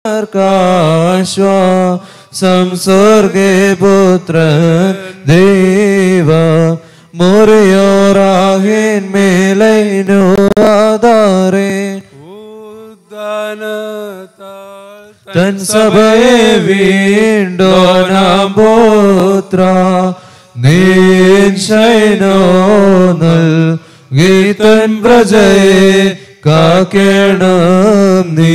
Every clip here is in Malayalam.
സംസർഗേ പുത്ര ദേവ മുറിയോറാഹിൻ മേലൈനോ ആധാരേ തൻ സഭയെ വീണ്ടോനാം പുത്ര നീൻ ശൈനോ നൽകി തൻ പ്രജയെ കാക്കേണം നീ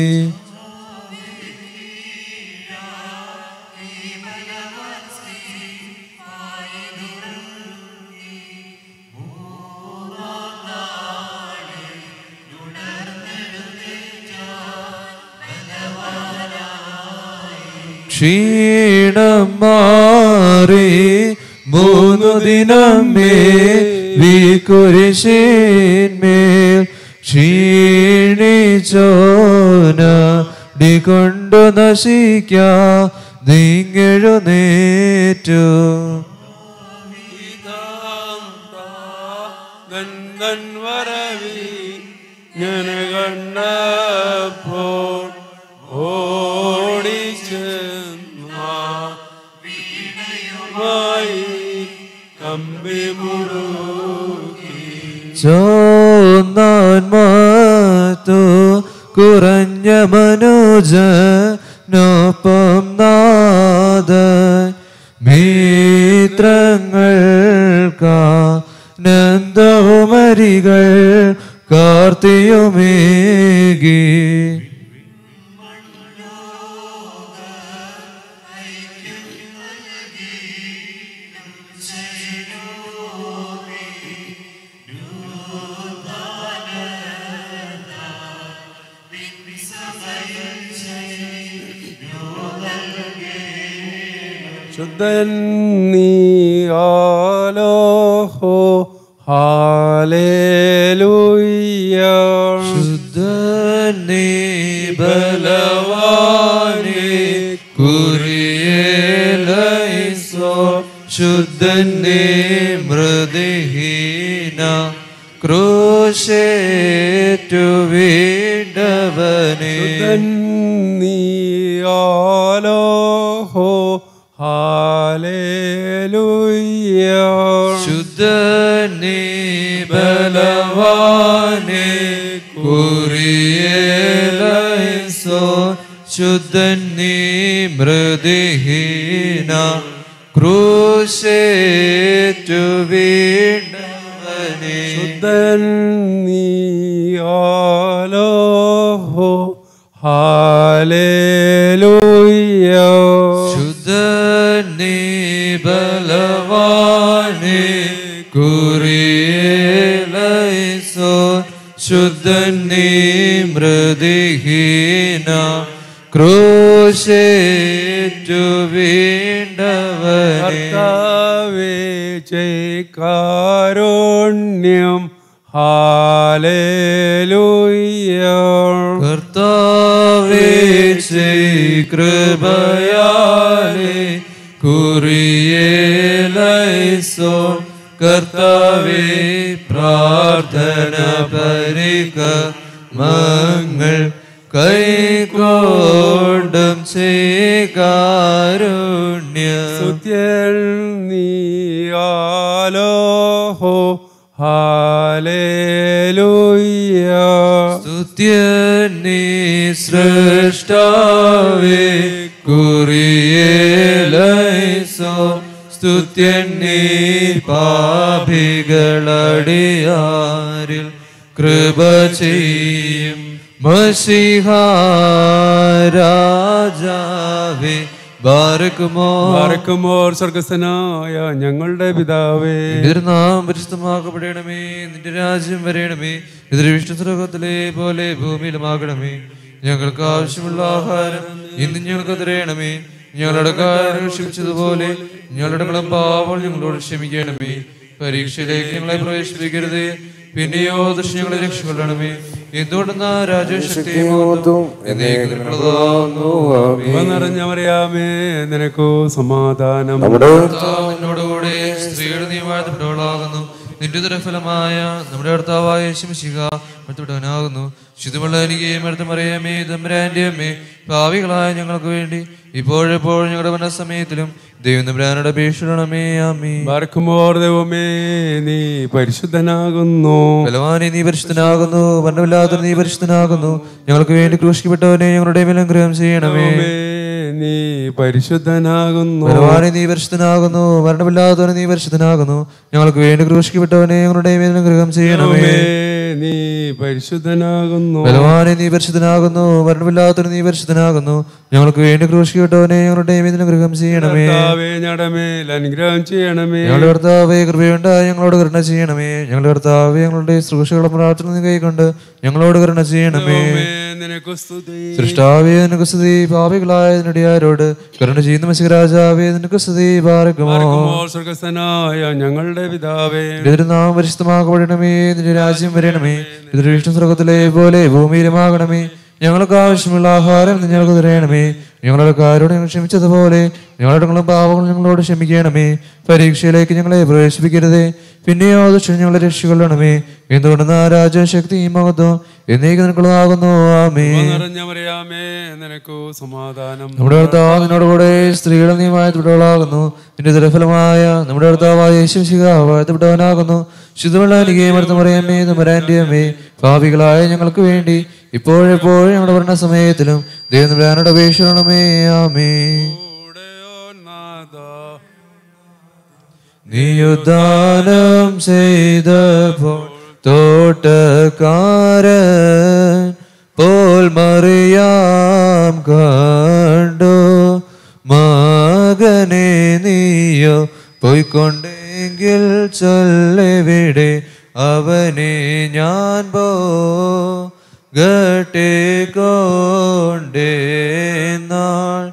ക്ഷീണം മാറി മൂന്നു ദിനം മേ വീക്കുരിശേന്മേൽ ക്ഷീണിച്ചോന കൊണ്ടു നശിക്കാ നീങ്ങെഴുന്നേറ്റു നന്ദൻ വരവി ഞാൻ കണ്ടപ്പോൾ ഓടിച്ചെന്നായി കമ്പി മുറുക്കി ചോന്നാൻ മാത്തു കുറഞ്ഞ മനുജനൊപ്പം നാദ മിത്രങ്ങൾക്കാ നന്ദവുമരികൾ കാർത്തിയുമേകി ശുദ്ധൻ നീയാലോഹോ ഹാലേലൂയ്യ ശുദ്ധനേ ബലവാനേ കുറിയേലൈസോ ശുദ്ധനേ മൃദുഹീന ക്രൂശേറ്റു വീണ്ടവനേ ശുദ്ധൻ നീയാലോഹോ ഹാലേലൂയ്യ ശുദ്ധനേ ബലവാനേ കുറിയേലൈസോ ശുദ്ധനേ മൃദുഹീന ക്രൂശേറ്റു വീണ്ടവനേ ശുദ്ധൻ നീയാലോഹോ ഹാലേലൂയ്യ ശുദ്ധനേ ബലവാനേ കുറിയേലൈസോ ശുദ്ധനേ മൃദുഹീന ക്രൂശേറ്റു വീണ്ടവനേ കർത്താവേ ചെയ്കാരുണ്യം ഹാലേലൂയ്യ കർത്താവേ ചെയ് കൃപയാലേ കുറിയേലൈസോ കർത്താവേ പ്രാർത്ഥന പരിക മങ്ങൾ കൈകോണ്ടും ചെയ്കാരുണ്യ സ്തുത്യൻ നീയാലോഹോ ഹാലേലൂയ്യ സ്തുത്യനീ സൃഷ്ടാവേ കുറിയേലൈസോ സ്തുത്യനീ പാപികളടിയാരിൽ കൃപ ചെയ്യും മഷിഹാരാജാവേ ബാരക്കുമോ മറക്കുമോർ സ്വർഗസ്ഥനായ ഞങ്ങളുടെ പിതാവേ നിന്റെ നാം പരിശുദ്ധമാക്കപ്പെടണമേ നിന്റെ രാജ്യം വരയണമേ ഇതിൽ വിഷ്ണു സ്വർഗത്തിലെ പോലെ ഭൂമിയിലുമാകണമേ ഞങ്ങൾക്ക് ആവശ്യമുള്ള ആഹാരം ഇന്ന് ഞങ്ങൾക്ക് തരയണമേ ഞങ്ങളുടെ കാര്യം ക്ഷമിച്ചതുപോലെ ഞങ്ങളുടെ കളം പാവം ഞങ്ങളോട് ക്ഷമിക്കണമേ പരീക്ഷയിലേക്ക് ഞങ്ങളെ പ്രവേശിപ്പിക്കരുത് പിന്നെയോ ദൃശ്യം ഞങ്ങളെ രക്ഷപ്പെടണമേ എന്തുകൊണ്ടെന്ന രാജശക്തിയും നിറഞ്ഞവറിയാമേ നിനക്കു സമാധാനം എന്നോടുകൂടെ സ്ത്രീയുടെ നീ വാഴ്ത്തപ്പെട്ടവളാകുന്നു നിന്റെ ദുരഫലമായ നമ്മുടെ കർത്താവായ ശിംശിക അടുത്തവനാകുന്നു ശുദ്ധമുള്ള എനിക്കേയും അടുത്ത മറിയമേ തമ്പുരാന്റെ അമ്മേ ഭാവികളായ ഞങ്ങൾക്ക് വേണ്ടി ഇപ്പോഴെപ്പോഴും ഞങ്ങളുടെ മനസ്സമയത്തിലും ദൈവം തമ്പുരാനുടെ അപേക്ഷിക്കണമേ ആമേ ബാർക്കുമോർ ദൈവമേ നീ പരിശുദ്ധനാകുന്നു ബലവാനെ നീ പരിശുദ്ധനാകുന്നു വർണ്ണമില്ലാത്ത നീ പരിശുദ്ധനാകുന്നു ഞങ്ങൾക്ക് വേണ്ടി ക്രൂശിക്കപ്പെട്ടവനെ ഞങ്ങളുടെ മേൽ അനുഗ്രഹം ചെയ്യണമേ ദൈവമേ നീ പരിശുദ്ധനാകുന്നു ബലവാനെ നീ പരിശുദ്ധനാകുന്നു മരണമില്ലാത്തവനെ നീ പരിശുദ്ധനാകുന്നു ഞങ്ങൾക്ക് വേണ്ടി ക്രൂശിക്കപ്പെട്ടവനെ ഞങ്ങളുടെ മേൽ അനുഗ്രഹം ചെയ്യണമേ ദൈവമേ നീ പരിശുദ്ധനാകുന്നു ബലവാനെ നീ പരിശുദ്ധനാകുന്നു മരണമില്ലാത്തവനെ നീ പരിശുദ്ധനാകുന്നു ഞങ്ങൾക്ക് വേണ്ടി ക്രൂശിക്കപ്പെട്ടവനെ ഞങ്ങളുടെ മേൽ അനുഗ്രഹം ചെയ്യണമേ കർത്താവേ ഞങ്ങളുടെ മേൽ അനുഗ്രഹം ചെയ്യണമേ ഞങ്ങളുടെ കർത്താവേ കൃപയുണ്ടായി ഞങ്ങളോട് കരുണ ചെയ്യണമേ ഞങ്ങളുടെ കർത്താവേ ഞങ്ങളുടെ ശുശ്രൂഷകളെ പ്രാർത്ഥന നീ കൈക്കൊണ്ട് ഞങ്ങളോട് കരുണ ചെയ്യണമേ ദൈവമേ, നിനക്ക് സ്തുതി സൃഷ്ടാവേ നിനക്ക് സ്തുതി പാപികളായ നടിയാരോട് കരുണ ചെയ്യുന്ന മസികരാജാവേ നിനക്ക് സ്തുതി പാരക്കുമോ ബാർക്കുമോർ സ്വർഗസ്ഥനായ ഞങ്ങളുടെ പിതാവേ ഇതിന് നാം പരിശുദ്ധമാക്കപ്പെടണമേ നിന്റെ രാജ്യം വരണമേ ഇതിന് വിഷ്ണു സ്വർഗത്തിലെ പോലെ ഭൂമിയിലുമാകണമേ ഞങ്ങൾക്ക് ആവശ്യമുള്ള ആഹാരം നീ ഞങ്ങൾക്ക് തരയണമേ ഞങ്ങളുടെ കാരോട് ഞങ്ങൾ ക്ഷമിച്ചതുപോലെ ഞങ്ങളുടെ ഞങ്ങളും പാവങ്ങളും ഞങ്ങളോട് ക്ഷമിക്കണമേ പരീക്ഷയിലേക്ക് ഞങ്ങളെ പ്രവേശിപ്പിക്കരുതേ പിന്നെയോ ദുഷ്ടം ഞങ്ങളെ രക്ഷിക്കൊള്ളണമേ എന്തുകൊണ്ടെന്ന് രാജ ശക്തി മഹത്വം എന്നേക്ക് നിനക്കുള്ളതാകുന്നു ആമേ നിറഞ്ഞവരെയാമേ നിനക്കു സമാധാനം നമ്മുടെ കർത്താവ് നിന്നോട് കൂടെ സ്ത്രീകളും നീ വാഴ്ത്തപ്പെട്ടവളാകുന്നു നിന്റെ ദുരഫലമായ നമ്മുടെ കർത്താവായ യേശുശിക വാഴ്ത്തപ്പെട്ടവനാകുന്നു ശുദ്ധമുള്ള എനിക്ക് മരുത്തമറിയമ്മേ തുമരാൻ്റെ അമ്മേ ഭാവികളായ ഞങ്ങൾക്ക് വേണ്ടി ഇപ്പോഴെപ്പോഴും ഞങ്ങളുടെ ഭരണ സമയത്തിലും ദൈവം നമ്മുടെ അപേക്ഷണമേ ആമേ കൂടെയോനാഥ, നീ ഉദ്ധാനം ചെയ്തപ്പോൾ തോട്ടക്കാരൻ പോൽ മറിയാം കണ്ടു മകനെ നീയോ പോയിക്കൊണ്ടെങ്കിൽ ചൊല്ലെവിടെ അവനെ ഞാൻ പോ ഗട്ടിക്കൊണ്ടേ നാൾ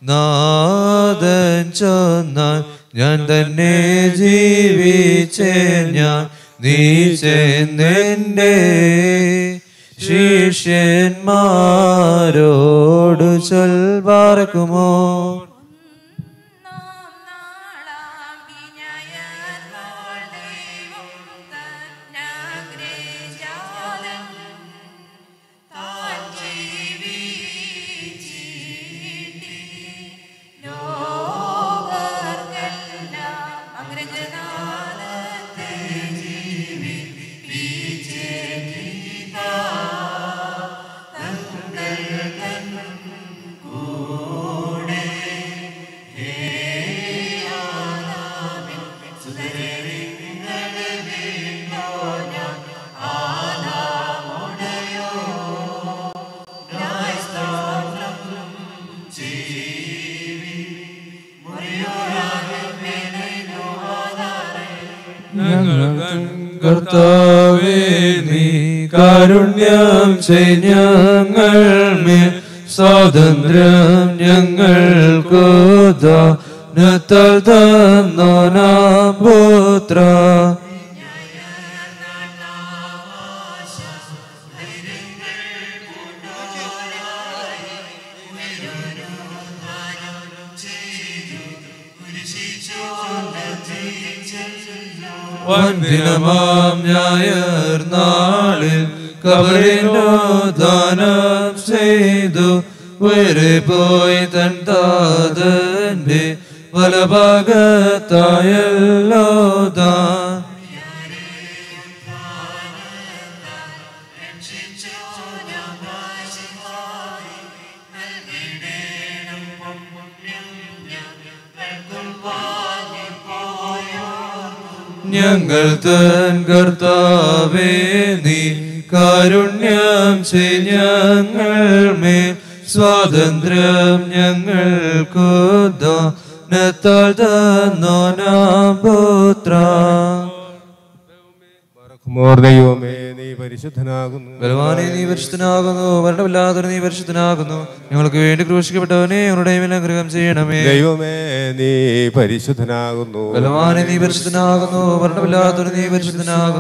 നാദൻ ചൊന്നാൽ ഞാൻ തന്നെ ജീവിച്ചേ ഞാൻ നീ ചെന്നെൻ്റെ ശിഷ്യന്മാരോട് ചൊൽപാർക്കുമോ നാം നാളാകി ഞയർന്നോൾ ദൈവം തന്നഗ്രജാതൻ താൻ ജീവിച്ചിട്ടി ലോകർക്കെല്ലാം അഗ്രജനാഥത്തെ ജീവിപ്പിച്ചേക്കിതാ തങ്ങൾ തൻ കൂടെ ഹേയാനാമിൻ സുതരെ നിങ്ങളെ വീണ്ടോ ഞാൻ ആദാമുടയോ ന്യായസ്ഥാനം ജീവി മുറിയോരാകെ വേണനോ ആധാരേ ഞങ്ങൾ തൻ കർത്താവേ നീ കാരുണ്യം ചെയ് ഞങ്ങൾ മേൽ സ്വാതന്ത്ര്യം ഞങ്ങൾക്ക് ദാനത്താൽ തന്നോനാം പുത്ര വന്ദിനമാം ഞായർ നാളിൽ കബറിനോ ദാനം ചെയ്തു വേറെ പോയി തൻ താതന്റെ വലഭാഗത്തായല്ലോ താൻ ഞങ്ങൾ തൻ കർത്താവേ നീ കാരുണ്യം ചെയ് ഞങ്ങൾ മേൽ സ്വാതന്ത്ര്യം ഞങ്ങൾക്ക് ദാനത്താൽ തന്നോനാം പുത്ര മോർ ദൈവമേ നീ പരിശുദ്ധനാകുന്നു ബലവാനെ നീ പരിശുദ്ധനാകുന്നു മരണമില്ലാത്തൊരു നീ പരിശുദ്ധനാകുന്നു ഞങ്ങൾക്ക് വേണ്ടി ക്രൂശിക്കപ്പെട്ടവനെ ഞങ്ങളുടെ മേൽ അനുഗ്രഹം ചെയ്യണമേ ദൈവമേ നീ പരിശുദ്ധനാകുന്നു ബലവാനെ നീ പരിശുദ്ധനാകുന്നു മരണമില്ലാത്തൊരു നീ പരിശുദ്ധനാകുന്നു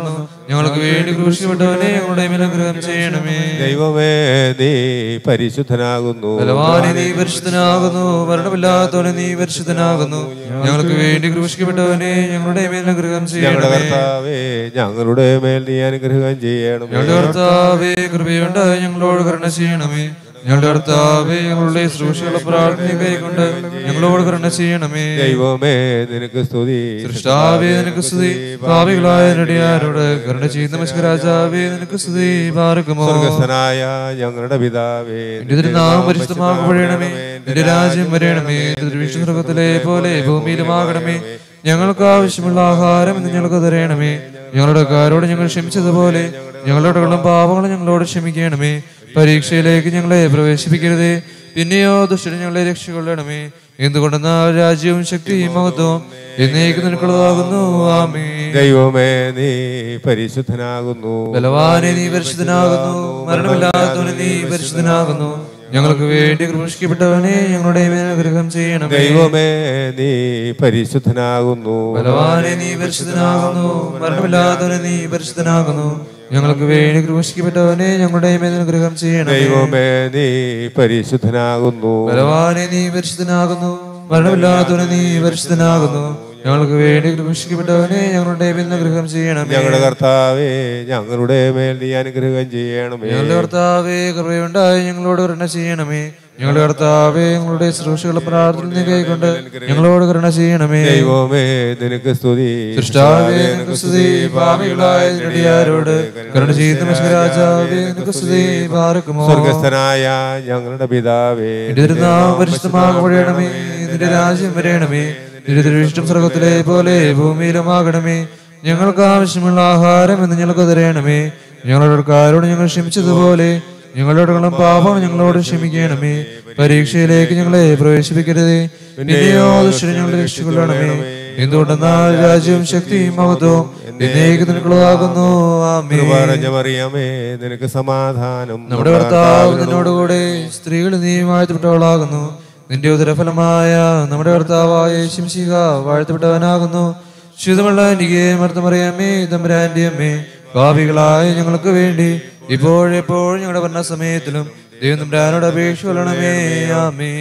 ഞങ്ങൾക്ക് വേണ്ടി ക്രൂശിക്കപ്പെട്ടവനെ ഞങ്ങളുടെ മേൽ അനുഗ്രഹം ചെയ്യണമേ ദൈവമേ നീ പരിശുദ്ധനാകുന്നു ബലവാനെ നീ പരിശുദ്ധനാകുന്നു മരണമില്ലാത്തവനെ നീ പരിശുദ്ധനാകുന്നു ഞങ്ങൾക്ക് വേണ്ടി ക്രൂശിക്കപ്പെട്ടവനെ ഞങ്ങളുടെ മേൽ അനുഗ്രഹം ഞങ്ങളുടെ ചെയ്യണമേ കർത്താവേ ഞങ്ങളുടെ മേൽ നീ അനുഗ്രഹം ചെയ്യണമേ ഞങ്ങളുടെ കർത്താവേ കൃപയുണ്ടായി ഞങ്ങളോട് കരുണ ചെയ്യണമേ ഞങ്ങളുടെ കർത്താവേ ഞങ്ങളുടെ ശുശ്രൂഷകളെ പ്രാർത്ഥന കൈക്കൊണ്ട് ഞങ്ങളോട് കരുണ ചെയ്യണമേ ദൈവമേ നിനക്ക് സ്തുതി സൃഷ്ടാവേ നിനക്ക് സ്തുതി ഭാവികളായ നടിയാരോട് കരുണ ചെയ്യുന്ന മസ്കരാജാവേ നിനക്ക് സ്തുതി പാർക്കുമോ സ്വർഗസ്ഥനായ ഞങ്ങളുടെ പിതാവേ നിന്റെ തിരുനാമം പരിശുദ്ധമാകപ്പെടണമേ നിന്റെ രാജ്യം വരണമേ നിന്റെ വിഷ്ണുസ്വർഗത്തിലെ പോലെ ഭൂമിയിലുമാകണമേ ഞങ്ങൾക്ക് ആവശ്യമുള്ള ആഹാരം ഇന്ന് ഞങ്ങൾക്ക് തരണമേ ഞങ്ങളുടെ കാരോട് ഞങ്ങൾ ക്ഷമിച്ചതുപോലെ ഞങ്ങളുടെ കടകളും പാപങ്ങളും ഞങ്ങളോട് ക്ഷമിക്കണമേ പരീക്ഷയിലേക്ക് ഞങ്ങളെ പ്രവേശിപ്പിക്കരുതേ പിന്നെയോ ദുഷ്ടനെ ഞങ്ങളെ രക്ഷകൊള്ളണമേ എന്തുകൊണ്ടെന്നാൽ രാജ്യവും ശക്തിയും മഹത്വവും എന്നേക്ക് നിനക്കുള്ളതാകുന്നു ആമേ ദൈവമേ നീ പരിശുദ്ധനാകുന്നു ബലവാനെ നീ പരിശുദ്ധനാകുന്നു മരണമില്ലാത്തവനെ നീ പരിശുദ്ധനാകുന്നു ഞങ്ങൾക്ക് വേണ്ടി ക്രൂശിക്കപ്പെട്ടവനെ ഞങ്ങളുടെ മേൽ അനുഗ്രഹം ചെയ്യണമേ ദൈവമേ നീ പരിശുദ്ധനാകുന്നു ബലവാനെ നീ പരിശുദ്ധനാകുന്നു മരണമില്ലാത്തവനെ നീ പരിശുദ്ധനാകുന്നു ഞങ്ങൾക്ക് വേണ്ടി ക്രൂശിക്കപ്പെട്ടവനെ ഞങ്ങളുടെ മേൽ അനുഗ്രഹം ചെയ്യണമേ ദൈവമേ നീ പരിശുദ്ധനാകുന്നു ബലവാനെ നീ പരിശുദ്ധനാകുന്നു മരണമില്ലാത്തവനെ നീ പരിശുദ്ധനാകുന്നു ഞങ്ങൾക്ക് വേണ്ടി ക്രൂശിക്കപ്പെട്ടവനെ ഞങ്ങളുടെ മേൽ അനുഗ്രഹം ചെയ്യണമേ ഞങ്ങളുടെ കർത്താവേ ഞങ്ങളുടെ മേൽ നീ അനുഗ്രഹം ചെയ്യണമേ ഞങ്ങളുടെ കർത്താവേ കൃപയുണ്ടായി ഞങ്ങളോട് കരുണ ചെയ്യണമേ ഞങ്ങളുടെ കർത്താവേ ഞങ്ങളുടെ ശുശ്രൂഷകളെ പ്രാർത്ഥന കൈക്കൊണ്ട് ഞങ്ങളോട് കരുണ ചെയ്യണമേ ദൈവമേ നിനക്ക് സ്തുതി സൃഷ്ടാവേ നിനക്ക് സ്തുതി ഭാവികളായ നെടിയാരോട് കരുണ ചെയ്യുന്ന മസ്കരാജാവേ നിനക്ക് സ്തുതി പാർക്കുമോ സ്വർഗസ്ഥനായ ഞങ്ങളുടെ പിതാവേ നിന്റെ തിരുനാമം പരിശുദ്ധമാകപ്പെടണമേ നിന്റെ രാജ്യം വരയണമേ നിന്റെ തിരുവിഷ്ടം സ്വർഗത്തിലെ പോലെ ഭൂമിയിലുമാകണമേ ഞങ്ങൾക്ക് ആവശ്യമുള്ള ആഹാരം എന്ന് ഞങ്ങൾക്ക് തരയണമേ ഞങ്ങളുടെ കാരോട് ഞങ്ങൾ ക്ഷമിച്ചതുപോലെ ഞങ്ങളുടെ കടങ്ങളും പാപം ഞങ്ങളോട് ക്ഷമിക്കണമേ പരീക്ഷയിലേക്ക് ഞങ്ങളെ പ്രവേശിപ്പിക്കരുതേ പിന്നെയോ ദുഷ്ടനെ ഞങ്ങളുടെ രക്ഷിക്കൊള്ളണമേ എന്തുകൊണ്ടെന്നാൽ രാജ്യവും ശക്തിയും മഹത്വവും എന്നേക്ക് നിനക്കുള്ളതാകുന്നു ആമേ പറഞ്ഞ മറിയമേ നിനക്ക് സമാധാനം നമ്മുടെ കർത്താവ് നിന്നോടുകൂടെ സ്ത്രീകൾ നീ വാഴ്ത്തപ്പെട്ടവളാകുന്നു നിന്റെ ഉദരഫലമായ നമ്മുടെ കർത്താവായ ശിംശിക വാഴ്ത്തപ്പെട്ടവനാകുന്നു ശുദ്ധമുള്ള എനിക്ക് മർത്തമറിയാമേ തമ്പുരാന്റെ അമ്മേ ഭാവികളായ ഞങ്ങൾക്ക് വേണ്ടി ഇപ്പോഴെപ്പോഴും ഞങ്ങളുടെ ഭരണ സമയത്തിലും ദൈവം തമ്പുരാനോട് അപേക്ഷ കൊള്ളണമേ ആമേ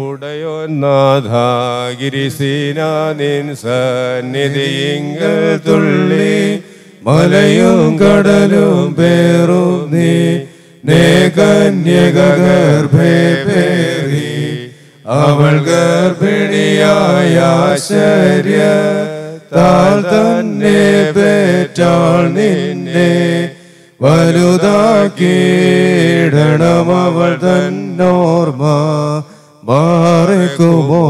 ഉടയോന്നാഥ ഗിരിസീന നിൻ സന്നിധിയിങ്കൽ തുള്ളി മലയും കടലും പേറും നീ നേ കന്യക ഗർഭേ പേറി അവൾ ഗർഭിണിയായ ആശ്ചര്യ താൽ തന്നെ പേറ്റാൾ നിന്നെ വലുതാക്കിയിടണം അവൾ തന്നോർമ്മ മാറിക്കുമോ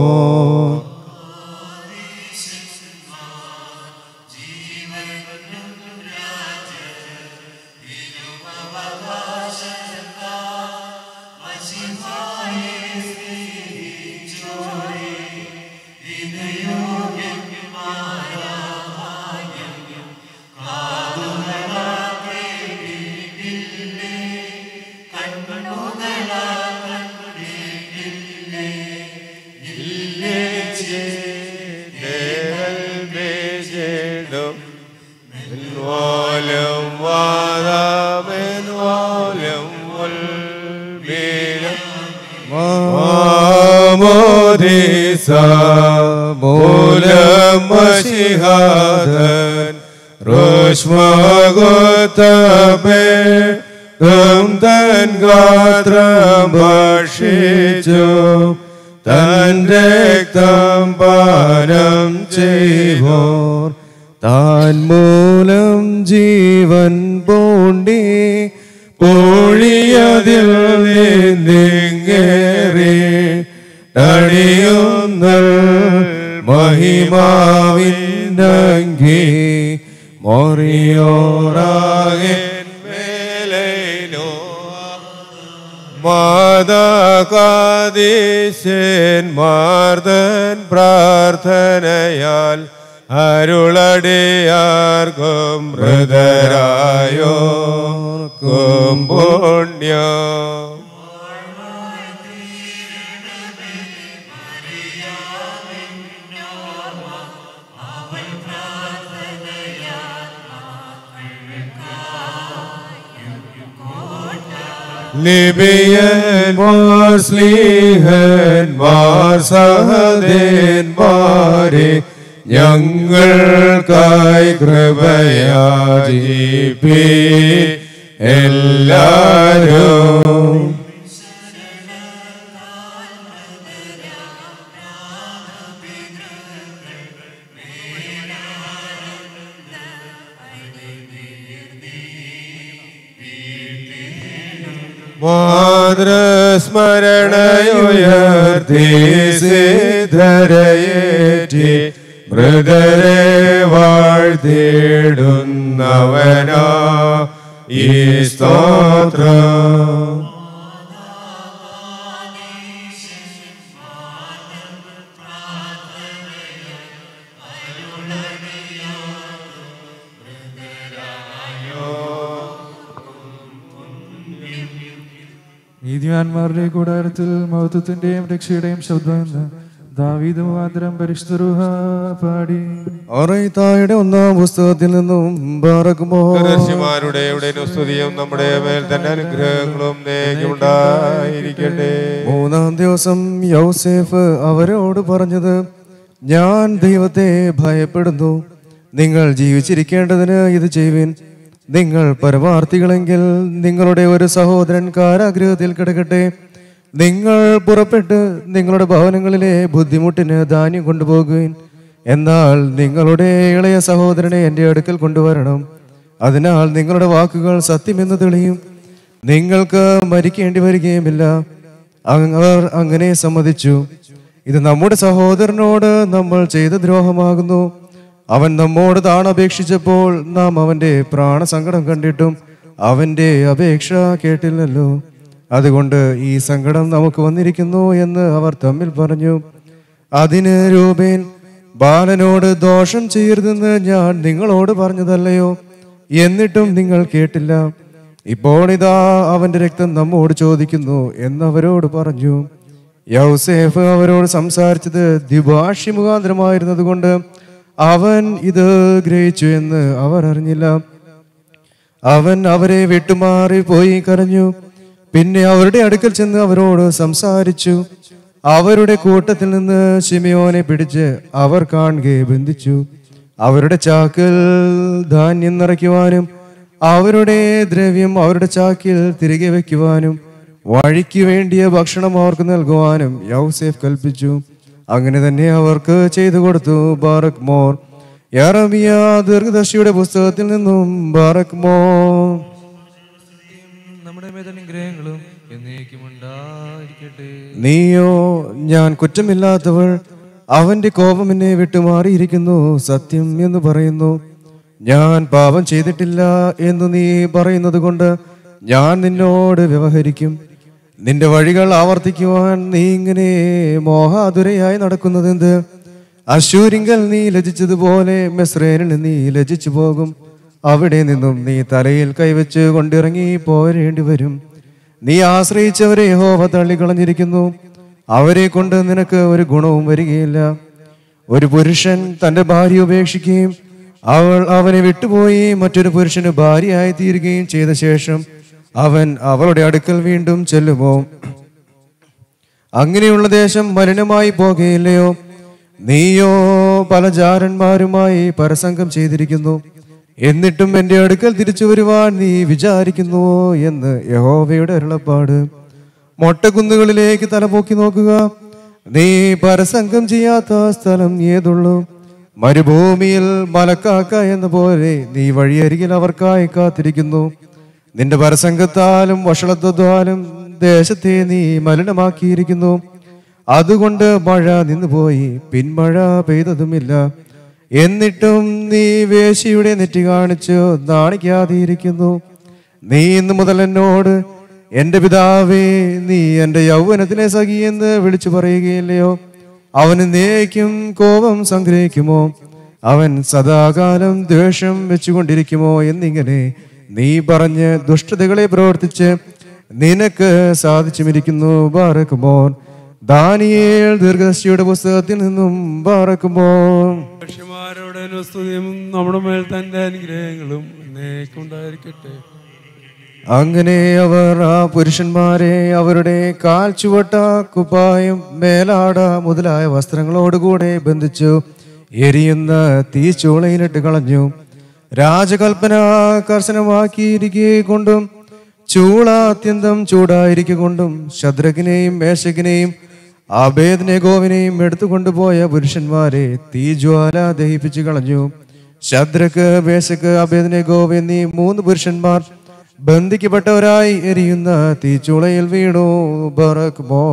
Menvolem vada menvolem volbile Mamodisa മൂലം മഷിഹാദൻ രോഷ്മഗോതമേ ഗം തൻ ഗാത്രം ഭക്ഷിച്ചു തൻ രക്തം പാനം ചെയ്വോർ താൻ മൂലം ജീവൻ പൂണ്ടി പൊഴിയതിൽ നിന്നിങ്ങേറി അണിയുന്ന മഹിമാവിന്നങ്കി മൊറിയോറാകെ മേലൈനോ മാതാകാദീശൻ മാർദൻ പ്രാർത്ഥനയാൽ അരുളടിയാർക്കും മൃതരായോ പുണ്യം അവൻ പ്രാർത്ഥനയാൽ നിബിയന്മാർ സ്ലീഹന്മാർ സഹദേന്മാരെ ഞങ്ങൾക്കായി കൃപയാജിപ്പി എല്ലാരും മാതൃസ്മരണയുയർത്തി സിദ്ധരയേറ്റി മൃതരെ വാഴ്ത്തിടുന്നവനാ ഈ സ്തോത്രം നീതിമാന്മാരുടെ കൂടാരത്തിൽ മഹത്വത്തിന്റെയും രക്ഷയുടെയും ശബ്ദമെന്ന് ദാവീദ് മുഖാന്തരം പരിശുദ്ധ പാടി അറൈത്തായുടെ ഒന്നാം പുസ്തകത്തിൽ നിന്നും ബാറക്കുമോ ദർശിമാരുടെ ഇവിടെ സ്തുതിയും നമ്മുടെ മേൽ തന്നെ അനുഗ്രഹങ്ങളും ഉണ്ടായിരിക്കട്ടെ മൂന്നാം ദിവസം യൗസേഫ് അവരോട് പറഞ്ഞത് ഞാൻ ദൈവത്തെ ഭയപ്പെടുന്നു നിങ്ങൾ ജീവിച്ചിരിക്കേണ്ടതിന് ഇത് ചെയ്യുവിൻ നിങ്ങൾ പരമാർത്ഥികളെങ്കിൽ നിങ്ങളുടെ ഒരു സഹോദരൻ കാരാഗ്രഹത്തിൽ കിടക്കട്ടെ നിങ്ങൾ പുറപ്പെട്ട് നിങ്ങളുടെ ഭവനങ്ങളിലെ ബുദ്ധിമുട്ടിന് ധാന്യം കൊണ്ടുപോകുവിൻ എന്നാൽ നിങ്ങളുടെ ഇളയ സഹോദരനെ എൻ്റെ അടുക്കൽ കൊണ്ടുവരണം അതിനാൽ നിങ്ങളുടെ വാക്കുകൾ സത്യമെന്ന് തെളിയും നിങ്ങൾക്ക് മരിക്കേണ്ടി വരികയുമില്ല അങ് അവർ അങ്ങനെ സമ്മതിച്ചു ഇത് നമ്മുടെ സഹോദരനോട് നമ്മൾ ചെയ്ത ദ്രോഹമാകുന്നു അവൻ നമ്മോട് താണപേക്ഷിച്ചപ്പോൾ നാം അവന്റെ പ്രാണസങ്കടം കണ്ടിട്ടും അവന്റെ അപേക്ഷ കേട്ടില്ലല്ലോ അതുകൊണ്ട് ഈ സങ്കടം നമുക്ക് വന്നിരിക്കുന്നു എന്ന് അവർ തമ്മിൽ പറഞ്ഞു അതിന് രൂപേൻ ബാലനോട് ദോഷം ചെയ്യരുതെന്ന് ഞാൻ നിങ്ങളോട് പറഞ്ഞതല്ലയോ എന്നിട്ടും നിങ്ങൾ കേട്ടില്ല ഇപ്പോൾ ഇതാ അവന്റെ രക്തം നമ്മോട് ചോദിക്കുന്നു എന്നവരോട് പറഞ്ഞു യൗസേഫ് അവരോട് സംസാരിച്ചത് ദ്വിഭാഷി മുഖാന്തരമായിരുന്നത് കൊണ്ട് അവൻ ഇത് ഗ്രഹിച്ചു എന്ന് അവർ അറിഞ്ഞില്ല അവൻ അവരെ വിട്ടുമാറി പോയി കരഞ്ഞു പിന്നെ അവരുടെ അടുക്കൽ ചെന്ന് അവരോട് സംസാരിച്ചു അവരുടെ കൂട്ടത്തിൽ നിന്ന് ശിമിയോനെ പിടിച്ച് അവർ കാണുകയെ ബന്ധിച്ചു അവരുടെ ചാക്കിൽ ധാന്യം നിറയ്ക്കുവാനും അവരുടെ ദ്രവ്യം അവരുടെ ചാക്കിൽ തിരികെ വയ്ക്കുവാനും വഴിക്ക് വേണ്ടിയ ഭക്ഷണം അവർക്ക് നൽകുവാനും യൗസേഫ് കൽപ്പിച്ചു അങ്ങനെ തന്നെ അവർക്ക് ചെയ്തു കൊടുത്തു ബാറക് മോർ യറമിയ ദീർഘദർശിയുടെ പുസ്തകത്തിൽ നിന്നും ബാറക് മോർ നമ്മുടെ മേതനുഗ്രഹങ്ങളും എന്നേക്കും ഉണ്ടായിരിക്കട്ടെ നീയോ ഞാൻ കുറ്റമില്ലാത്തവൾ അവന്റെ കോപം എന്നെ വിട്ടുമാറിയിരിക്കുന്നു സത്യം എന്ന് പറയുന്നു ഞാൻ പാപം ചെയ്തിട്ടില്ല എന്ന് നീ പറയുന്നത് കൊണ്ട് ഞാൻ നിന്നോട് വ്യവഹരിക്കും നിന്റെ വഴികൾ ആവർത്തിക്കുവാൻ നീ ഇങ്ങനെ മോഹാതുരയായി നടക്കുന്നതെന്ത് അശൂരിങ്കൽ നീ ലജിച്ചതുപോലെ മെസ്രേനിൽ നീ ലജിച്ചു പോകും അവിടെ നിന്നും നീ തലയിൽ കൈവച്ച് കൊണ്ടിറങ്ങി പോരേണ്ടി വരും നീ ആശ്രയിച്ചവരെ യഹോവ തള്ളിക്കളഞ്ഞിരിക്കുന്നു അവരെ കൊണ്ട് നിനക്ക് ഒരു ഗുണവും വരികയില്ല ഒരു പുരുഷൻ തന്റെ ഭാര്യ ഉപേക്ഷിക്കുകയും അവൾ അവനെ വിട്ടുപോയി മറ്റൊരു പുരുഷന് ഭാര്യയായി തീരുകയും ചെയ്ത ശേഷം അവൻ അവളുടെ അടുക്കൽ വീണ്ടും ചെല്ലുമോ അങ്ങനെയുള്ള ദേശം മലിനമായി പോകുകയില്ലയോ നീയോ പല ജാരന്മാരുമായി പരസംഗം ചെയ്തിരിക്കുന്നു എന്നിട്ടും എന്റെ അടുക്കൽ തിരിച്ചു വരുവാൻ നീ വിചാരിക്കുന്നുവോ എന്ന് യഹോവയുടെ അരുളപ്പാട് മൊട്ടക്കുന്നുകളിലേക്ക് തലപോക്കി നോക്കുക നീ പരസംഗം ചെയ്യാത്ത സ്ഥലം ഏതുള്ളൂ മരുഭൂമിയിൽ മലക്കാക്ക എന്ന പോലെ നീ വഴിയരികിൽ അവർക്കായി കാത്തിരിക്കുന്നു നിന്റെ പരസംഗത്താലും വഷളത്വത്താലും ദേശത്തെ നീ മലിനമാക്കിയിരിക്കുന്നു അതുകൊണ്ട് മഴ നിന്നുപോയി പിന്മഴ പെയ്തതുമില്ല എന്നിട്ടും നീ വേശിയുടെ നെറ്റി കാണിച്ച് നാണിക്കാതിരിക്കുന്നു നീ ഇന്ന് മുതൽ എന്നോട് എന്റെ പിതാവേ നീ എന്റെ യൗവനത്തിലെ സഖി എന്ന് വിളിച്ചു പറയുകയില്ലയോ അവന് നേക്കും കോപം സംഗ്രഹിക്കുമോ അവൻ സദാകാലം ദ്വേഷം വെച്ചുകൊണ്ടിരിക്കുമോ എന്നിങ്ങനെ നീ പറഞ്ഞ് ദുഷ്ടതകളെ പ്രവർത്തിച്ച് നിനക്ക് സാധിച്ചുമിരിക്കുന്നു ബാറക്കുമോൻ ദാനിയേൽ ദീർഘദർശിയുടെ പുസ്തകത്തിൽ നിന്നും ബാറക്കുമോൻ മനുഷ്യന്മാരുടെ സ്തുതിയും നമ്മുടെ മേൽ തന്റെ അനുഗ്രഹങ്ങളും എന്നേക്കും ഉണ്ടായിരിക്കട്ടെ അങ്ങനെ അവർ ആ പുരുഷന്മാരെ അവരുടെ കാൽ ചുവട്ട കുപ്പായം മേലാട മുതലായ വസ്ത്രങ്ങളോടുകൂടെ ബന്ധിച്ചു എരിയുന്ന തീച്ചൂളയിലിട്ട് കളഞ്ഞു രാജകൽപ്പന കർശനമാക്കിയിരിക്കെ കൊണ്ടും ചൂള അത്യന്തം ചൂടായിരിക്കൊണ്ടും ശദ്രകിനെയും മേശകിനെയും അഭേദനഗോവിനെയും എടുത്തുകൊണ്ടുപോയ പുരുഷന്മാരെ തീജ്വാല ദഹിപ്പിച്ചു കളഞ്ഞു ശദ്രക്ക് മേശക്ക് അഭേദനഗോവ് എന്നീ മൂന്ന് പുരുഷന്മാർ ബന്ധിക്കപ്പെട്ടവരായി എരിയുന്ന തീച്ചുളയിൽ വീണു ബറക്കുമോ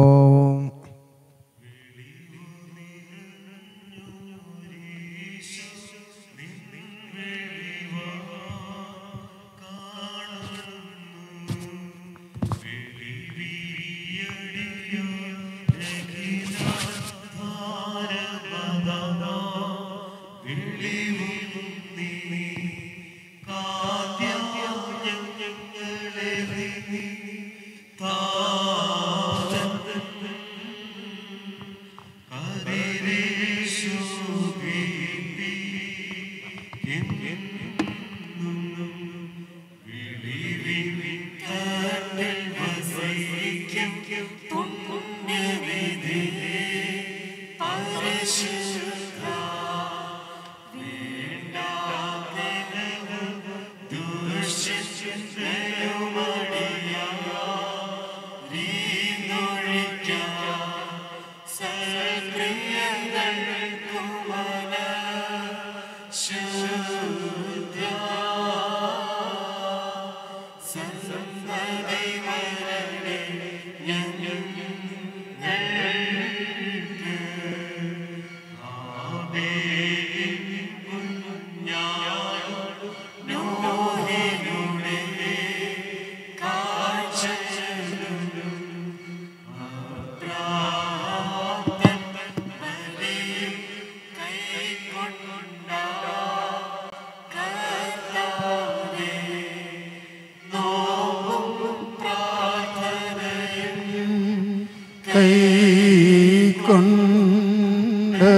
കൈകൊണ്ട്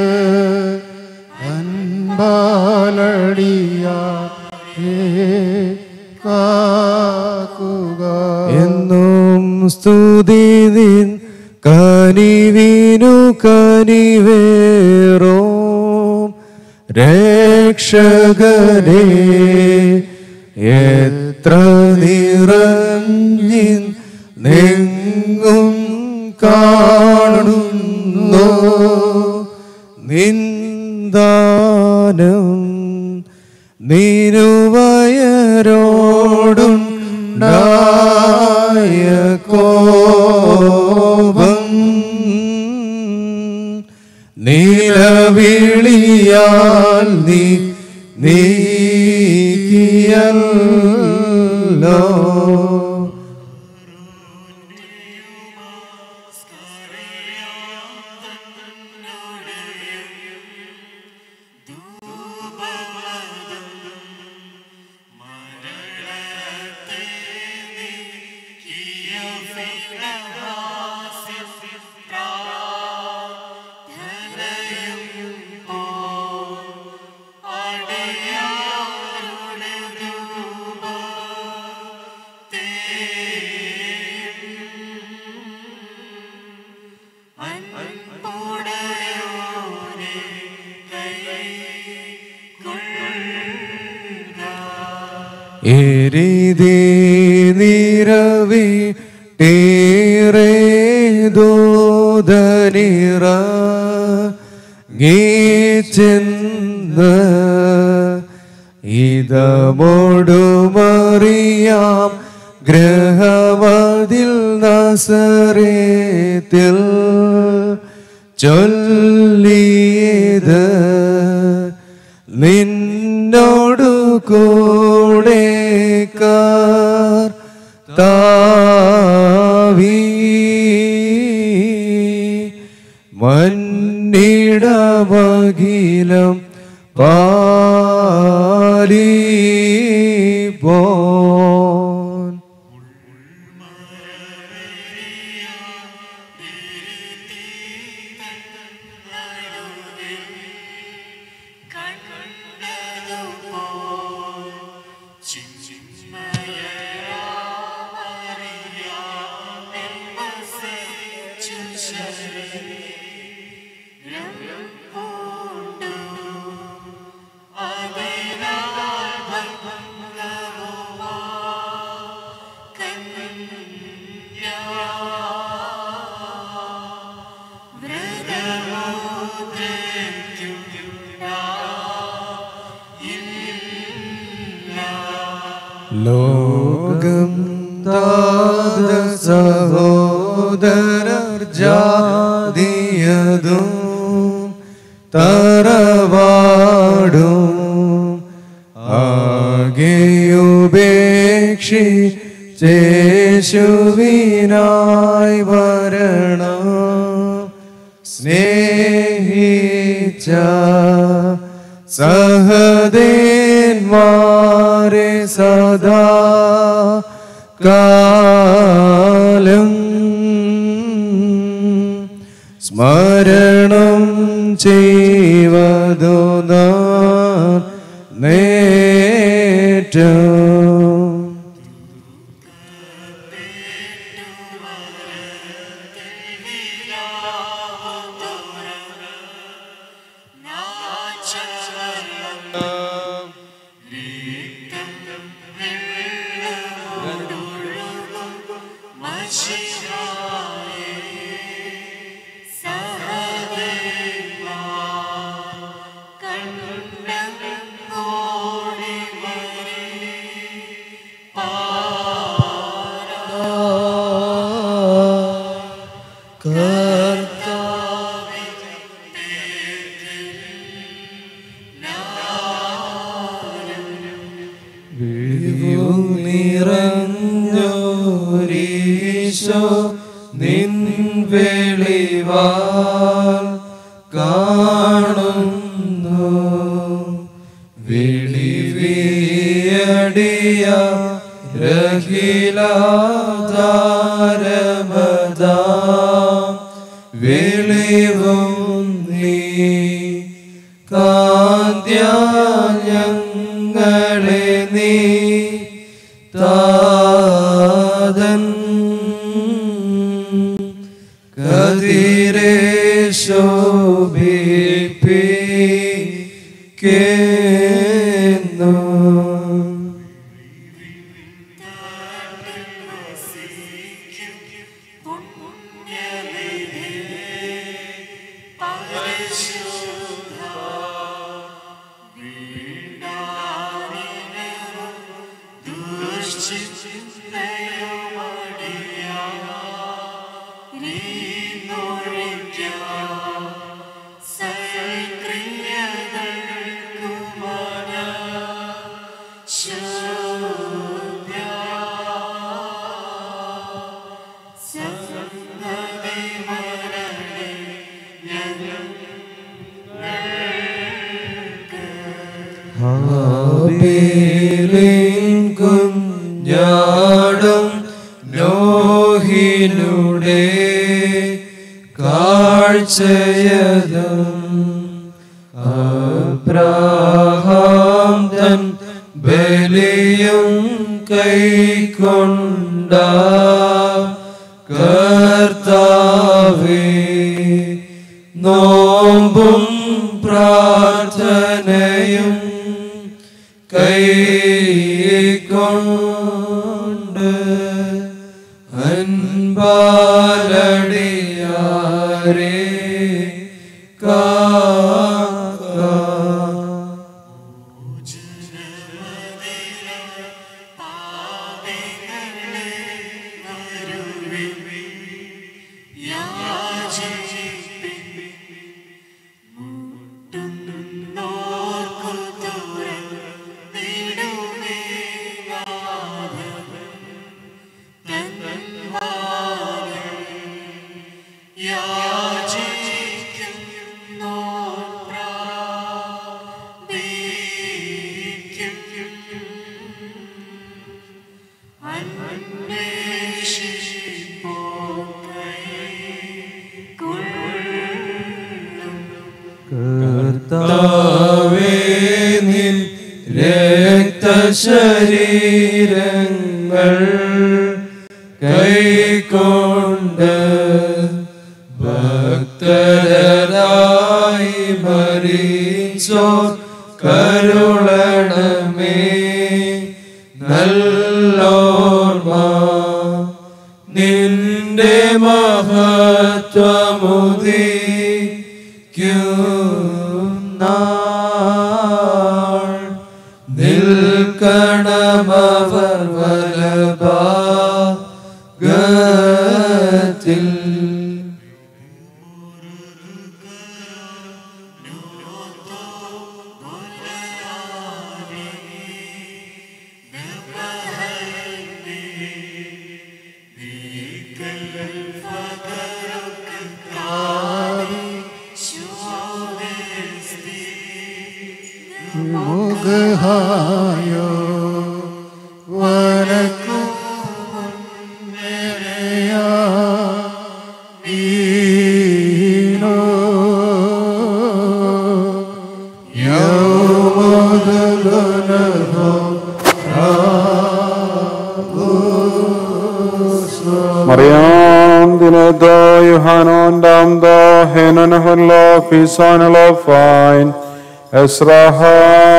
അൻപാലടിയാ കാക്കുക എന്നും സ്തുതി നിൻ കനിവിനു കനിവേറോ രക്ഷകനെ എത്ര നിറഞ്ഞിൻ നെങ്ങും കാണുന്നു നിന്ദാനം നിരുവയരോടുണ്ടായ കോപം നീലവിളിയാൽ നീ നീക്കിയല്ലോ എരിതേ നിരവി ടേറേ ദോദനിറ ഗീച്ചെന്ന് ഇതമോടുമറിയാം ഗ്രഹവതിൽ നസറേത്തിൽ ചൊല്ലിയത് നിന്നോടു കൂടെ കാർ താവി മന്നിടമകിലം പാലി പോൻ കണ്ടതുപോ ചിന്മയ ലോകം താത സഹോദരർ ജാതിയതും തറവാടും ആകെയുപേക്ഷി ചേശുവിനായി വരണം സ്നേഹിച്ച സഹദേന്മാരെ സദാ കാലം സ്മരണം ചെയ്വതു നാം നേറ്റം നിറഞ്ഞോരീശോ നിൻ വെളിവാൽ കാണുന്നു വിളിവിയടിയ രഹിലാധാരമത വെളിവും നീ കാന്ത്യ ഞങ്ങളെ നീ താതൻ കതിരെ ശോഭിപ്പിക്കുന്നു ഹാബീലിൻ കുഞ്ഞാടും നോഹിനുടെ കാഴ്ചയതും അബ്രാഹാം തൻ ബലിയും കൈക്കൊണ്ട കർത്താവേ നോമ്പും പ്രാർത്ഥനയും കൈക്കൊണ്ട് അൻപാലടിയാരേ കാക്ക കർത്താവേ നിൻ രക്തശരീരങ്ങൾ കൈക്കൊണ്ട് ഭക്തരായ ഉത്തരരായി ഭരിച്ചോ കരുളണമേ നല്ലോർമ്മ നിന്റെ മഹത്വമുദിക്കുന്നാൾ നിൽക്കണമവർ വലഭാഗത്തിൽ മുഖായോ വനക്കു മേരയാ ഈനോ യൗമദഗനഹോ Mariam dinedo Yohanan damda henan halla fisanalo fine Esraha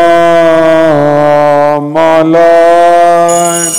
malay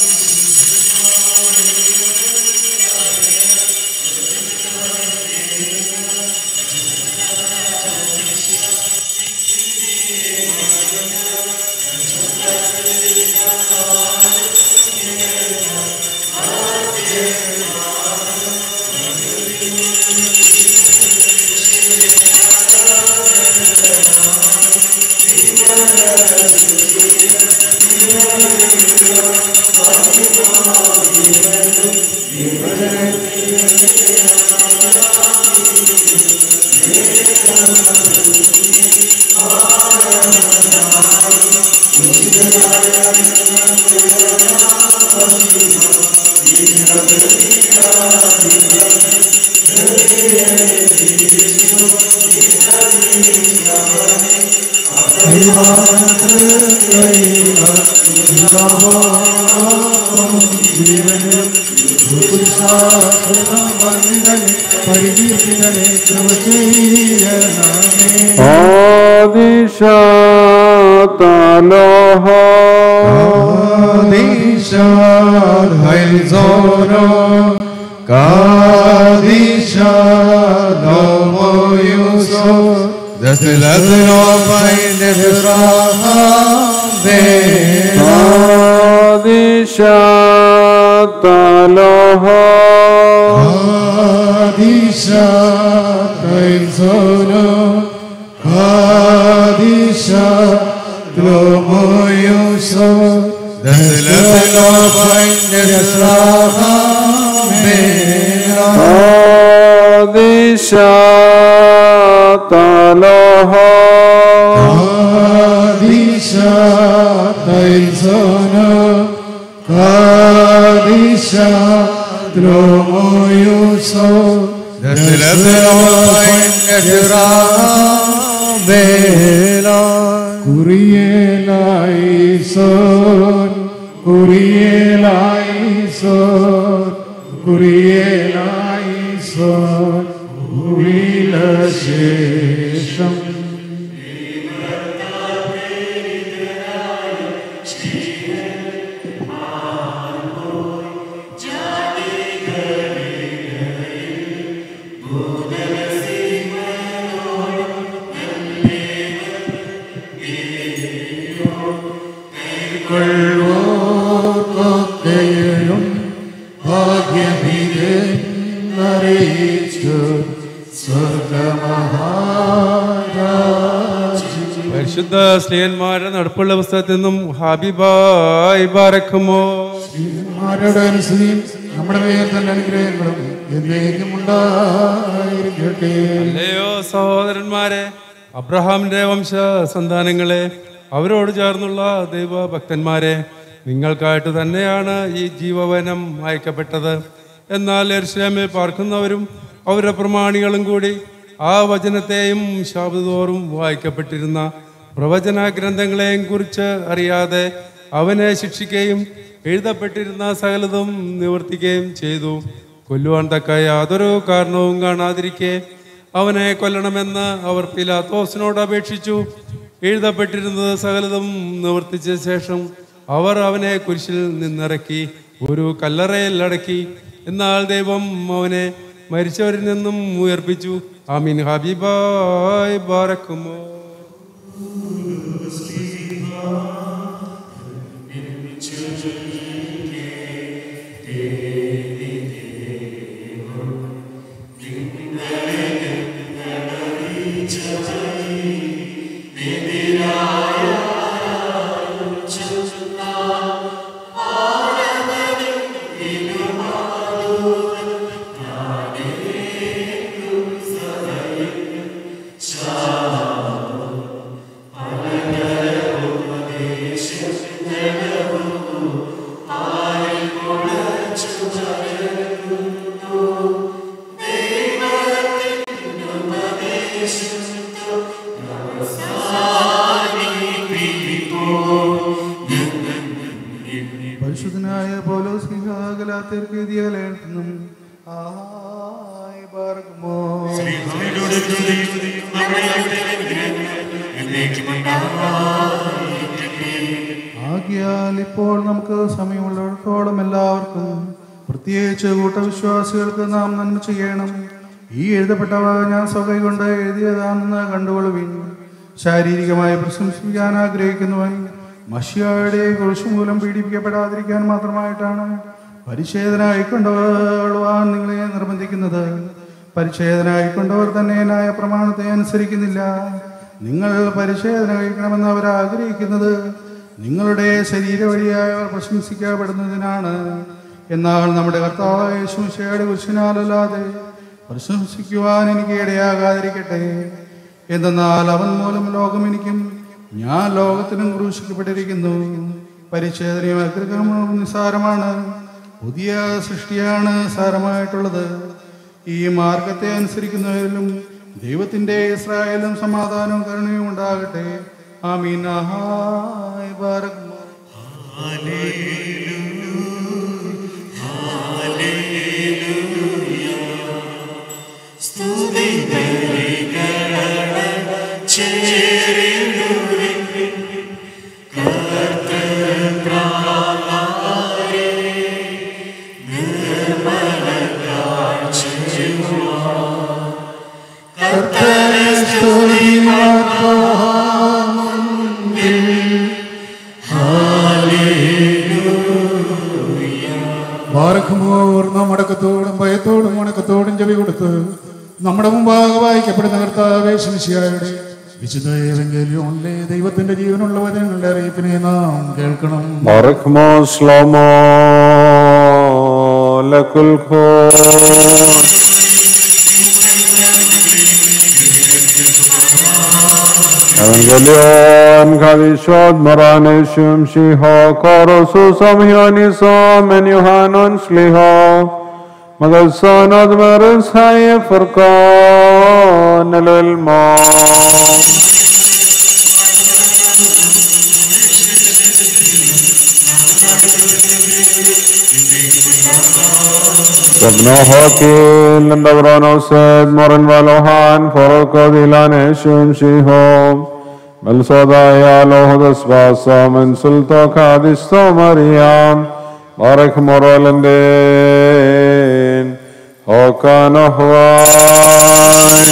പരികീർത്തികളെ കൃപ ചെയ്യണമേ Adishataloha Kadisha Hailzono Kadisha Nomo Yusuf The Celestial of Mind Adishataloha Kadisha Hailzono Kadisha Nomo Yusuf The Celestial of Mind Adishataloha Kadisha Tailzono Kadisha Tromo Yuso Kurielaison Kurielaison Kurielaison Kuriലശേഷം കൊള്ളോർക്കൊക്കെയും ഭാഗ്യമിതെന്നറിയിച്ചു സ്വർഗമഹാരാജി പരിശുദ്ധ സ്ത്രീയന്മാരുടെ നടപ്പുള്ള പുസ്തകത്തിൽ നിന്നും ഹാബിബായി ബാരക്കുമോ ആരുടെ അനുസരിയും നമ്മുടെ പേർ തന്നെ അനുഗ്രഹങ്ങളും എന്നേക്കും ഉണ്ടായിരിക്കട്ടെ അല്ലയോ സഹോദരന്മാരെ അബ്രഹാമിന്റെ വംശ സന്താനങ്ങളെ അവരോട് ചേർന്നുള്ള ദൈവഭക്തന്മാരെ നിങ്ങൾക്കായിട്ട് തന്നെയാണ് ഈ ജീവവനം അയക്കപ്പെട്ടത് എന്നാൽ എർശ്ലേമിൽ പാർക്കുന്നവരും അവരുടെ പ്രമാണികളും കൂടി ആ വചനത്തെയും ശാബ്ദതോറും വായിക്കപ്പെട്ടിരുന്ന പ്രവചന ഗ്രന്ഥങ്ങളെയും കുറിച്ച് അറിയാതെ അവനെ ശിക്ഷിക്കുകയും എഴുതപ്പെട്ടിരുന്ന സകലതും നിവർത്തിക്കുകയും ചെയ്തു കൊല്ലുവാൻ തക്ക യാതൊരു കാരണവും കാണാതിരിക്കെ അവനെ കൊല്ലണമെന്ന് അവർ പിലാത്തോസിനോട് അപേക്ഷിച്ചു എഴുതപ്പെട്ടിരുന്നത് സകലതും നിവർത്തിച്ച ശേഷം അവർ അവനെ കുരിശിൽ നിന്നിറക്കി ഒരു കല്ലറയിൽ അടക്കി എന്നാൽ ദൈവം അവനെ മരിച്ചവരിൽ നിന്നും ഉയർപ്പിച്ചു ആമീൻ ഹബീബായ് ബാരക്കുമോ പരിശുദ്ധനായ പൗലോസ് ഗലാത്യർക്ക് എഴുതിയ ലേഖനം ആയി പാർക്കുമോ ആകിയാൽ ഇപ്പോൾ നമുക്ക് സമയമുള്ളിടത്തോളം എല്ലാവർക്കും പ്രത്യേകിച്ച് കൂട്ടവിശ്വാസികൾക്ക് നാം നന്മ ചെയ്യണം ഈ എഴുതപ്പെട്ടവ ഞാൻ സ്വകൈ കൊണ്ട് എഴുതിയതാണെന്ന് കണ്ടുകൊള്ളുവിൻ ശാരീരികമായി പ്രശംസിക്കാൻ ആഗ്രഹിക്കുന്നവൻ മഷിയായുടെ കുറിച്ച് മൂലം പീഡിപ്പിക്കപ്പെടാതിരിക്കാൻ മാത്രമായിട്ടാണ് പരിച്ഛേദനായിക്കൊണ്ടുവാൻ നിങ്ങളെ നിർബന്ധിക്കുന്നത് പരിച്ഛേദനായിക്കൊണ്ടവർ തന്നെ ന്യായ പ്രമാണത്തെ അനുസരിക്കുന്നില്ല നിങ്ങൾ പരിച്ഛേദന കഴിക്കണമെന്ന് അവർ ആഗ്രഹിക്കുന്നത് നിങ്ങളുടെ ശരീര വഴിയായി അവർ പ്രശംസിക്കപ്പെടുന്നതിനാണ് എന്നാൽ നമ്മുടെ കർത്താവായ യേശുശയുടെ കുരിശിനാലല്ലാതെ പ്രശംസിക്കുവാൻ എനിക്ക് ഇടയാകാതിരിക്കട്ടെ എന്തെന്നാൽ അവൻ മൂലം ലോകം എനിക്കും ഞാൻ ലോകത്തിനും ക്രൂശിക്കപ്പെട്ടിരിക്കുന്നു പരിച്ഛേദനയും അഗ്രഹവും നിസ്സാരമാണ് പുതിയ സൃഷ്ടിയാണ് സാരമായിട്ടുള്ളത് ഈ മാർഗത്തെ അനുസരിക്കുന്നവരിലും ദൈവത്തിന്റെ ഇസ്രായേലും സമാധാനവും കരുണയും ഉണ്ടാകട്ടെ ആമീൻ ആഹായ് ബാരക് ബാറക്കുമോർ നാം അടക്കത്തോടും ഭയത്തോടും അടക്കത്തോടും ചെവി കൊടുത്ത് നമ്മുടെ മുമ്പാകെ വായിക്കപ്പെടുന്ന കർത്താവേ ശംശിയായുടെ വിശുദ്ധ ഏവെങ്കിലുമല്ലേ ദൈവത്തിന്റെ ജീവനുള്ള വചനങ്ങളുടെ അറിയിപ്പിനെ നാം കേൾക്കണം ബറക്മോ ശ്ലോമോ ലക്കുൽ ഖോൻ Evangelion Kavishod Maraneshum Shiho Korosu Samhyonisam En Yohanon Sliho Magalson Admeres Haye Furkan Elilma Tabno Hokil and Davrano said Moran Valohan Foroko Dilane Shum Shihom Melsoda Yalo Svasam and Sulto Kadisto Mariam Barak Moralendin Hokano Hwain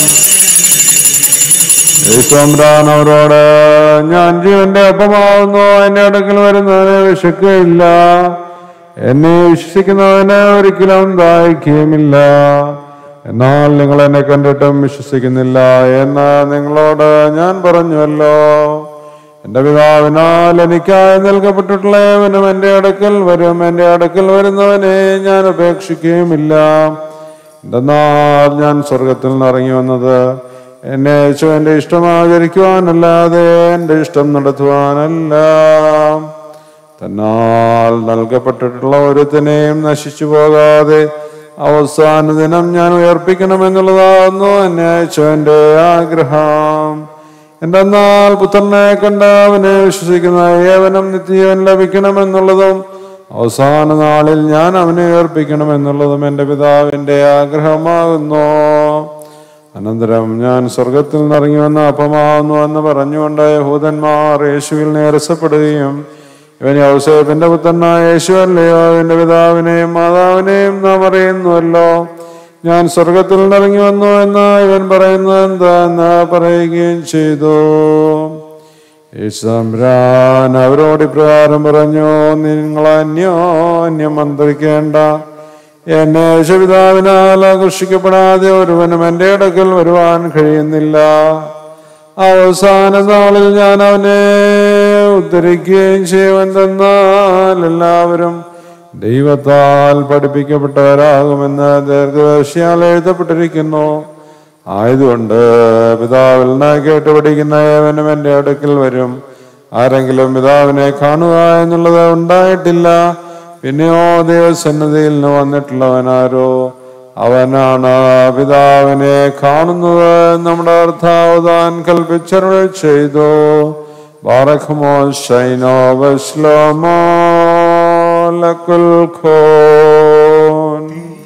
യേശുമ്രാൻ അവരോട് ഞാൻ ജീവന്റെ അപ്പമാവുന്നു എന്റെ അടുക്കൽ വരുന്നതിന് വിശക്കുകയില്ല എന്നെ വിശ്വസിക്കുന്നതിന് ഒരിക്കലും ദാഹിക്കുകയുമില്ല എന്നാൽ നിങ്ങൾ എന്നെ കണ്ടിട്ടും വിശ്വസിക്കുന്നില്ല എന്ന് നിങ്ങളോട് ഞാൻ പറഞ്ഞുവല്ലോ എന്റെ പിതാവിനാൽ എനിക്കായി നൽകപ്പെട്ടിട്ടുള്ള ഏവനും എന്റെ അടുക്കൽ വരും എന്റെ അടുക്കൽ വരുന്നവനെ ഞാൻ ഉപേക്ഷിക്കുകയുമില്ല എന്തെന്നാൽ ഞാൻ സ്വർഗത്തിൽ നിന്ന് ഇറങ്ങി വന്നത് എന്നെ അയച്ചു എന്റെ ഇഷ്ടം ആചരിക്കുവാനല്ലാതെ എന്റെ ഇഷ്ടം നടത്തുവാനല്ല തന്നാൽ നൽകപ്പെട്ടിട്ടുള്ള ഒരുത്തിനെയും നശിച്ചു പോകാതെ അവസാന ദിനം ഞാൻ ഉയർപ്പിക്കണമെന്നുള്ളതാകുന്നു എന്നെ അയച്ചവന്റെ ആഗ്രഹം എന്തെന്നാൽ പുത്രനെ കണ്ട് അവനെ വിശ്വസിക്കുന്ന ഏവനും നിത്യജീവൻ ലഭിക്കണമെന്നുള്ളതും അവസാന നാളിൽ ഞാൻ അവനെ ഉയർപ്പിക്കണമെന്നുള്ളതും എൻ്റെ പിതാവിൻ്റെ ആഗ്രഹമാകുന്നു അനന്തരം ഞാൻ സ്വർഗത്തിൽ നിന്നിറങ്ങി വന്ന അപ്പമാവുന്നു എന്ന് പറഞ്ഞുകൊണ്ട് യഹൂദന്മാർ യേശുവിൽ നേരസപ്പെടുകയും ഇവൻ ഔസേപ്പിന്റെ പുത്രനായ യേശു അല്ലയോ അവന്റെ പിതാവിനെയും മാതാവിനെയും നാം അറിയുന്നുവല്ലോ ഞാൻ സ്വർഗത്തിൽ നിന്നിറങ്ങി വന്നു എന്ന് ഇവൻ പറയുന്നത് എന്താന്ന് പറയുകയും ചെയ്തു യേശുരാൻ അവരോട് ഇപ്രകാരം പറഞ്ഞു നിങ്ങൾ അന്യോന്യം മന്ത്രിക്കേണ്ട എന്നെ യേശുപിതാവിനാൽ ആകർഷിക്കപ്പെടാതെ ഒരുവനും എൻ്റെ അടുക്കൽ വരുവാൻ കഴിയുന്നില്ല അവസാന നാളിൽ ഞാൻ അവനെ ഉദ്ധരിക്കുകയും ചെയ്യുമെന്തെന്നാൽ എല്ലാവരും ദൈവത്താൽ പഠിപ്പിക്കപ്പെട്ടവരാകുമെന്ന് ദീർഘദർശിയാൽ എഴുതപ്പെട്ടിരിക്കുന്നു ആയതുകൊണ്ട് പിതാവിൽ നിന്ന് കേട്ട് പഠിക്കുന്ന ഏവനും എൻ്റെ അടുക്കൽ വരും ആരെങ്കിലും പിതാവിനെ കാണുക എന്നുള്ളത് ഉണ്ടായിട്ടില്ല പിന്നെയോ ദൈവസന്നതിയിൽ നിന്ന് വന്നിട്ടുള്ളവനാരോ അവനാണ് പിതാവിനെ കാണുന്നത് നമ്മുടെ അർത്ഥാവ് താൻ കൽപ്പിച്ചരുൾ ചെയ്തു ബാറഖമോ ഷൈനോ വസ്ലോമോ ലക്കുൽ ഖോൻ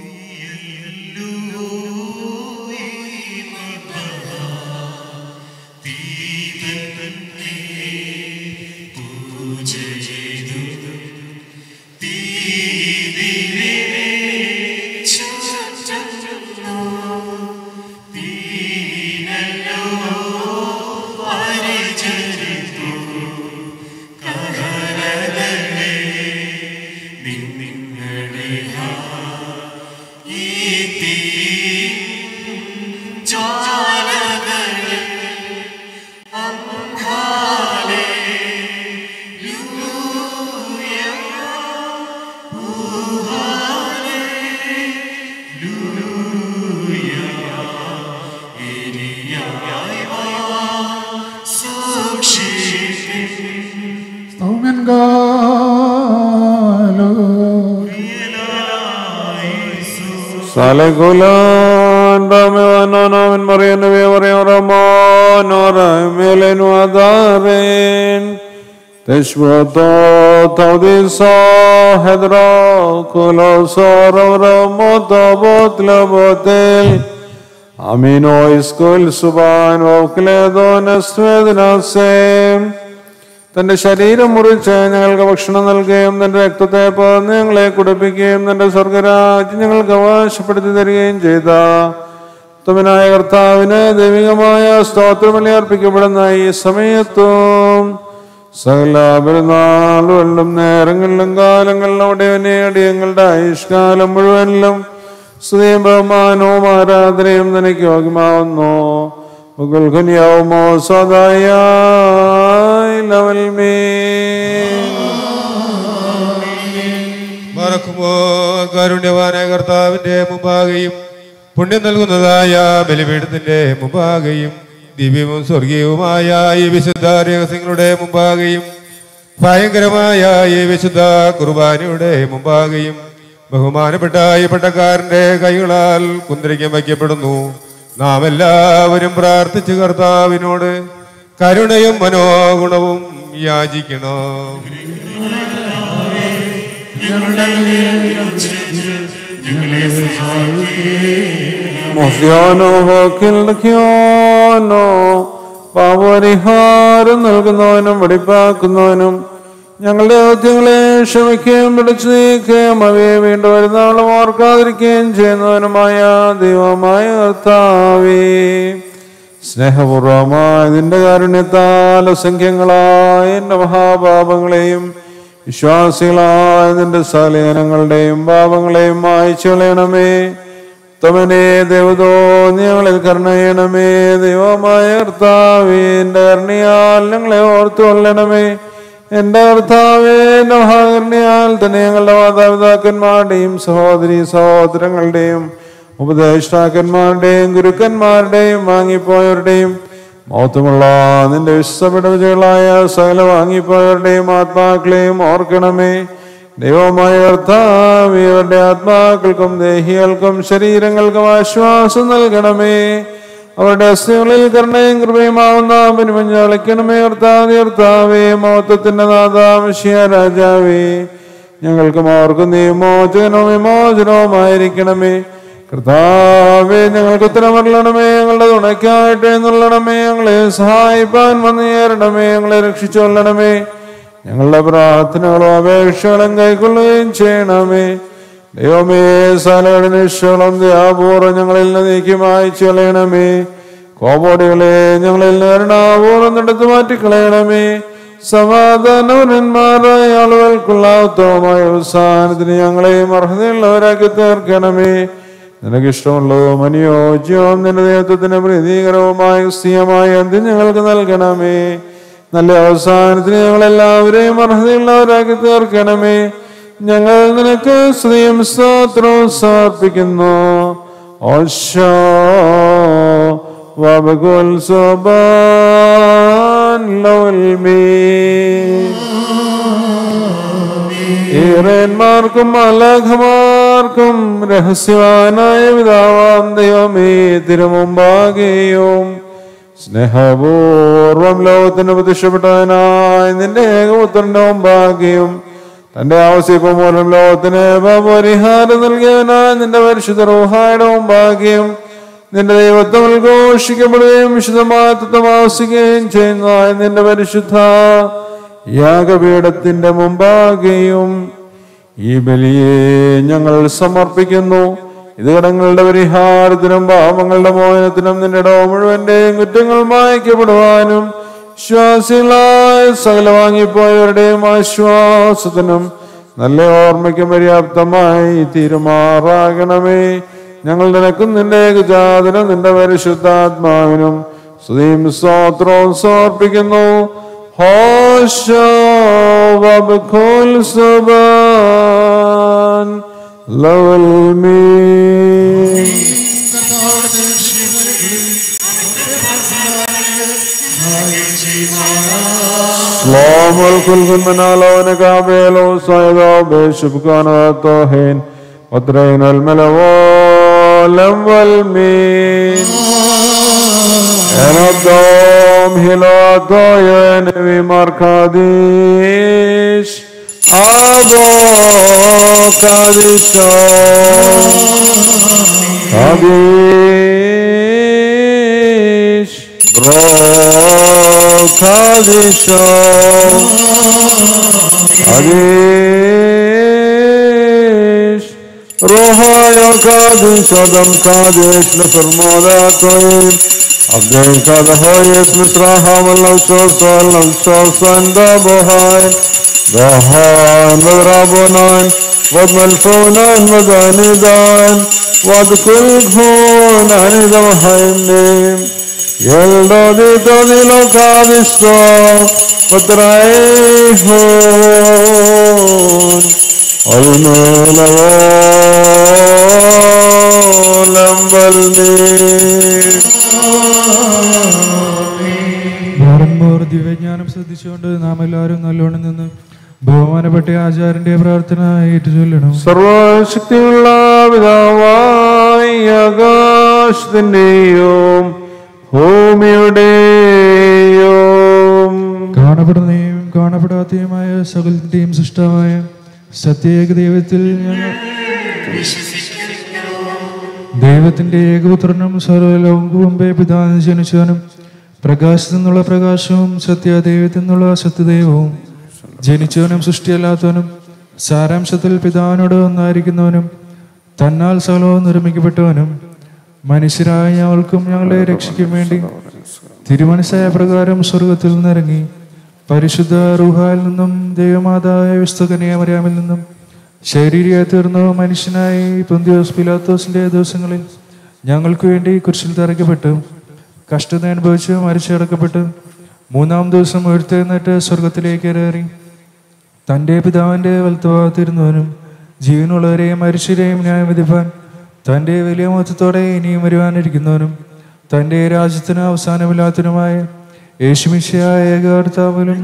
സൗമ്യൻ കാലോ Salekulan Ramevanonomen Mariano Vevario Ramonora Melenu Adaren Teshvato Taudisa Hedra Kulosoro Ramoto Botlabotel Amino Iskul Suban Vokledon Svednasem തന്റെ ശരീരം മുറിച്ച് ഞങ്ങൾക്ക് ഭക്ഷണം നൽകുകയും തന്റെ രക്തത്തെ പകർന്ന് ഞങ്ങളെ കുടിപ്പിക്കുകയും തന്റെ സ്വർഗരാജ്യം ഞങ്ങൾക്ക് അവകാശപ്പെടുത്തി തരികയും ചെയ്ത ഉത്തമനായ കർത്താവിന് ദൈവികമായ സ്തോത്രബലി അർപ്പിക്കപ്പെടുന്ന ഈ സമയത്തും സകല പെരുന്നാളുകളിലും നേരങ്ങളിലും കാലങ്ങളിലും അവിടെയനെ അടിയങ്ങളുടെ ആയുഷ്കാലം മുഴുവനിലും സ്തുതിയും ബഹുമാനവും ആരാധനയും നിനക്ക് യോഗ്യമാവുന്നു മുകുൽഖുനിയാവുമോ സദായ ലവൽമേ മറക്കുമോ കാരുണ്യവാനായ കർത്താവിന്റെ മുമ്പാകെയും പുണ്യം നൽകുന്നതായ ബലിപീഠത്തിന്റെ മുമ്പാകെയും ദിവ്യവും സ്വർഗീയവുമായ ഈ വിശുദ്ധ രഹസ്യങ്ങളുടെ മുമ്പാകെയും ഭയങ്കരമായ ഈ വിശുദ്ധ കുർബാനയുടെ മുമ്പാകെയും ബഹുമാനപ്പെട്ട ഈ പട്ടക്കാരന്റെ കൈകളാൽ കുന്തിരിക്കാൻ വയ്ക്കപ്പെടുന്നു നാം എല്ലാവരും പ്രാർത്ഥിച്ച് കർത്താവിനോട് കരുണയും മനോഗുണവും യാചിക്കണം മോസ്യാനോ ഹോക്കിൽക്യോനോ പാപപരിഹാരം നൽകുന്നവനും വെടിപ്പാക്കുന്നവനും ഞങ്ങളുടെ ദൗത്യങ്ങളെ ക്ഷമിക്കുകയും പിടിച്ചു നീക്കുകയും അവയെ വീണ്ടും വരുന്നാളും ഓർക്കാതിരിക്കുകയും ചെയ്യുന്നവനുമായ ദൈവമായ കർത്താവേ സ്നേഹപൂർവമായ നിന്റെ കാരുണ്യത്താൽ അസംഖ്യങ്ങളായ എന്റെ മഹാപാപങ്ങളെയും വിശ്വാസികളായ നിന്റെ സകലജനങ്ങളുടെയും പാപങ്ങളെയും മായ്ച്ചു കളയണമേ ഉത്തമനെ ദേവതോ ഞങ്ങളിൽ കരുണ ചെയ്യണമേ ദൈവമായ കർത്താവേ എന്റെ കരുണയാൽ ഞങ്ങളെ ഓർത്തു കൊള്ളണമേ എന്റെ കർത്താവേ എന്റെ മഹാകരുണയാൽ തന്നെ ഞങ്ങളുടെ മാതാപിതാക്കന്മാരുടെയും സഹോദരി സഹോദരങ്ങളുടെയും ഉപദേഷ്ടാക്കന്മാരുടെയും ഗുരുക്കന്മാരുടെയും വാങ്ങിപ്പോയവരുടെയും മൗത്തമുള്ള നിന്റെ വിശ്വസപടവിജകളായ സകല വാങ്ങിപ്പോയവരുടെയും ആത്മാക്കളെയും ഓർക്കണമേ ദൈവമായ കർത്താവ് ഇവരുടെ ആത്മാക്കൾക്കും ദേഹികൾക്കും ശരീരങ്ങൾക്കും ആശ്വാസം നൽകണമേ അവരുടെ അസ്ഥികളിൽ കരുണയും കൃപയുമാവുന്ന പിനുമഞ്ഞ് കളിക്കണമേ കർത്താവ് കർത്താവേ മഹത്വത്തിന്റെ നാഥാമശിയ രാജാവേ ഞങ്ങൾക്കും അവർക്കും നീ മോചനവും വിമോചനവുമായിരിക്കണമേ കർത്താവെ ഞങ്ങൾക്ക് ഉത്തരമരണമേ ഞങ്ങളുടെ തുണയ്ക്കായിട്ട് എന്നുള്ളണമേ ഞങ്ങളെ സഹായിപ്പാൻ വന്നു ചേരണമേ ഞങ്ങളെ രക്ഷിച്ചു കൊള്ളണമേ ഞങ്ങളുടെ പ്രാർത്ഥനകളും അപേക്ഷകളും കൈക്കൊള്ളുകയും ചെയ്യണമേ ദൈവമേ സകലയുടെ നിശ്ചലം ദയാപൂർവ്വം ഞങ്ങളിൽ നിന്ന് നീക്കി മായ്ച്ചു കളയണമേ കോപോടികളെ ഞങ്ങളിൽ നിന്ന് കരുണാപൂർവ്വം എടുത്തു മാറ്റിക്കളയണമേ സമാധാനവനന്മാരായ ആളുകൾക്കുള്ള ഉത്തമമായ അവസാനത്തിന് ഞങ്ങളെയും അർഹതയുള്ളവരാക്കി തീർക്കണമേ നിനക്കിഷ്ടമുള്ളതും അനുയോജ്യവും നിന്റെ നേതൃത്വത്തിന് പ്രീതികരവുമായ ക്രിസ്തീയമായ അന്ത്യം ഞങ്ങൾക്ക് നൽകണമേ നല്ല അവസാനത്തിന് ഞങ്ങളെല്ലാവരെയും അർഹതയുള്ളവരാക്കി തീർക്കണമേ ഞങ്ങൾ നിനക്ക് സ്ത്രീയും സ്തോത്രവും സമർപ്പിക്കുന്നു ഓശോ വബകുൽ സുബാൻ ലൗൽമീ ഈറന്മാർക്കും അലഘമാർക്കും രഹസ്യവാനായ പിതാവാം ദൈവമേ തിരുമുമ്പാകെയും സ്നേഹപൂർവം ലോകത്തിന് പ്രതിഷ്ഠപ്പെട്ടവനായ നിന്റെ ഏകപുത്രന്റെ മുമ്പാകെയും തന്റെ ആവശ്യപ്പം മൂലം ലോകത്തിന് പരിഹാരം നൽകിയവനായ നിന്റെ പരിശുദ്ധ റൂഹായുടെ മുമ്പാകെയും നിന്റെ ദൈവത്വം ഉദ്ഘോഷിക്കപ്പെടുകയും വിശുദ്ധമായ തത്വം ആവശ്യിക്കുകയും ചെയ്യുന്നതായ നിന്റെ പരിശുദ്ധ യാഗപീഠത്തിന്റെ മുമ്പാകെയും ഈ ബലിയെ ഞങ്ങൾ സമർപ്പിക്കുന്നു ഇത് കടങ്ങളുടെ പരിഹാരത്തിനും പാപങ്ങളുടെ മോചനത്തിനും നിന്റെ ഇടവ് മുഴുവന്റെയും കുറ്റങ്ങൾ മായ്ക്കപ്പെടുവാനും വിശ്വാസികളായ സകല വാങ്ങിപ്പോയവരുടെയും ആശ്വാസത്തിനും നല്ല ഓർമ്മയ്ക്കും പര്യാപ്തമായി തീരുമാറാകണമേ ഞങ്ങൾ നിനക്കും നിന്റെ ഏകജാതനും നിന്റെ പരിശുദ്ധാത്മാവിനും സ്തുതിയും സ്തോത്രവും സമർപ്പിക്കുന്നു ഹോശോ വബഖുൽ സുബാൻ ലവൽ മീ سلام الكل من على نكابيل وصيدا بشبكان توهين وترين الملوالم والمين الدوم هلا طاين في مركاديش أبو كاديشو كاديش برو كاديشو كاديش روحا يا كاديش أدم كاديش لفرمودا طيب عبدين كاد هاي اسم تراها من لو شوصا لو شوصا دابو هاي دهان وضربونان وضملفونان وضانيدان وضكل فون عن دمهينيم يلدو دي تودي لو كادشتو وترايحون والمولولم بالمين ഭാരന്മാർ ദിവ്യജ്ഞാനം ശ്രദ്ധിച്ചുകൊണ്ട് നാം എല്ലാവരും നല്ലോണം നിന്ന് ബഹുമാനപ്പെട്ട ആചാര്യന്റെ പ്രാർത്ഥന ഏറ്റുചൊല്ലണം സർവശക്തിയുള്ള പിതാവായി ആകാശത്തിന്റെയും ഭൂമിയുടെയും കാണപ്പെടുന്നതും കാണപ്പെടാത്തതുമായ സകലത്തിന്റെയും സൃഷ്ടാവായ സത്യേക ദൈവത്തിൽ ഞങ്ങൾ ദൈവത്തിന്റെ ഏകപുത്രനും സർവലോകങ്ങൾക്ക് മുമ്പേ പിതാവിന് ജനിച്ചവനും പ്രകാശത്തിൽ നിന്നുള്ള പ്രകാശവും സത്യദൈവത്തിൽ നിന്നുള്ള സത്യദൈവവും ജനിച്ചവനും സൃഷ്ടിയല്ലാത്തവനും സാരാംശത്തിൽ പിതാവിനോട് ഒന്നായിരിക്കുന്നവനും തന്നാൽ സകലവും നിർമ്മിക്കപ്പെട്ടവനും മനുഷ്യരായ ഞങ്ങൾക്കും ഞങ്ങളെ രക്ഷിക്കും വേണ്ടി തിരുമനസായ പ്രകാരം സ്വർഗത്തിൽ നിന്നിറങ്ങി പരിശുദ്ധ റുഹായിൽ നിന്നും ദൈവമാതായ വിസ്തുകന്യാമര്യാമിൽ നിന്നും ശരീരയായി തീർന്ന മനുഷ്യനായി പൊന്തിയോസ് പിലാത്തോസിന്റെ ദിവസങ്ങളിൽ ഞങ്ങൾക്ക് വേണ്ടി കുരിശിൽ തറയ്ക്കപ്പെട്ടു കഷ്ടത അനുഭവിച്ച് മരിച്ചടക്കപ്പെട്ട് മൂന്നാം ദിവസം ഉയർത്തെഴുന്നേറ്റ് സ്വർഗത്തിലേക്ക് കയറി തൻ്റെ പിതാവിൻ്റെ വലത്തുഭാഗത്തിരുന്നവനും ജീവനുള്ളവരെയും മനുഷ്യരെയും ന്യായം വിധിപ്പാൻ തൻ്റെ വലിയ മൊത്തത്തോടെ ഇനിയും വരുവാനിരിക്കുന്നവനും തൻ്റെ രാജ്യത്തിന് അവസാനമില്ലാത്തതിനുമായ യേശുമിശയായ ഏകാർത്താവിലും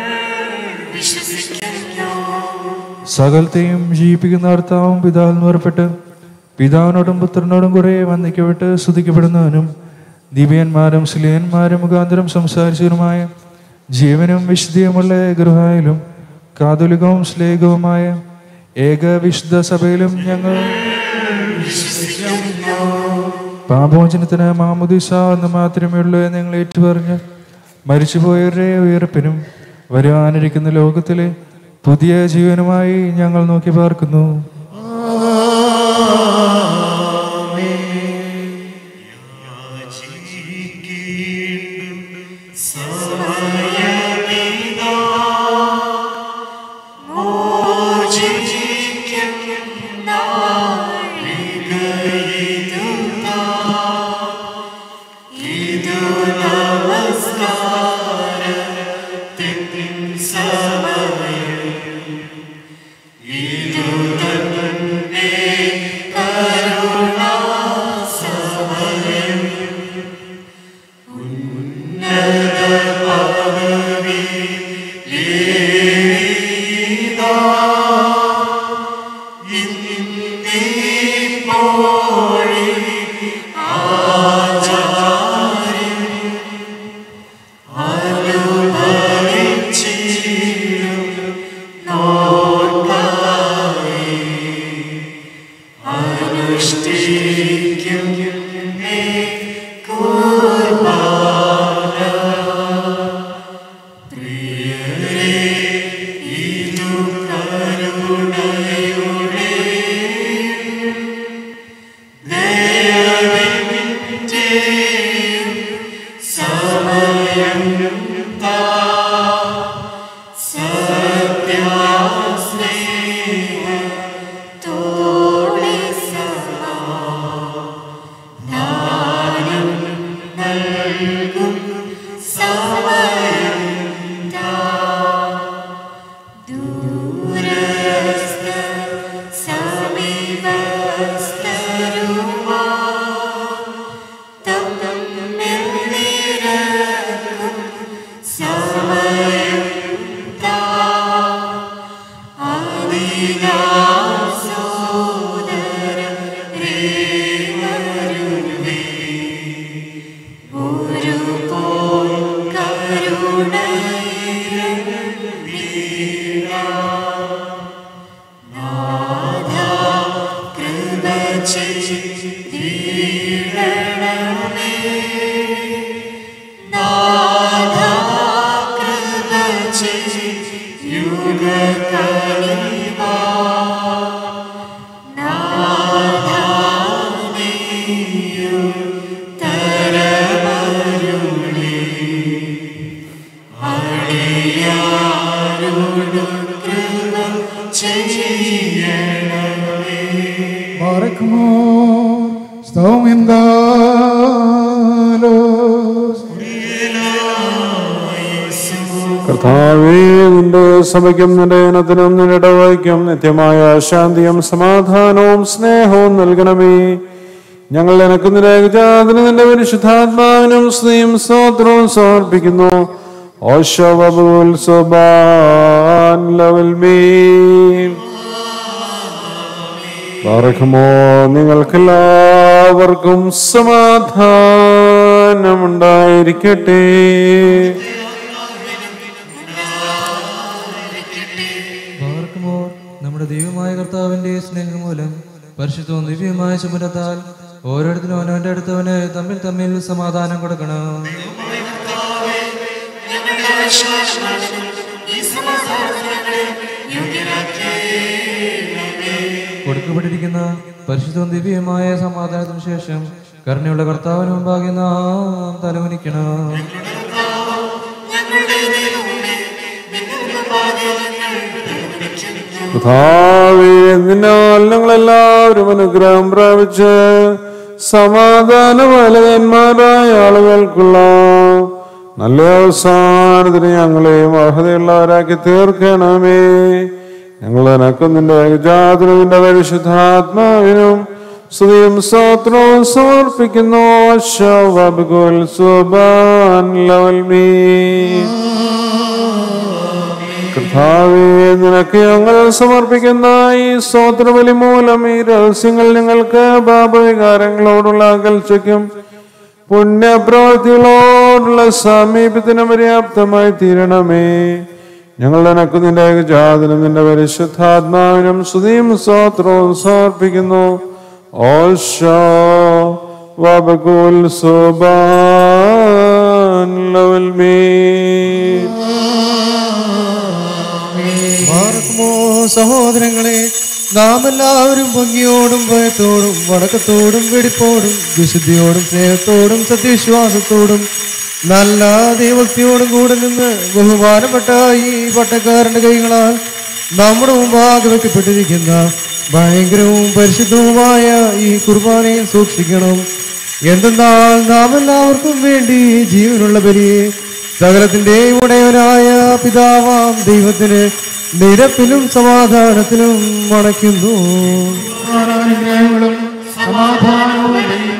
സകലത്തെയും ജീവിപ്പിക്കുന്ന കർത്താവും പിതാവിൽ പുറപ്പെട്ട് പിതാവിനോടും പുത്രനോടും കുറെ വന്ദിക്കപ്പെട്ട് സ്തുതിക്കപ്പെടുന്നവനും ദിവ്യന്മാരും സ്ലിയന്മാരും മുഖാന്തരം സംസാരിച്ചവരുമായ ജീവനും വിശുദ്ധിയുമുള്ള ഗൃഹായാലും കാതുലികവും ശ്ലേകവുമായ ഏക വിശുദ്ധ സഭയിലും ഞങ്ങൾ പാപോചനത്തിന് മാമുദിസ എന്ന് മാത്രമേ ഉള്ളൂ എന്ന് ഞങ്ങൾ ഏറ്റുപറഞ്ഞ് മരിച്ചുപോയവരുടെ ഉയർപ്പിനും വരുവാനിരിക്കുന്ന ലോകത്തിലെ പുതിയ ജീവനുമായി ഞങ്ങൾ നോക്കി പാർക്കുന്നു Barakmo, stau in dalos. കർത്താവേ നിന്റെ സഭയ്ക്കും നിന്റെ ഇനത്തിനും നിന്റെ ഇടവയ്ക്കും നിത്യമായ ശാന്തിയും സമാധാനവും സ്നേഹവും നൽകണമേ ഞങ്ങൾ എനക്ക് നിന്റെ ഏകജാതന് നിന്റെ പരിശുദ്ധാത്മാവിനും സ്നേഹം സ്തോത്രവും സമർപ്പിക്കുന്നു ഓശോബുൽ സുബാൻ ലവൽ മീൻ പാർക്കുമോ നിങ്ങൾക്കെല്ലാവർക്കും സമാധാനമുണ്ടായിരിക്കട്ടെ പാർക്കുമോ നമ്മുടെ ദൈവമായ കർത്താവിന്റെ സ്നേഹം മൂലം പരിശുദ്ധവും ദിവ്യമായ ചുമരത്താൽ ഓരോരുത്തരും അവനവന്റെ അടുത്തവന് തമ്മിൽ തമ്മിൽ സമാധാനം കൊടുക്കണം കൊടുക്കപ്പെട്ടിരിക്കുന്ന പരിശുദ്ധവും ദിവ്യമായ സമാധാനത്തിന് ശേഷം കരുണയുള്ള കർത്താവിന് മുമ്പാകെ നാം തലകുനിക്കണം കർത്താവേ നിന്നാൽ ഞങ്ങളെല്ലാവരും അനുഗ്രഹം പ്രാപിച്ച് സമാധാനപാലകന്മാരായ ആളുകൾക്കുള്ള നല്ല അവസാനത്തിന് ഞങ്ങളെയും അർഹതയുള്ളവരാക്കി തീർക്കണമേ ഞങ്ങൾ എനക്കും നിന്റെ ഏകജാതനും നിന്റെ പരിശുദ്ധാത്മാവിനും സ്തുതിയും സ്തോത്രവും സമർപ്പിക്കുന്നു ശവബുൽ സുബാൻ ലവൽ മീ കർത്താവേ നിനക്ക് ഞങ്ങൾ സമർപ്പിക്കുന്ന ഈ സ്തോത്രബലി മൂലം ഈ രഹസ്യങ്ങൾ നിങ്ങൾക്ക് പാപവികാരങ്ങളോടുള്ള അകൽച്ചയ്ക്കും പുണ്യപ്രവൃത്തികളോടുള്ള സമീപത്തിനും പര്യാപ്തമായി തീരണമേ ഞങ്ങൾ നിനക്ക് നിന്റെ ഏകജാതനും നിന്റെ പരിശുദ്ധാത്മാവിനും സ്തുതിയും സ്തോത്രവും സമർപ്പിക്കുന്നു أوشا وبكل صبان لو المين മാർക്കുമോ സഹോദരങ്ങളെ നാം എല്ലാവരും ഭംഗിയോടും ഭയത്തോടും വണക്കത്തോടും വെടിപ്പോടും വിശുദ്ധിയോടും സ്നേഹത്തോടും സത്യവിശ്വാസത്തോടും നല്ല ദൈവക്തിയോടും കൂടെ നിന്ന് ബഹുമാനപ്പെട്ട ഈ പട്ടക്കാരന്റെ കൈകളാൽ നമ്മുടെ മുമ്പാകെ വെക്കപ്പെട്ടിരിക്കുന്ന ഭയങ്കരവും പരിശുദ്ധവുമായ ഈ കുർബാനയെ സൂക്ഷിക്കണം എന്തെന്നാൽ നാം എല്ലാവർക്കും വേണ്ടി ജീവനുള്ള ബലിയെ സകലത്തിന്റെ ഉടയവനായ പിതാവാം ദൈവത്തിന് നിരപ്പിലും സമാധാനത്തിലും മണയ്ക്കുന്നു അനുഗ്രഹങ്ങളും സമാധാനവും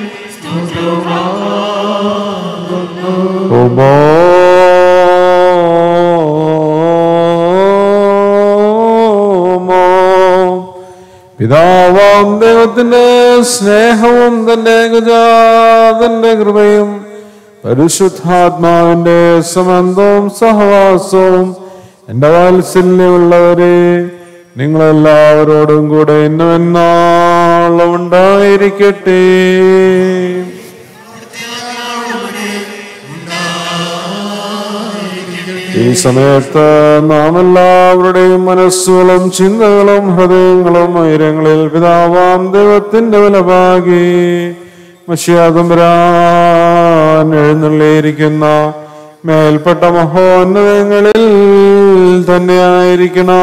പിതാവാം ദൈവത്തിന്റെ സ്നേഹവും തന്റെ ഗജാതന്റെ കൃപയും പരിശുദ്ധാത്മാവിന്റെ സമന്തവും സഹവാസവും എന്റെ വാത്സല്യമുള്ളവരെ നിങ്ങളെല്ലാവരോടും കൂടെ ഇന്നുമെന്നാളും ഉണ്ടായിരിക്കട്ടെ ഈ സമയത്ത് നാം എല്ലാവരുടെയും മനസ്സുകളും ചിന്തകളും ഹൃദയങ്ങളും ഉയരങ്ങളിൽ പിതാവാം ദൈവത്തിന്റെ വലഭാഗി മഷിയാകുംബരാൻ എഴുന്നള്ളിയിരിക്കുന്ന മേൽപ്പെട്ട മഹോന്നതങ്ങളിൽ തന്നെയായിരിക്കണം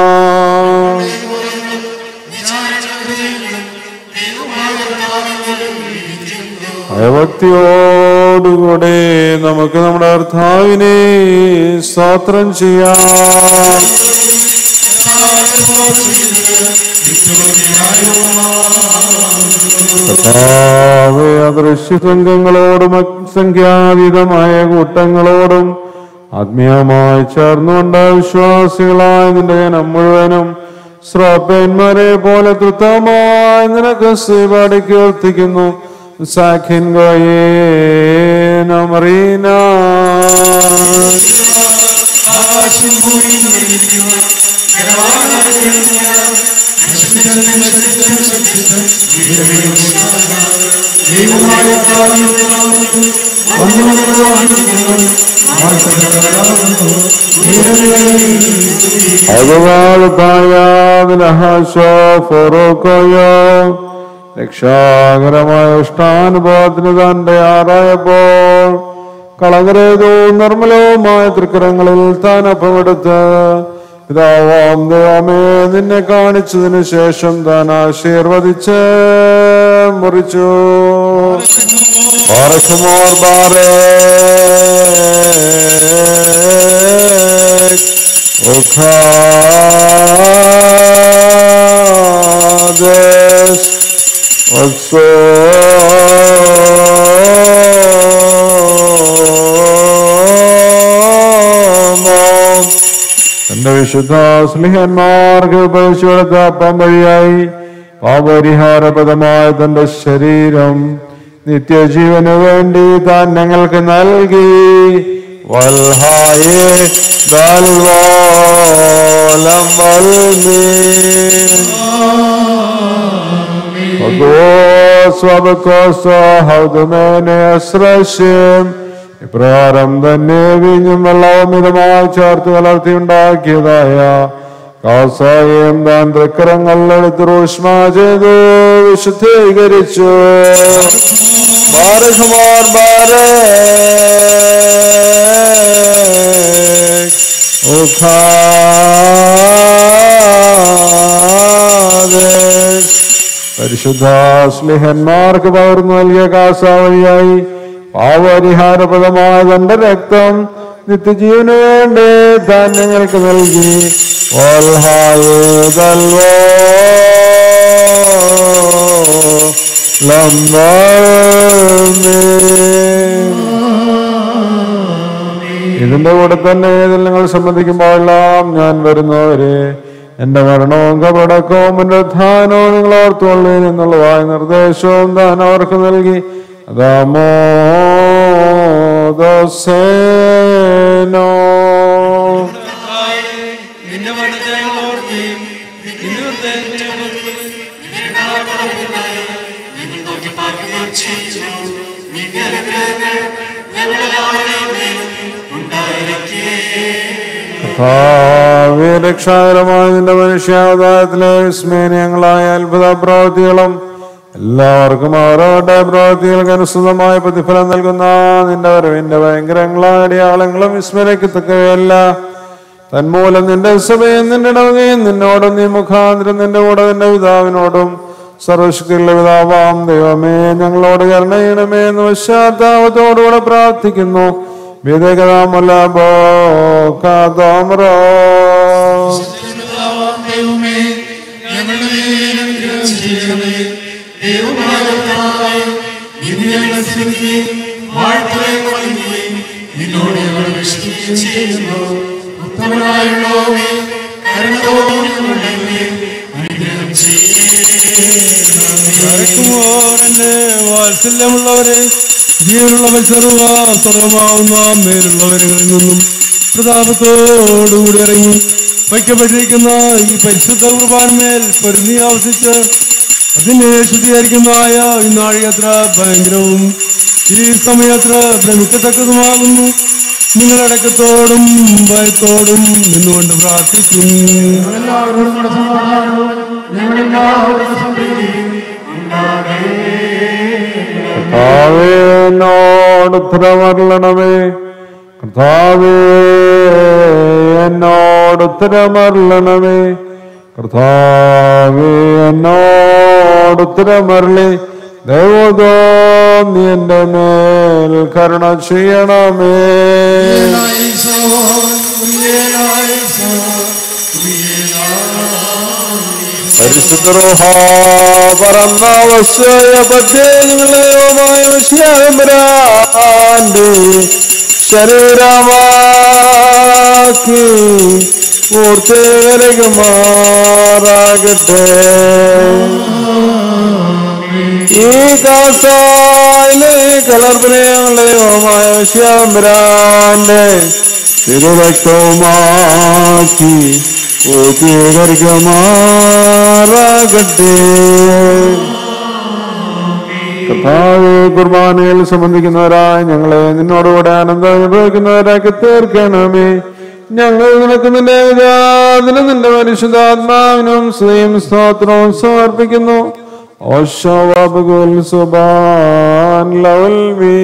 ഭയഭക്തിയോടുകൂടെ നമുക്ക് നമ്മുടെ കർത്താവിനെ സ്തോത്രം ചെയ്യാം കർത്താവേ അദൃശ്യ സംഘങ്ങളോടും സംഖ്യാതീതമായ കൂട്ടങ്ങളോടും ആത്മീയമായി ചേർന്നുകൊണ്ട് വിശ്വാസികളായ നിന്റെ ജനം മുഴുവനും ശ്രോപ്പന്മാരെ പോലെ തൃത്തമായി നിനക്ക് ശ്രീപാടി കീർത്തിക്കുന്നു സാഖിൻ മറീന രക്ഷാകരമായ ഇഷ്ടാനുഭവത്തിന് തന്റെ ആറായപ്പോൾ കളകരേതവും നിർമ്മലവുമായ തൃക്കരങ്ങളിൽ താൻ അപ്പമെടുത്ത് പിതാവാം ദൈവമേ നിന്നെ കാണിച്ചതിന് ശേഷം താൻ ആശീർവദിച്ച് മുറിച്ചു പാറക്കുമോർ ബാറേ Ukhades also തന്റെ വിശുദ്ധ സ്ലിഹന്മാർക്ക് പരിശുദ്ധ അപ്പം വഴിയായി പാപരിഹാരപ്രദമായ തന്റെ ശരീരം നിത്യജീവന് വേണ്ടി താൻ ഞങ്ങൾക്ക് നൽകി വൽഹായേ ദൽവാലം വൽമീൻ സ്വബക്കോസ്വഹൗദമേനശ്രശ്യം ഇപ്രകാരം തന്നെ വീഞ്ഞും വെള്ളവും മിതമായി ചേർത്ത് കലർത്തിയുണ്ടാക്കിയതായ കാസായം താൻ തൃക്കരങ്ങളിലെടുത്ത് റൂഷ്മ ചെയ്തു വിശുദ്ധീകരിച്ചു ബാരകുമാർ ബാരേ ഉഖാദേ പരിശുദ്ധ സ്ലിഹന്മാർക്ക് പകർന്നു നൽകിയ കാസ വഴിയായി പാവപരിഹാരപ്രദമായ തന്റെ രക്തം നിത്യജീവന് വേണ്ടി താൻ ഞങ്ങൾക്ക് നൽകി വൽഹായേ ദൽവോ ഇതിന്റെ കൂടെ തന്നെ ഇതിൽ നിങ്ങൾ സംബന്ധിക്കുമ്പോഴെല്ലാം ഞാൻ വരുന്നവരെ എന്റെ മരണവും കപടക്കവും എന്റെ ഉത്ഥാനവും നിങ്ങൾ ഓർത്തുകൊള്ളേ എന്നുള്ളതായ നിർദ്ദേശവും താൻ അവർക്ക് നൽകി അതാമോ ദോസേനോ നിന്റെ മരണത്തെ ഓർക്കുകയും നിന്റെ ഹൃദയത്തെ കർത്താവേ രക്ഷാകരമായ നിന്റെ മനുഷ്യാവതാരത്തിലെ വിസ്മയനീയങ്ങളായ അത്ഭുത പ്രവൃത്തികളും എല്ലാവർക്കും അവരവരുടെ പ്രവൃത്തികൾക്ക് അനുസൃതമായ പ്രതിഫലം നൽകുന്ന നിന്റെ വരവിന്റെ ഭയങ്കരങ്ങളായ അടയാളങ്ങളും വിസ്മരിക്കത്തക്കവയല്ല തന്മൂലം നിന്റെ സഭയും നിന്റെ ഇടവകയും നിന്നോടും നീ മുഖാന്തരം നിന്റെ കൂടെ നിന്റെ പിതാവിനോടും സർവശക്തിയുള്ള പിതാവാം ദൈവമേ ഞങ്ങളോട് കരുണ ചെയ്യണമേ എന്ന് പശ്ചാത്താപത്തോടുകൂടെ പ്രാർത്ഥിക്കുന്നു വിവേകതാമല്ല ബോക്കാതോമറോ ദൈവമേ ഞങ്ങളുടെ മേൽ അനുഗ്രഹം ചെയ്യണമേ ദൈവമായ കർത്താവേ, നിന്നെ ഞങ്ങൾ സ്തുതിക്കുകയും വാഴ്ത്തുകയും വണങ്ങുകയും നിന്നോട് ഞങ്ങൾ വിശ്വസിക്കുകയും ചെയ്യുന്നു ഉത്തമനായുള്ളവേ കരുണ തോന്നി ഞങ്ങളുടെ മേൽ അനുഗ്രഹം എന്റെ വാത്സല്യമുള്ളവരെ ജീവനുള്ളവർ സർവ സർവമാവുന്ന മേലുള്ളവരിൽ നിന്നും പ്രതാപത്തോടുകൂടി ഇറങ്ങി വയ്ക്കപ്പെട്ടിരിക്കുന്ന ഈ പരിശുദ്ധ കുർബാൻമേൽ പൊരുന്നി ആവസിച്ച് അതിനെ ശുദ്ധീകരിക്കുന്നതായ ഈ നാഴികത്ര ഭയങ്കരവും ഈ സമയത്ര ഭ്രമിക്കത്തക്കതുമാകുന്നു നിങ്ങളടക്കത്തോടും ഭയത്തോടും നിന്നുകൊണ്ട് പ്രാർത്ഥിക്കും എല്ലാവരോടും കൂടെ സമാധാനവും ഞങ്ങളെല്ലാവരുടെ സംപ്രീതിയും കർത്താവേ എന്നോട് ഉത്തരമരളണമേ കർത്താവേ എന്നോട് ഉത്തരമരളണമേ കർത്താവേ എന്നോട് ഉത്തരമരളി ദൈവതോ നീ എൻ്റെ മേൽ കരുണ ചെയ്യണമേ പരിശുദ്ധ പറന്ന വസ്തുയ പദ്യങ്ങളെയോമായ വിശ്വാമരാന്റെ ശരീരമാക്കി പൂർത്തികരകുമാറാകട്ടെ ഈ കാസായിലെ കലർപ്പനയുള്ളതുമായ വിശ്വാമരാന്റെ തിരുവക്തവുമാക്കി പൂർത്തീകരിക്കുമാറാകട്ടെ കർത്താവെ കുർബാനയിൽ സംബന്ധിക്കുന്നവരായി ഞങ്ങളെ നിന്നോടുകൂടെ ആനന്ദം അനുഭവിക്കുന്നവരാക്കി തീർക്കണമേ ഞങ്ങൾ നിനക്ക് നിന്റെ വിജാതിനും നിന്റെ പരിശുദ്ധാത്മാവിനും സ്വയം സ്തോത്രവും സമർപ്പിക്കുന്നു ഓശോബുൽ സുബാൻ ലവൽ മീ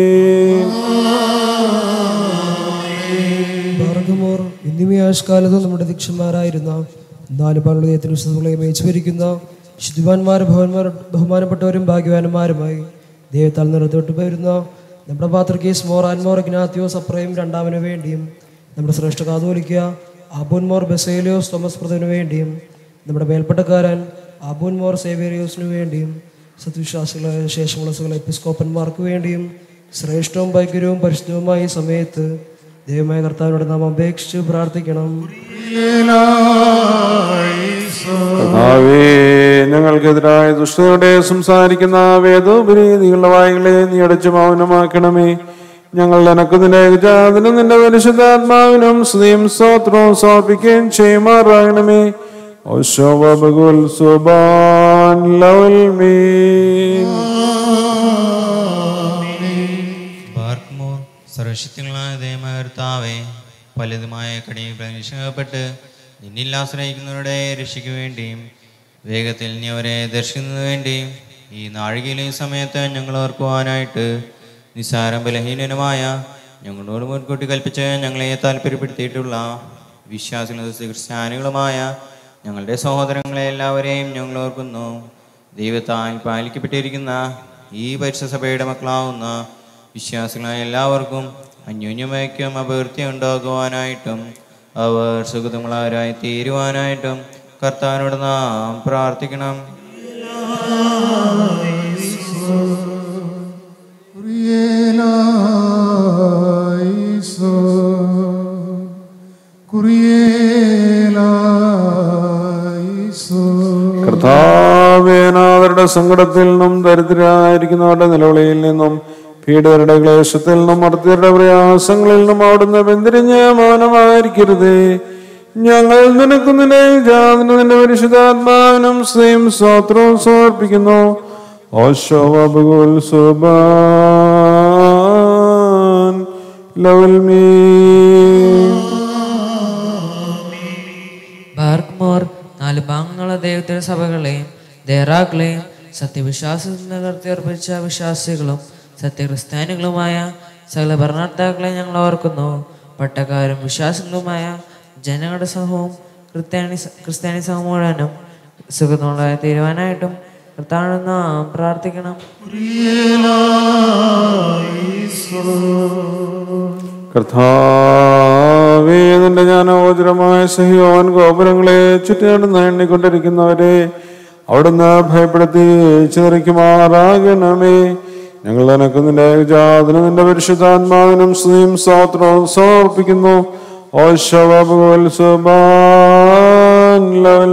ഭാർഗമോർ ഇന്നിമയാഷ്കാലത്ത് നമ്മുടെ ദീക്ഷന്മാരായിരുന്ന നാല് പാർലയത്തിന് വിശുദ്ധങ്ങളെ മേച്ചുവരിക്കുന്ന ശുദ്ധിമാന്മാർ ഭവന്മാർ ബഹുമാനപ്പെട്ടവരും ഭാഗ്യവാന്മാരുമായി ദൈവത്താൽ നിറത്തോട്ട് പോയിരുന്ന നമ്മുടെ പാത്രക്കേസ് മോർ ആൻമോർ ഇഗ്നാത്തിയോസ് അപ്രയും രണ്ടാമന് വേണ്ടിയും നമ്മുടെ ശ്രേഷ്ഠ കാതോലിക്ക ആബോൻ മോർ ബെസേലിയോസ് തോമസ് പ്രഥവിന് വേണ്ടിയും നമ്മുടെ മേൽപ്പട്ടക്കാരൻ ആബോൻ മോർ സേവേരിയോസിനു വേണ്ടിയും സത്വിശ്വാസികളായ ശേഷമുള്ള സകല എപ്പിസ്കോപ്പന്മാർക്ക് വേണ്ടിയും ശ്രേഷ്ഠവും ഭൈകര്യവും പരിശുദ്ധവുമായ ഈ സമയത്ത് ദൈവമായ കർത്താവിനോട് നാം അപേക്ഷിച്ച് പ്രാർത്ഥിക്കണം കർത്താവേ ഞങ്ങൾക്കെതിരായ ദുഷ്ടതയോടെ സംസാരിക്കുന്ന വേദോപരീതികളുടെ വായികളെ നീ അടച്ചു മൗനമാക്കണമേ ഞങ്ങൾ നിനക്ക് നിന്റെ ഏകജാതനും നിന്റെ പരിശുദ്ധാത്മാവിനും സ്തുതിയും സ്തോത്രവും സമർപ്പിക്കുകയും ചെയ്യുമാറാകണമേ ഓശോബുൽ സുബാൻ ലവൽ മീ ബാർക്കുമോർ സർവശക്തികളായ ദൈവമായ കർത്താവേ പലതുമായ കടിയിൽ പ്രവേശിക്കപ്പെട്ട് നിന്നിൽ ആശ്രയിക്കുന്നവരുടെ രക്ഷയ്ക്ക് വേണ്ടിയും വേഗത്തിൽ നീ അവരെ ദർശിക്കുന്നതിന് വേണ്ടിയും ഈ നാഴികയിലെ സമയത്ത് ഞങ്ങൾ ഓർക്കുവാനായിട്ട് നിസ്സാരം ബലഹീനനുമായ ഞങ്ങളോട് മുൻകൂട്ടി കൽപ്പിച്ച് ഞങ്ങളെ താല്പര്യപ്പെടുത്തിയിട്ടുള്ള വിശ്വാസികളും ക്രിസ്ത്യാനികളുമായ ഞങ്ങളുടെ സഹോദരങ്ങളെ എല്ലാവരെയും ഞങ്ങൾ ഓർക്കുന്നു ദൈവത്താൽ പാലിക്കപ്പെട്ടിരിക്കുന്ന ഈ പരിശുദ്ധ സഭയുടെ മക്കളാവുന്ന വിശ്വാസികളായ എല്ലാവർക്കും അന്യോന്യമയ്ക്കും അഭിവൃദ്ധി ഉണ്ടാകുവാനായിട്ടും അവർ സുഖതങ്ങളായി തീരുവാനായിട്ടും കർത്താവിനോട് നാം പ്രാർത്ഥിക്കണം കുറിയേലായിസോ കുറിയേലായിസോ കർത്താവേനാഥരുടെ സങ്കടത്തിൽ നിന്നും ദരിദ്രരായിരിക്കുന്നവരുടെ നിലവിളിയിൽ നിന്നും പീഡകരുടെ ക്ലേശത്തിൽ നിന്നും മർത്യരുടെ പ്രയാസങ്ങളിൽ നിന്നും അവിടുന്ന് ബന്ധിരിഞ്ഞ് മൗനമായിരിക്കരുതേ ഞങ്ങൾ നിനക്ക് നിന്റെ ജാതിന് നിന്റെ പരിശുദ്ധാത്മാവിനും സ്വയം സ്തോത്രവും സമർപ്പിക്കുന്നു ഓശോബുൽ സുബാൻ ലവൽ മീ ഭാഗങ്ങളുള്ള ദൈവത്തിന്റെ സഭകളെയും ദേറാക്കളെയും സത്യവിശ്വാസത്തിൽ നിലർത്തിയർപ്പിച്ച വിശ്വാസികളും സത്യക്രിസ്ത്യാനികളുമായ സകല ഭരണകർത്താക്കളെ ഞങ്ങൾ ഓർക്കുന്നു പട്ടക്കാരും വിശ്വാസികളുമായ ജനങ്ങളുടെ സമൂഹവും ക്രിസ്ത്യാനി ക്രിസ്ത്യാനി സമൂഹം മുഴുവനും സുഖമുള്ളതായി തീരുവാനായിട്ടും കർത്താവിനോട് നാം പ്രാർത്ഥിക്കണം കർത്താവേ നിന്റെ ജ്ഞാനോചരമായ സഹിയോൻ ഗോപുരങ്ങളെ ചുറ്റിനടന്ന് എണ്ണിക്കൊണ്ടിരിക്കുന്നവരെ അവിടുന്ന് ഭയപ്പെടുത്തി ചിതറിക്കുമാറാകണമേ ഞങ്ങൾ നിനക്ക് നിന്റെ ജാതിനും നിന്റെ പരിശുദ്ധാത്മാവിനും സ്തുതിയും സ്തോത്രവും സമർപ്പിക്കുന്നു ഓ ശവൽ സുബാൻ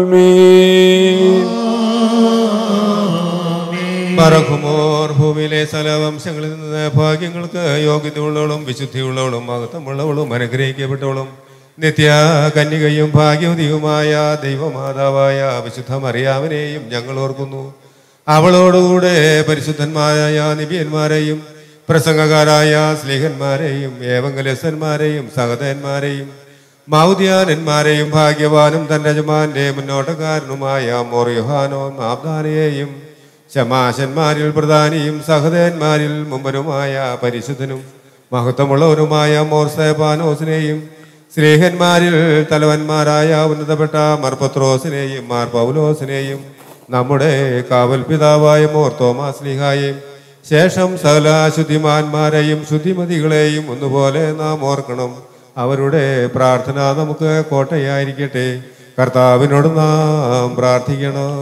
പറക്കുമോർ ഭൂമിയിലെ സകലവംശങ്ങളിൽ നിന്ന് ഭാഗ്യങ്ങൾക്ക് യോഗ്യതയുള്ളവളും വിശുദ്ധിയുള്ളവളും മഹത്വമുള്ളവളും അനുഗ്രഹിക്കപ്പെട്ടവളും നിത്യ കന്യകയും ഭാഗ്യവതിയുമായ ദൈവമാതാവായ വിശുദ്ധ മറിയാവിനെയും ഞങ്ങൾ ഓർക്കുന്നു അവളോടുകൂടെ പരിശുദ്ധന്മാരായ നിബിയന്മാരെയും പ്രസംഗകാരായ സ്നേഹന്മാരെയും ഏവങ്കലസന്മാരെയും സഹതന്മാരെയും മൗദ്യാനന്മാരെയും ഭാഗ്യവാനും തന്റെ യജമാന്റെ മുന്നോട്ടക്കാരനുമായ മോറിയുഹാനോ നാബ്ദാനെയും ശമാശന്മാരിൽ പ്രധാനിയും സഹതന്മാരിൽ മുമ്പനുമായ പരിശുദ്ധനും മഹത്വമുള്ളവനുമായ മോർസേപാനോസിനെയും സ്നേഹന്മാരിൽ തലവന്മാരായ ഉന്നതപ്പെട്ട മർപത്രോസിനെയും മാർ പൗലോസിനെയും നമ്മുടെ കാവൽ പിതാവായ മോർ തോമാസ്ലിഹായെയും ശേഷം സകല ശുദ്ധിമാന്മാരെയും ശുദ്ധിമതികളെയും ഒന്നുപോലെ നാം ഓർക്കണം അവരുടെ പ്രാർത്ഥന നമുക്ക് കോട്ടയായിരിക്കട്ടെ കർത്താവിനോട് നാം പ്രാർത്ഥിക്കണം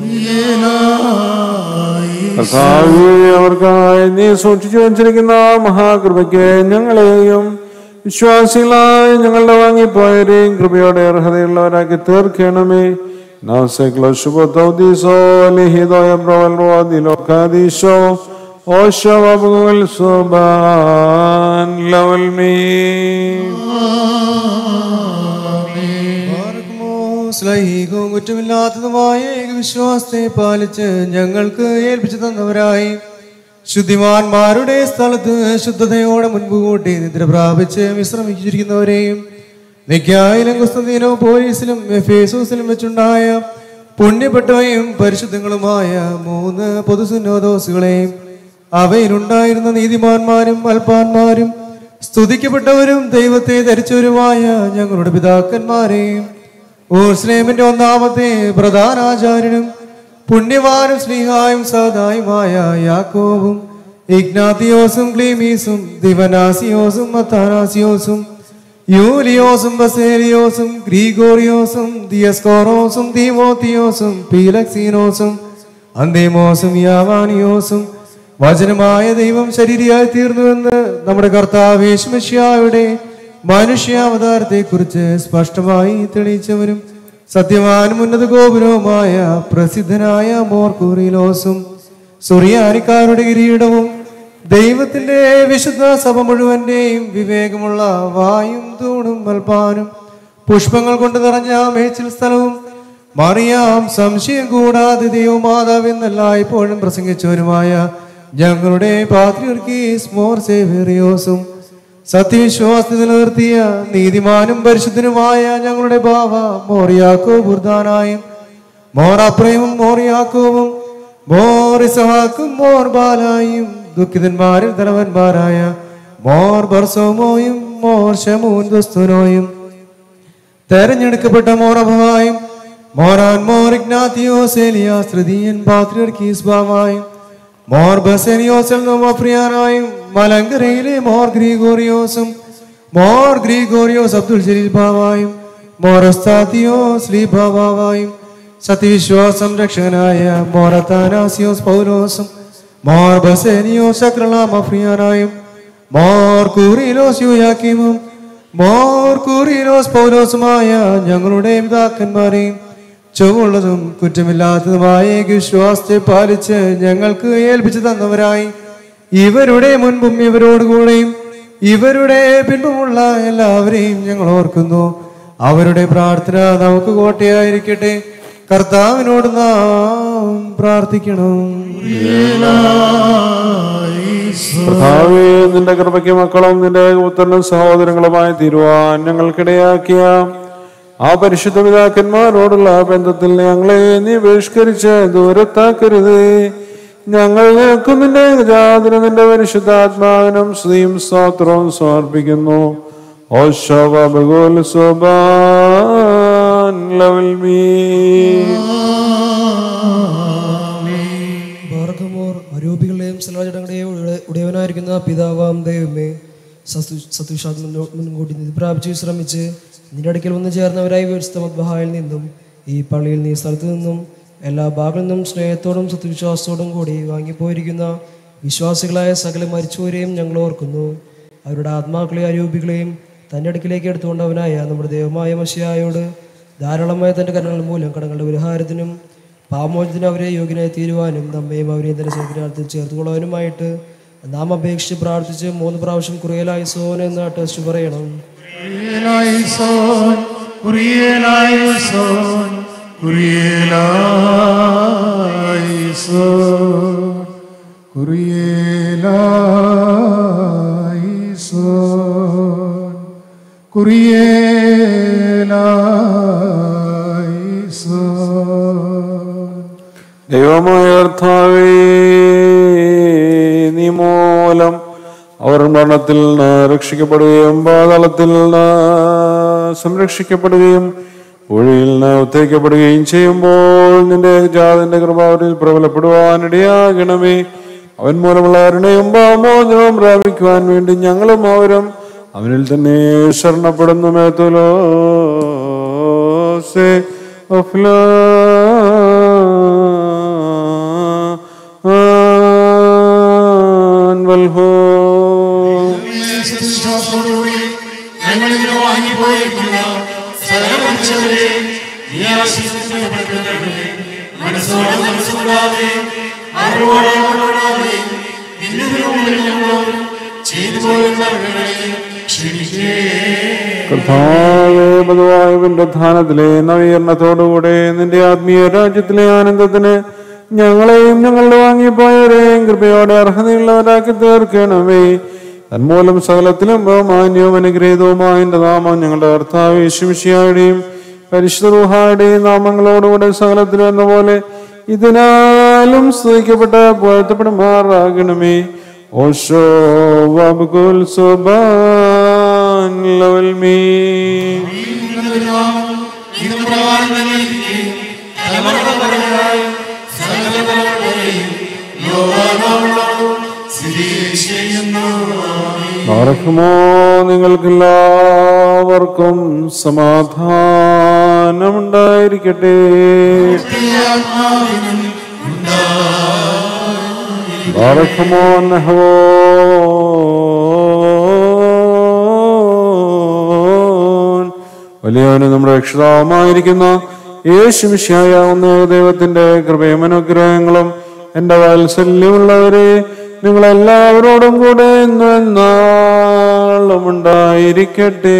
കർത്താവേ അവർക്കായി നീ സൂക്ഷിച്ചു വച്ചിരിക്കുന്ന മഹാകൃപയ്ക്ക് ഞങ്ങളെയും വിശ്വാസികളായി ഞങ്ങളുടെ വാങ്ങിപ്പോയവരെയും കൃപയോടെ അർഹതയുള്ളവരാക്കി തീർക്കണമേ നാസെക്ലോ ശുഭത്തൗദീസോ ലിഹിതോയ പ്രവൽവാദിലോക്കാദീശോ ഓശോ വബുൽ സുബാൻ ലവൽ മീ സ്ലൈഹികവും കുറ്റമില്ലാത്തതുമായ ഏകവിശ്വാസത്തെ പാലിച്ച് ഞങ്ങൾക്ക് ഏൽപ്പിച്ചു തന്നവരായി ശുദ്ധിമാന്മാരുടെ സ്ഥലത്ത് ശുദ്ധതയോടെ മുൻപ് കൂട്ടി നിദ്ര പ്രാപിച്ച് വിശ്രമിച്ചിരിക്കുന്നവരെയും നിക്കായിലും കുസ്തീനവും പോലീസിലും എഫേസൂസിലും വെച്ചുണ്ടായ പുണ്യപ്പെട്ടവയും പരിശുദ്ധങ്ങളുമായ മൂന്ന് പൊതുസുന്നോദോസുകളെയും അവയിലുണ്ടായിരുന്ന നീതിമാന്മാരും അൽപ്പാന്മാരും സ്തുതിക്കപ്പെട്ടവരും ദൈവത്തെ ധരിച്ചവരുമായ ഞങ്ങളുടെ പിതാക്കന്മാരെയും ഓർസ്ലേമിന്റെ ഒന്നാമത്തെ പ്രധാനാചാര്യനും പുണ്യവാനും സ്നേഹായും സദായുമായ യാക്കോബും ഇഗ്നാത്തിയോസും ക്ലീമീസും ദിവനാസിയോസും മത്താനാസിയോസും യൂലിയോസും ബസേലിയോസും ഗ്രീഗോറിയോസും ദിയസ്കോറോസും ദീമോത്തിയോസും പീലക്സീനോസും അന്തേമോസും യാവാനിയോസും വചനമായ ദൈവം ശരീരയായി തീർന്നുവെന്ന് നമ്മുടെ കർത്താവ് യേശുമശ്യായുടെ മനുഷ്യാവതാരത്തെ കുറിച്ച് സ്പഷ്ടമായി തെളിയിച്ചവരും സത്യവാനും ഉന്നത ഗോപുരവുമായ പ്രസിദ്ധനായ മോർക്കൂറിലോസും സുറിയാനിക്കാരുടെ കിരീടവും ദൈവത്തിന്റെ വിശുദ്ധ സഭ മുഴുവന്റെയും വിവേകമുള്ള വായും തൂണും മൽപ്പാനും പുഷ്പങ്ങൾ കൊണ്ട് നിറഞ്ഞ മേച്ചിൽ സ്ഥലവും മറിയാം സംശയം കൂടാതെ ദൈവമാതാവ് എന്നല്ലായ്പ്പോഴും പ്രസംഗിച്ചവരുമായ ഞങ്ങളുടെ പാത്രിയർക്കീസ് മോർ സേവേറിയോസും സത്യവിശ്വാസത്തിൽ നിലനിർത്തിയ നീതിമാനും പരിശുദ്ധനുമായ ഞങ്ങളുടെ ബാവ മോറിയാക്കോ ബുർദാനായും മോർ അപ്രേമും മോറിയാക്കോവും മോർ ഇസഹാക്കും മോർ ബാലായും ദുഃഖിതന്മാരിൽ തലവന്മാരായ മോർ ബർസോമോയും മോർ ഷമൂൻ ദുസ്തുനോയും തെരഞ്ഞെടുക്കപ്പെട്ട മോറഭവായും മോറാൻ മോർ ഇഗ്നാത്തിയോസ് ഏലിയാസ് തൃതീയൻ പാത്രിയർക്കീസ് ബാവായും മോർ ബസേനിയോസിൽ നിന്നും അഫ്രിയാനായും മലങ്കരയിലെ മോർ ഗ്രീഗോറിയോസും മോർ ഗ്രീഗോറിയോസ് അബ്ദുൽ ജലീൽ ബാവായും മോർ ഒസ്താത്തിയോസ് ലീ ബാവായും സത്യവിശ്വാസം രക്ഷകനായ മോറത്താനാസിയോസ് പൗലോസും മോർ ബസേനിയോസ് അക്രലാം അഫ്രിയാനായും മോർ കൂറിലോസ് യുയാക്കിമും മോർ കൂറിലോസ് പൗലോസുമായ ഞങ്ങളുടെ പിതാക്കന്മാരെയും ചൊവ്വുള്ളതും കുറ്റമില്ലാത്തതുമായ വിശ്വാസത്തെ പാലിച്ച് ഞങ്ങൾക്ക് ഏൽപ്പിച്ചു തന്നവരായി ഇവരുടെ മുൻപും ഇവരോടുകൂടെയും ഇവരുടെ പിൻപുമുള്ള എല്ലാവരെയും ഞങ്ങൾ ഓർക്കുന്നു അവരുടെ പ്രാർത്ഥന നമുക്ക് കോട്ടയായിരിക്കട്ടെ കർത്താവിനോട് നാം പ്രാർത്ഥിക്കണം കർത്താവേ നിന്റെ കൃപയ്ക്ക് മക്കളും നിന്റെ പുത്രനും സഹോദരങ്ങളുമായി തീരുവാൻ ഞങ്ങൾക്കിടയാക്കിയ ആ പരിശുദ്ധ പിതാക്കന്മാരോടുള്ള ബന്ധത്തിൽ ഞങ്ങളെ നീ ബഹിഷ്കരിച്ച് ദൂരത്താക്കരുത് ഞങ്ങൾ നിനക്കും നിന്റെ ജാതിന് നിന്റെ പരിശുദ്ധാത്മാവിനും സ്ത്രീയും സ്തോത്രവും സമർപ്പിക്കുന്നു ഓ ശോഭ ബഗോൽ സോബാൻ ലവൽ മീ ഭാർഗമോർ അരൂപികളുടെയും സലാചടങ്ങളുടെയും ഉടയവനായിരിക്കുന്ന പിതാവാം ദൈവമേ സതുഷാത് മുൻകൂട്ടി നിധി പ്രാപിച്ച് വിശ്രമിച്ച് നിന്റെ അടുക്കൽ വന്ന് ചേർന്നവരായി വ്യവസ്ഥമദ്ബഹായിൽ നിന്നും ഈ പള്ളിയിൽ നീ സ്ഥലത്തു നിന്നും എല്ലാ ഭാഗങ്ങളിൽ നിന്നും സ്നേഹത്തോടും സത്യവിശ്വാസത്തോടും കൂടി വാങ്ങിപ്പോയിരിക്കുന്ന വിശ്വാസികളായ സകല മരിച്ചവരെയും ഞങ്ങൾ ഓർക്കുന്നു അവരുടെ ആത്മാക്കളെയും അരൂപികളെയും തൻ്റെ അടുക്കിലേക്ക് എടുത്തുകൊണ്ടവനായ നമ്മുടെ ദൈവമായ മഷിയായോട് ധാരാളമായ തൻ്റെ കരണങ്ങൾ മൂലം കടങ്ങളുടെ പരിഹാരത്തിനും പാമോചനത്തിന് അവരെ യോഗ്യനായി തീരുവാനും നമ്മയും അവരെയും തന്നെ സ്വർഗ്ഗരാജ്യത്തിൽ ചേർത്തുകൊള്ളുവാനുമായിട്ട് നാം അപേക്ഷിച്ച് പ്രാർത്ഥിച്ച് മൂന്ന് പ്രാവശ്യം കുറയലായി സോൻ എന്ന് ടെസ്റ്റ് പറയണം Kurielaison, Kurielaison, Kurielaison, Kurielaison, Kurielaison. ദൈവമായ കർത്താവേ നീ മൂലം അവർ മരണത്തിൽ നിന്ന് രക്ഷിക്കപ്പെടുകയും പാതാളത്തിൽ നിന്ന് സംരക്ഷിക്കപ്പെടുകയും പുഴയിൽ നിന്ന് ഉത്തേക്കപ്പെടുകയും ചെയ്യുമ്പോൾ നിന്റെ ജാതിന്റെ കൃപ അവരിൽ പ്രബലപ്പെടുവാനിടയാകണമേ അവൻ മൂലമുള്ള അരുണയും പാമോചനവും പ്രാപിക്കുവാൻ വേണ്ടി ഞങ്ങളും അവരും അവനിൽ തന്നെ ശരണപ്പെടുന്നു മേത്തുലോ സേ വിശ്വാസത്തോടുകൂടി ഞങ്ങൾ ഇങ്ങനെ വാങ്ങിപ്പോയിരിക്കുന്ന സകലമനുഷ്യരെ നീ ആശീർവദിക്കപ്പെട്ടവരെ മനസ്സോടെ മനസ്സുകൂടാതെ അറിവോടെ അറിവോടാതെ നിന്റെ തിരുമുമ്പിൽ ഞങ്ങളോട് ചെയ്തു പോയവരെ ക്ഷമിക്കേ കർത്താവേ പതിവായവന്റെ ധാനത്തിലെ നവീകരണത്തോടുകൂടെ നിന്റെ ആത്മീയ രാജ്യത്തിലെ ആനന്ദത്തിന് ഞങ്ങളെയും ഞങ്ങളുടെ വാങ്ങിപ്പോയവരെയും കൃപയോടെ അർഹതയുള്ളവരാക്കി തീർക്കണമേ തന്മൂലം സകലത്തിലും ബഹുമാന്യവും അനുഗ്രഹീതവുമായ എന്റെ നാമം ഞങ്ങളുടെ കർത്താവ് യേശുമിഷിയായുടെയും പരിശുദ്ധ റൂഹായുടെയും നാമങ്ങളോടുകൂടെ സകലത്തിലും എന്ന പോലെ ഇതിനാലും സ്തുതിക്കപ്പെട്ട പുഴത്തപ്പെടുമാറാകണമേ ഓശോ വബുകുൽ സുബാൻ ലവൽ മീ ഇന്ന് പ്രകാരം തന്നെ ഇരിക്കുകയും തലമുറ തലമുറയായി സകല തലമുറയെയും ലോകാലോകങ്ങളോടും സ്ഥിതി ചെയ്യുന്നു ആർക്കുമോ നിങ്ങൾക്കെല്ലാവർക്കും സമാധാനമുണ്ടായിരിക്കട്ടെ ആത്മാവിനും ആർക്കുമോ നഹവോൻ വലിയവന് നമ്മുടെ രക്ഷിതാവുമായിരിക്കുന്ന യേശുമിശിയായാവുന്ന ദൈവത്തിന്റെ കൃപയും അനുഗ്രഹങ്ങളും എന്റെ വാത്സല്യമുള്ളവരെ നിങ്ങളെല്ലാവരോടും കൂടെ ഇന്നും എന്നാളും ഉണ്ടായിരിക്കട്ടെ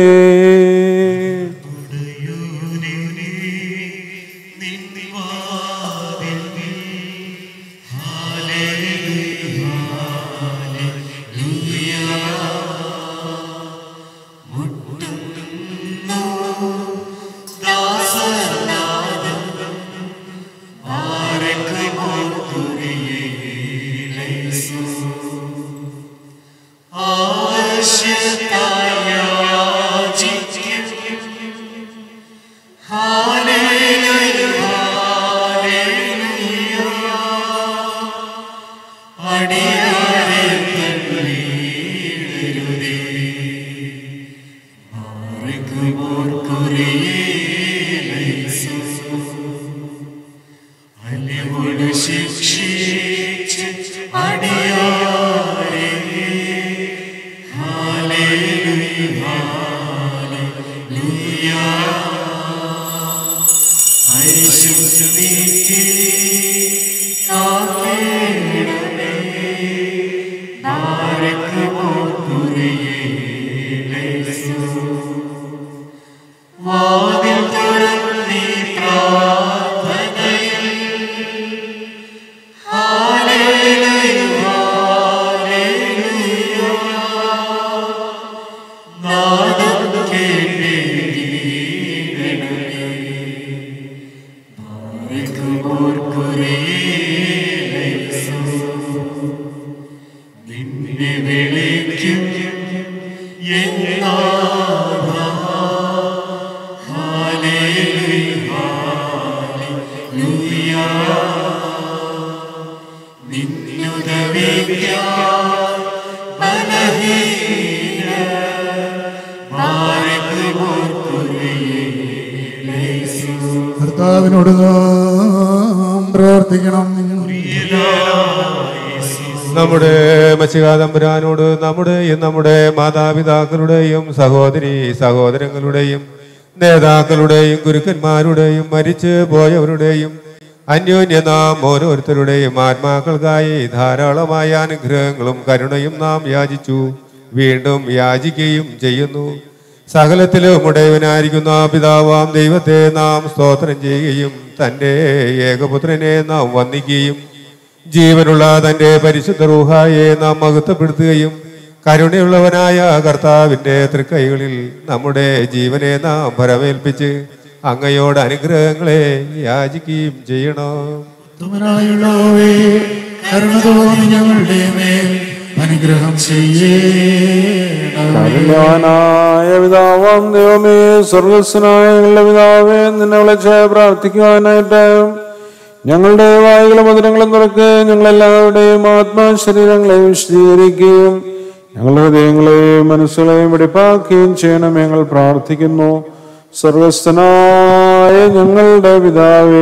ശിക്ഷിച്ച് അടിയാരെ ഹാലേലുയ ഹാലേലുയ ഐശ്വര്യനീതി കാക്കേണമേ നാരക്ക് ഓർക്കുറിയേലേസു വാതിൽ തുറന്നീ പ്രാർത്ഥനയിൽ ഹാലേലുയ നാദം കേട്ടേ കർത്താവിനോട് നാം പ്രാർത്ഥിക്കണം നമ്മുടെ മത്സ്യകാതമ്പുരാനോട് നമ്മുടെയും നമ്മുടെ മാതാപിതാക്കളുടെയും സഹോദരി സഹോദരങ്ങളുടെയും നേതാക്കളുടെയും ഗുരുക്കന്മാരുടെയും മരിച്ചു പോയവരുടെയും അന്യോന്യ നാം ഓരോരുത്തരുടെയും ആത്മാക്കൾക്കായി ധാരാളമായ അനുഗ്രഹങ്ങളും കരുണയും നാം യാചിച്ചു വീണ്ടും യാചിക്കുകയും ചെയ്യുന്നു സകലത്തിലും ഉടയവനായിരിക്കുന്ന പിതാവാം ദൈവത്തെ നാം സ്തോത്രം ചെയ്യുകയും തൻ്റെ ഏകപുത്രനെ നാം വന്ദിക്കുകയും ജീവനുള്ള തൻ്റെ പരിശുദ്ധ റൂഹായെ നാം മഹത്വപ്പെടുത്തുകയും കരുണയുള്ളവനായ കർത്താവിൻ്റെ തൃക്കൈകളിൽ നമ്മുടെ ജീവനെ നാം ഭരമേൽപ്പിച്ച് അങ്ങയോട് അനുഗ്രഹങ്ങളെ യാചിക്കുകയും ചെയ്യണം ഉത്തമനായുള്ളവേ കരുണ തോന്നി ഞങ്ങളുടെ മേൽ അനുഗ്രഹം ചെയ്യണം കാരുണ്യവാനായ പിതാവാം ദൈവമേ സ്വർഗസ്വനായ ഞങ്ങളുടെ പിതാവേ നിന്നെ വിളിച്ച് പ്രാർത്ഥിക്കുവാനായിട്ട് ഞങ്ങളുടെ വായുകളും മധുരങ്ങളും തുറക്ക് ഞങ്ങളെല്ലാവരുടെയും ആത്മാ ശരീരങ്ങളെയും വിശദീകരിക്കുകയും ഞങ്ങളുടെ ഹൃദയങ്ങളെയും മനസ്സുകളെയും വെടിപ്പാക്കുകയും ചെയ്യണം ഞങ്ങൾ പ്രാർത്ഥിക്കുന്നു സ്വർഗസ്ഥനായ ഞങ്ങളുടെ പിതാവേ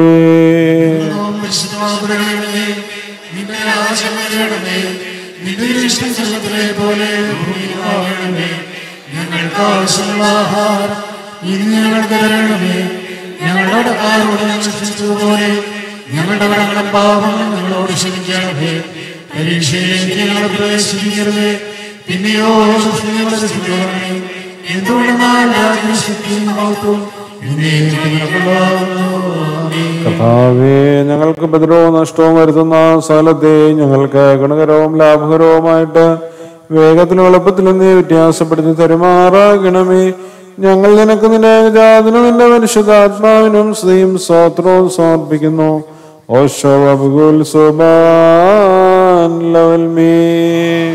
നിന്റെ രാജ്യം വരണമേ നിന്റെ ഇഷ്ടം സ്വർഗ്ഗത്തിലെ പോലെ ഭൂമിയിലാകണമേ ഞങ്ങൾക്ക് ആവശ്യമുള്ള ആഹാരം ഇന്ന് ഞങ്ങൾക്ക് തരണമേ ഞങ്ങളുടെ കാരോട് ഞങ്ങൾ ക്ഷമിച്ചതുപോലെ ഞങ്ങളുടെ കടങ്ങളും പാപങ്ങളും ഞങ്ങളോട് ക്ഷമിക്കണമേ പരീക്ഷയിലേക്ക് ഞങ്ങളെ പ്രവേശിപ്പിക്കരുതേ പിന്നെയോ ഞങ്ങളെ രക്ഷിക്കണമേ എന്തുകൊണ്ടെന്നാൽ രാജ്യം ശക്തിയും മഹത്വവും എന്നേക്കും നിനക്കുള്ളതാകുന്നു. ആമേൻ. കർത്താവേ ഞങ്ങൾക്ക് ഉപദ്രവവും നഷ്ടവും വരുത്തുന്ന സ്ഥലത്തെ ഞങ്ങൾക്ക് ഗുണകരവും ലാഭകരവുമായിട്ട് വേഗത്തിലും എളുപ്പത്തിലും നീ വ്യത്യാസപ്പെടുത്തി തരുമാറാകണമേ ഞങ്ങൾ നിനക്ക് നിന്റെ ജാതിനും നിന്റെ പരിശുദ്ധാത്മാവിനും സ്ത്രീയും സ്തോത്രവും സമർപ്പിക്കുന്നു ഓശോ അബുഗുൽ സുബാൻ ലവൽ മീൻ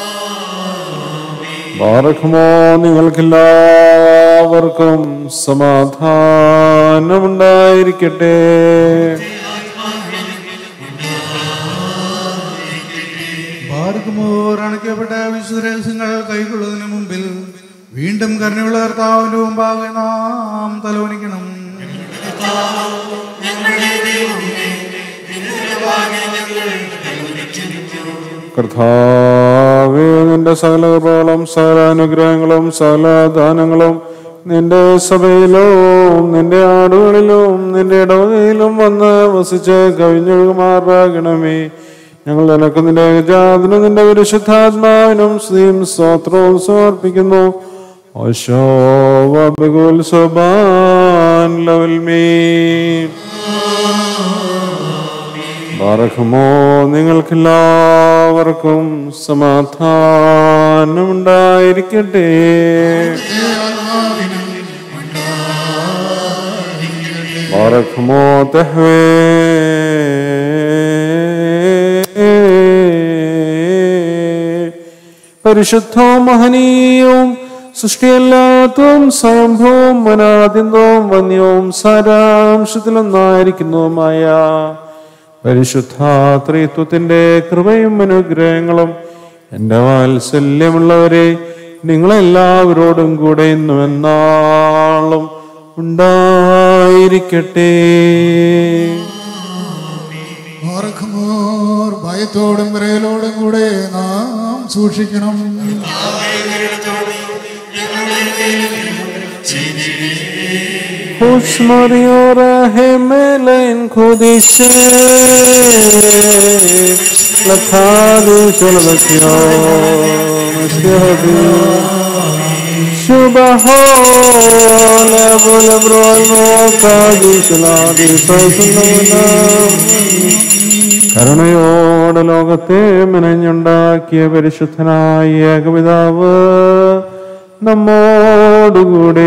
ബാറക്കുമോ നിങ്ങൾക്കെല്ലാവർക്കും സമാധാനമുണ്ടായിരിക്കട്ടെ ഭാരതമോർ അണയ്ക്കപ്പെട്ട വിശുദ്ധ രഹസ്യങ്ങൾ കൈക്കൊള്ളുന്നതിന് മുമ്പിൽ വീണ്ടും കരുണയുള്ള കർത്താവിന്റെ മുമ്പാകെ നാം തലോനിക്കണം കർത്താവേ നിന്റെ സകല കൃപകളും സകല അനുഗ്രഹങ്ങളും സകല ദാനങ്ങളും നിന്റെ സഭയിലും നിന്റെ ആടുകളിലും നിന്റെ ഇടവകയിലും വന്ന് വസിച്ച് കവിഞ്ഞൊഴുകുമാറാകണമേ ഞങ്ങൾ നിനക്ക് നിന്റെ ജാതിനും നിന്റെ പരിശുദ്ധാത്മാവിനും സ്ത്രീയും സ്തോത്രവും സമർപ്പിക്കുന്നു ഓശോ വബുൽ സുബാൻ ലവൽ മീൻ ബാറഖമോ നിങ്ങൾക്കെല്ലാവർക്കും സമാധാനമുണ്ടായിരിക്കട്ടെ ബാറഖമോ തെഹ്വേ പരിശുദ്ധവും മഹനീയവും സൃഷ്ടിയല്ലാത്തതും സ്വയംഭവും അനാദ്യന്തവും വന്യവും സാരാംശത്തിലൊന്നായിരിക്കുന്നതുമായ പരിശുദ്ധ ത്രിത്വത്തിന്റെ കൃപയും അനുഗ്രഹങ്ങളും എൻ്റെ വാത്സല്യമുള്ളവരെ നിങ്ങളെല്ലാവരോടും കൂടെ ഇന്നും എന്നാളും ഉണ്ടായിരിക്കട്ടെ ഓർക്കുമോർ ഭയത്തോടും വിറയലോടും കൂടെ നാം സൂക്ഷിക്കണം Ushmario rahemelen kodishe Lakhadu shalvakyo Mashihadi Shubaho Levo lebro almo Kadu shaladi Sasunam കരുണയോടെ ലോകത്തെ മെനഞ്ഞുണ്ടാക്കിയ പരിശുദ്ധനായ ഏകപിതാവ് നമ്മോടുകൂടെ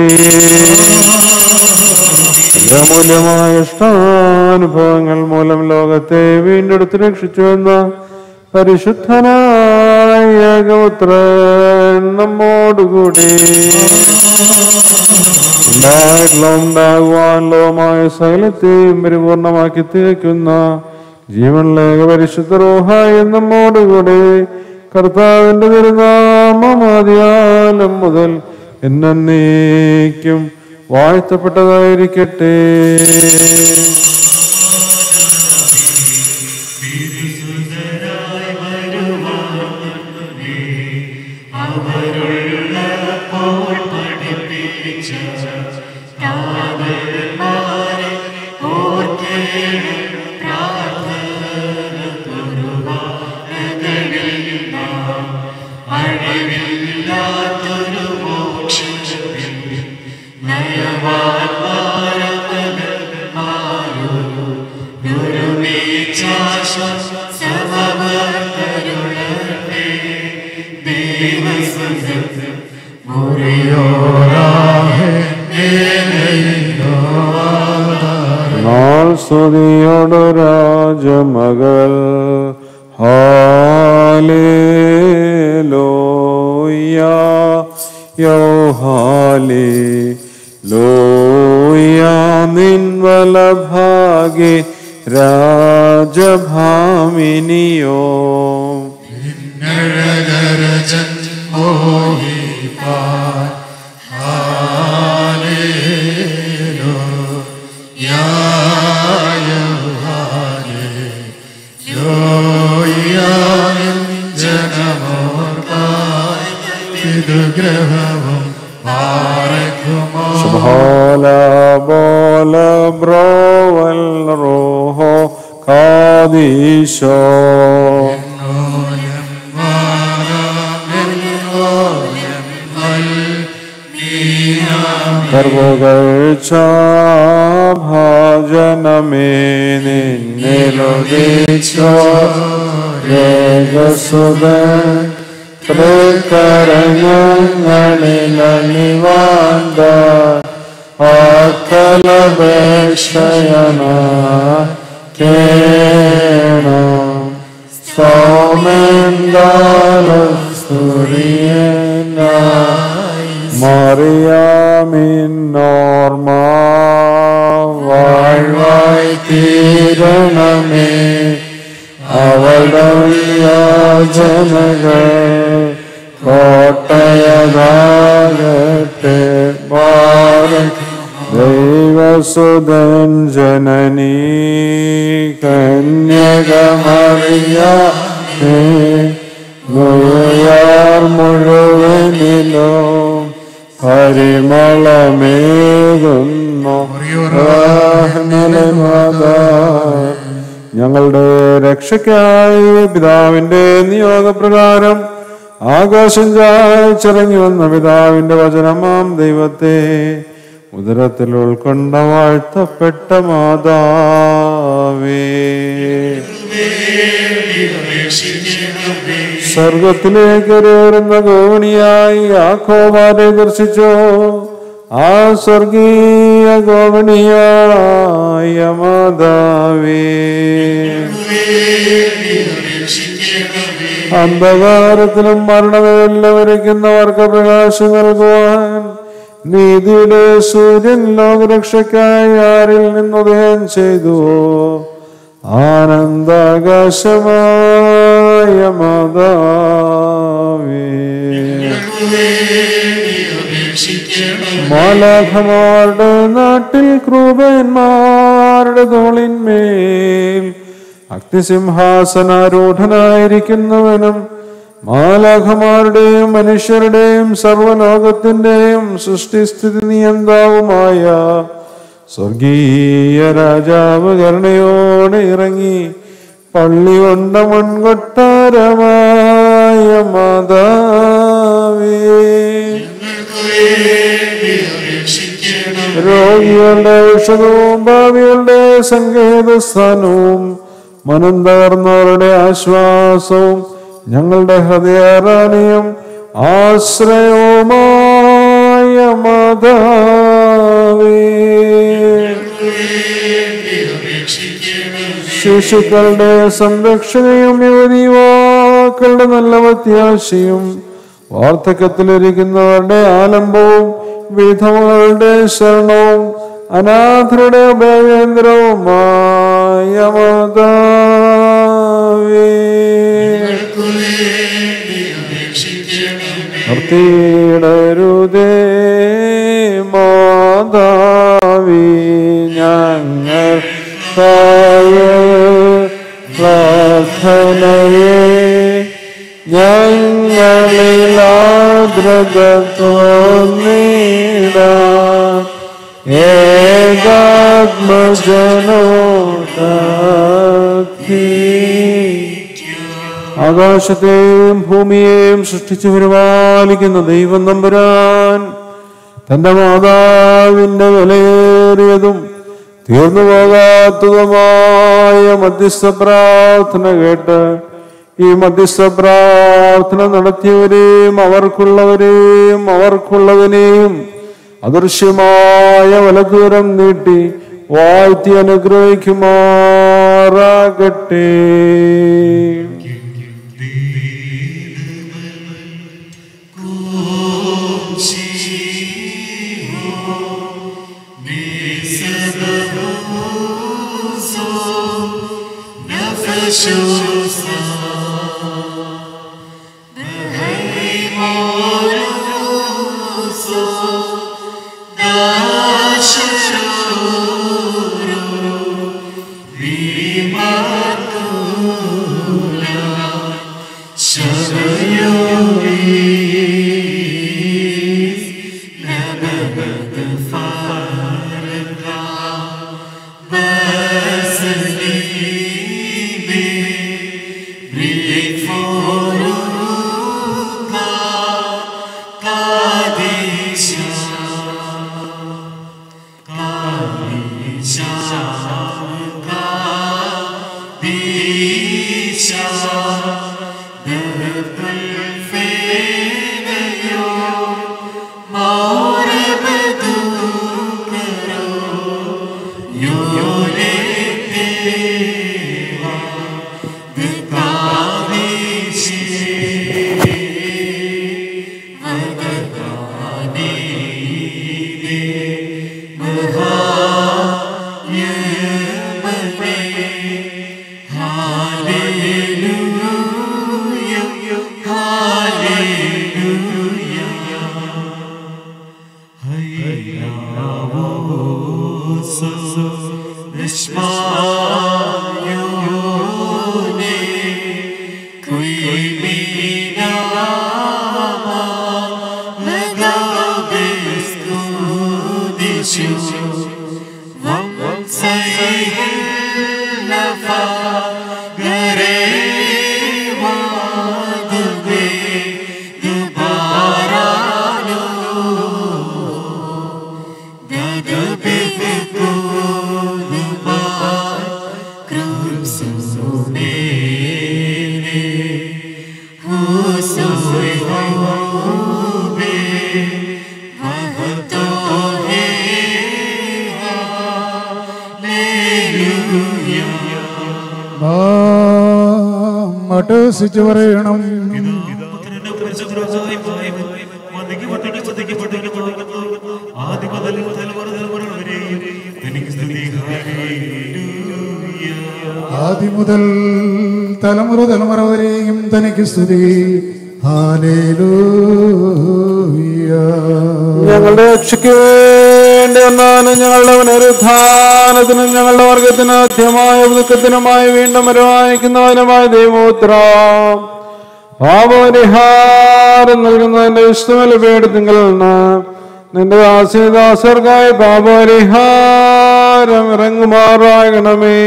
അമൂല്യമായ ഇഷ്ടാനുഭവങ്ങൾ മൂലം ലോകത്തെ വീണ്ടെടുത്ത് രക്ഷിച്ചുവെന്ന പരിശുദ്ധനായ ഗോത്രൻ നമ്മോടുകൂടി ഉണ്ടായിട്ടുള്ള ഉണ്ടാകുവാനുള്ളതുമായ സകലത്തെയും പരിപൂർണമാക്കി തികയ്ക്കുന്ന ജീവനിലേക പരിശുദ്ധ റോഹായ നമ്മോടുകൂടി കർത്താവിന്റെ തിരുനാമമാതിയാലം മുതൽ എന്നേക്കും വാഴ്ത്തപ്പെട്ടതായിരിക്കട്ടെ അവരുള്ളപ്പോൾ പഠിപ്പിച്ച കാവൽമാരെ ഓർക്കേണം പ്രാർത്ഥന കുർബാനകളിൽ നാം അഴിവില്ലാത്തൊരു മോക്ഷത്തിൽ നയവാന്മാരവന്മാരൊരു സമവർത്തരുളേ ദൈവസ്വന്തം നാൾ സ്തുതിയോട് രാജമകൾ ഹാലേലൂയ യോഹാലേ ലോയ നിൻവല ഭാഗെ രാജഭാമിനിയോ നരകരജൻ മോഹിപ്പാൻ ഗ്രഹവും പാറയ്ക്കുമോ സുബാല ബോല ബ്രോവൽ റോഹോ കാദീശോ ഭാജനമേ നിന്നിലുദിച്ചോ രേഖസുതൻ തൃക്കരങ്ങളിലണിവാന്ത ആക്കലപേക്ഷയന കേണം സോമെന്താലസ്തുരിയന മറിയാമിന്നോർമ വാഴ്വായി തീരണമേ അവളുടെ യാചനകൾ കോട്ടയതാകട്ടെ ദൈവസുതൻ ജനനീ കന്യകമറിയ ഗുയാർ മുഴുവനിലോ പരിമളമേകുന്നു ഞങ്ങളുടെ രക്ഷയ്ക്കായി പിതാവിന്റെ നിയോഗപ്രകാരം ആകാശം ചായച്ചിറങ്ങി വന്ന പിതാവിന്റെ വചനമാം ദൈവത്തെ ഉദരത്തിൽ ഉൾക്കൊണ്ട വാഴ്ത്തപ്പെട്ട മാതാവേ സ്വർഗത്തിലേക്ക് കയറുന്ന ഗോവണിയായി ആ കോമാരെ ദർശിച്ചോ ആ സ്വർഗീയ ഗോവണിയായ മാതാവേ അന്ധകാരത്തിലും മരണമെല്ലാം വരയ്ക്കുന്നവർക്ക് പ്രകാശം നൽകുവാൻ നീതിയുടെ സൂര്യൻ ലോകരക്ഷയ്ക്കായി ആരിൽ നിന്നുദയം ചെയ്തു ആനന്ദാകാശമായ മാതാവേ മാലാഖമാരുടെ നാട്ടിൽ ക്രൂപന്മാരുടെ തോളിന്മേൽ അഗ്നിസിംഹാസനാരൂഢനായിരിക്കുന്നവനും മാലാഖമാരുടെയും മനുഷ്യരുടെയും സർവലോകത്തിന്റെയും സൃഷ്ടിസ്ഥിതി നിയന്താവുമായ സ്വർഗീയ രാജാവ് കരുണയോടെ ഇറങ്ങി പള്ളി കൊണ്ട മുൻകൊട്ടാരമായ മാതാവേ രോഗികളുടെ ഔഷധവും ഭാവികളുടെ സങ്കേതസ്ഥാനവും മനം തകർന്നവരുടെ ആശ്വാസവും ഞങ്ങളുടെ ഹൃദയാറാണിയും ആശ്രയവുമായ മാതാവേ ശിശുക്കളുടെ സംരക്ഷണയും യുവതിയുമായ മക്കളുടെ നല്ല പ്രത്യാശയും വാർദ്ധക്യത്തിലിരിക്കുന്നവരുടെ ആലംബവും വിധവകളുടെ ശരണവും അനാഥരുടെ അഭയകേന്ദ്രവുമായ മാതാവേ നിർത്തിയിടരുതേ മാതാവി ഞങ്ങൾ പ്രാർത്ഥനയെ ഞങ്ങളിൽ ആദ്രത തോന്നിടാൻ ഏകാത്മജനോദി ആകാശത്തെയും ഭൂമിയെയും സൃഷ്ടിച്ചു പരിപാലിക്കുന്ന ദൈവം നമ്പുരാൻ തന്റെ മാതാവിന്റെ വിലയേറിയതും തീർന്നു പോകാത്തതുമായ മധ്യസ്ഥ പ്രാർത്ഥന കേട്ട് ഈ മധ്യസ്ഥ പ്രാർത്ഥന നടത്തിയവരെയും അവർക്കുള്ളവരെയും അവർക്കുള്ളതിനെയും അദൃശ്യമായ വലദൂരം നീട്ടി വാഴ്ത്തി അനുഗ്രഹിക്കുമാറാകട്ടെ മട്ടസിച്ച് പറയണം ആദ്യം മുതൽ തലമുറ തലമുറ വരെയും തനിക്ക് സ്തുതി ഹാലേലൂയ ഞങ്ങളുടെ രക്ഷയ്ക്ക് വേണ്ടി എന്നാലും ഞങ്ങളുടെ പുനരുത്ഥാനത്തിനും ഞങ്ങളുടെ വർഗത്തിന് അധ്യമായ ഒതുക്കത്തിനുമായി വീണ്ടും വരവായിക്കുന്നവനുമായ ദൈവോത്ര പാപപരിഹാരം നൽകുന്നതിന്റെ വിഷ്ണുവിൽ പേടത്തിങ്കിൽ നിന്ന് നിന്റെ ദാസിദാസർക്കായി പാപപരിഹാരം ഇറങ്ങുമാറാകണമേ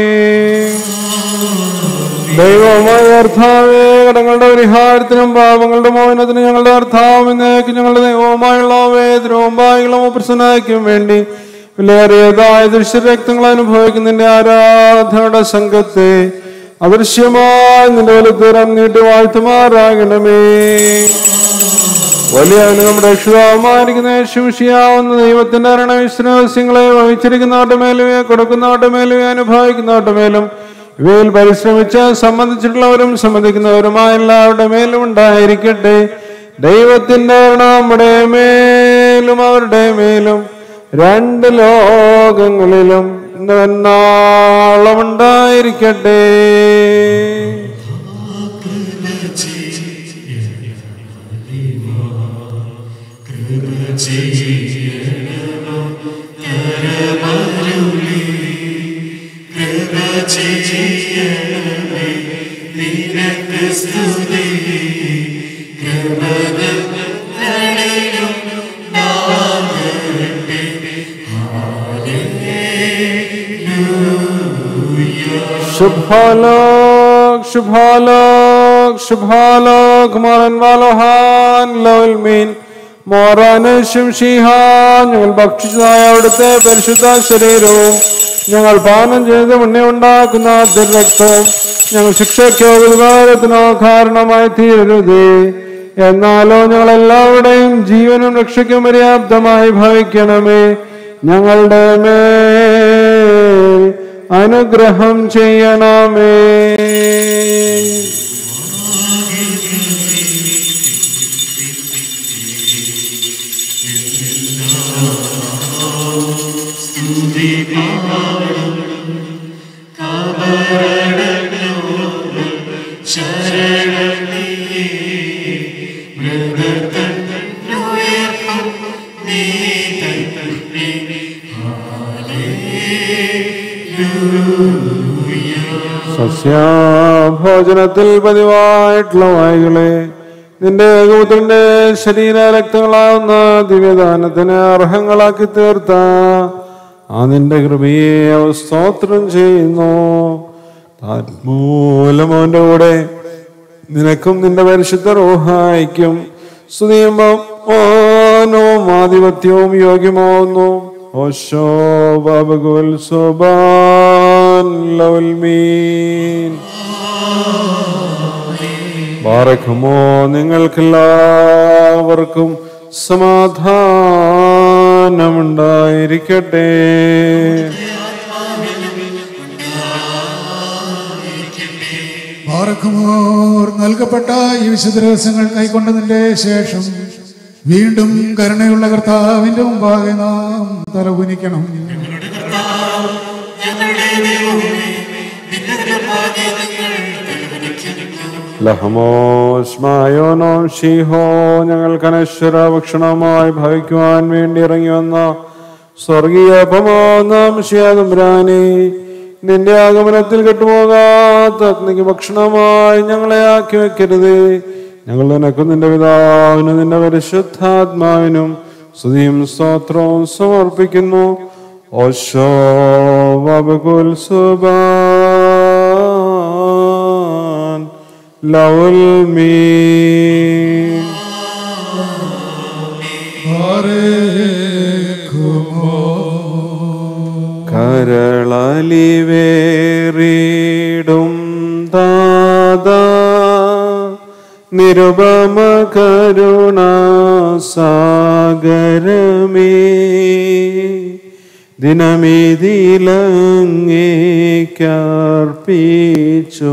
ദൈവമായ കർത്താവേ കടങ്ങളുടെ പരിഹാരത്തിനും പാപങ്ങളുടെ മോചനത്തിനും ഞങ്ങളുടെ കർത്താവ് എന്നേക്ക് ഞങ്ങളുടെ ദൈവവുമായുള്ള വേദനവുമായുള്ള പ്രസന്നായിക്കും വേണ്ടി വിലയേറിയതായ ദൃശ്യരക്തങ്ങൾ അനുഭവിക്കുന്നതിന്റെ ആരാധനയുടെ സംഘത്തെ അദൃശ്യമായി നിന്റെ വലത്തൂരം നീട്ടി വാഴ്ത്തുമാറാകണമേ വലിയ നമ്മുടെ രക്ഷിതാവുമായിരിക്കുന്ന ശിംഷിയാവുന്ന ദൈവത്തിന്റെ അരണവിശ്രവസ്യങ്ങളെ വഹിച്ചിരിക്കുന്നവരുടെ മേലും കൊടുക്കുന്നവരുടെ മേലും അനുഭവിക്കുന്നവരുടെ മേലും ഇവയിൽ പരിശ്രമിച്ച് സംബന്ധിച്ചിട്ടുള്ളവരും സംബന്ധിക്കുന്നവരുമായ എല്ലാവരുടെ മേലും ഉണ്ടായിരിക്കട്ടെ ദൈവത്തിന്റെ കരുണ നമ്മുടെ മേലും അവരുടെ മേലും രണ്ട് ലോകങ്ങളിലും എന്നാളം ഉണ്ടായിരിക്കട്ടെ शुभालोक शुभालोक शुभालोक मोरन वालो ഹാൻ ലവൽ മീൻ മോറാന് ശംഷിഹാൻ ഞങ്ങൾ ഭക്ഷിച്ചതായ അവിടുത്തെ പരിശുദ്ധ ശരീരവും ഞങ്ങൾ പാനം ചെയ്ത് പുണ്യമുണ്ടാക്കുന്ന ദുർരക്തവും ഞങ്ങൾ ശിക്ഷയ്ക്കോ വികാരത്തിനോ കാരണമായി തീരരുതേ എന്നാലോ ഞങ്ങൾ എല്ലാവരുടെയും ജീവനും രക്ഷയ്ക്കും പര്യാപ്തമായി ഭവിക്കണമേ ഞങ്ങളുടെ മേൽ അനുഗ്രഹം ചെയ്യണമേ സസ്യാഭോജനത്തിൽ പതിവായിട്ടുള്ള വായുകളെ നിന്റെ ഏകപുത്രന്റെ ശരീര രക്തങ്ങളാവുന്ന ദിവ്യദാനത്തിന് അർഹങ്ങളാക്കി തീർത്ത ആ നിന്റെ കൃപയെ അവ സ്തോത്രം ചെയ്യുന്നു മൂലം അവന്റെ കൂടെ നിനക്കും നിന്റെ പരിശുദ്ധ റോഹായിക്കും സ്തുതിയും ഓനവും ആധിപത്യവും യോഗ്യമാവുന്നു ഓശോ ബാബകുൽ സുബാൻ ലവൽ മീൻ ബാറക്കുമോ നിങ്ങൾക്കെല്ലാവർക്കും സമാധാനമുണ്ടായിരിക്കട്ടെ പാർക്കുമോർ നൽകപ്പെട്ട ഈ വിശുദ്ധ രഹസ്യങ്ങൾ കൈക്കൊണ്ടതിന്റെ ശേഷം വീണ്ടും കരുണയുള്ള കർത്താവിന്റെ മുമ്പാകെ നാം തലകുനിക്കണം ലഹമോസ്മായോനോ ഷീഹോ ഞങ്ങൾക്ക് അനശ്വര ഭക്ഷണമായി ഭവിക്കുവാൻ വേണ്ടി ഇറങ്ങി വന്ന സ്വർഗീയ അപമാനം ശിയാതമ്പുരാനെ നിന്റെ ആഗമനത്തിൽ കെട്ടുപോകാത്ത അഗ്നിക്ക് ഭക്ഷണമായി ഞങ്ങളെ ആക്കി വെക്കരുത് ഞങ്ങൾ നിനക്കും നിന്റെ പിതാവിനും നിന്റെ പരിശുദ്ധാത്മാവിനും സ്തുതിയും സ്തോത്രവും സമർപ്പിക്കുന്നു ഓശോ വബകുൽ സുബാൻ ലൗൽ മീൻ കരളലിവേറിടും ദാദാ നിരുപമ കരുണ സാഗരമേ ദിനമിതിലങ്ങേക്കർപ്പിച്ചോ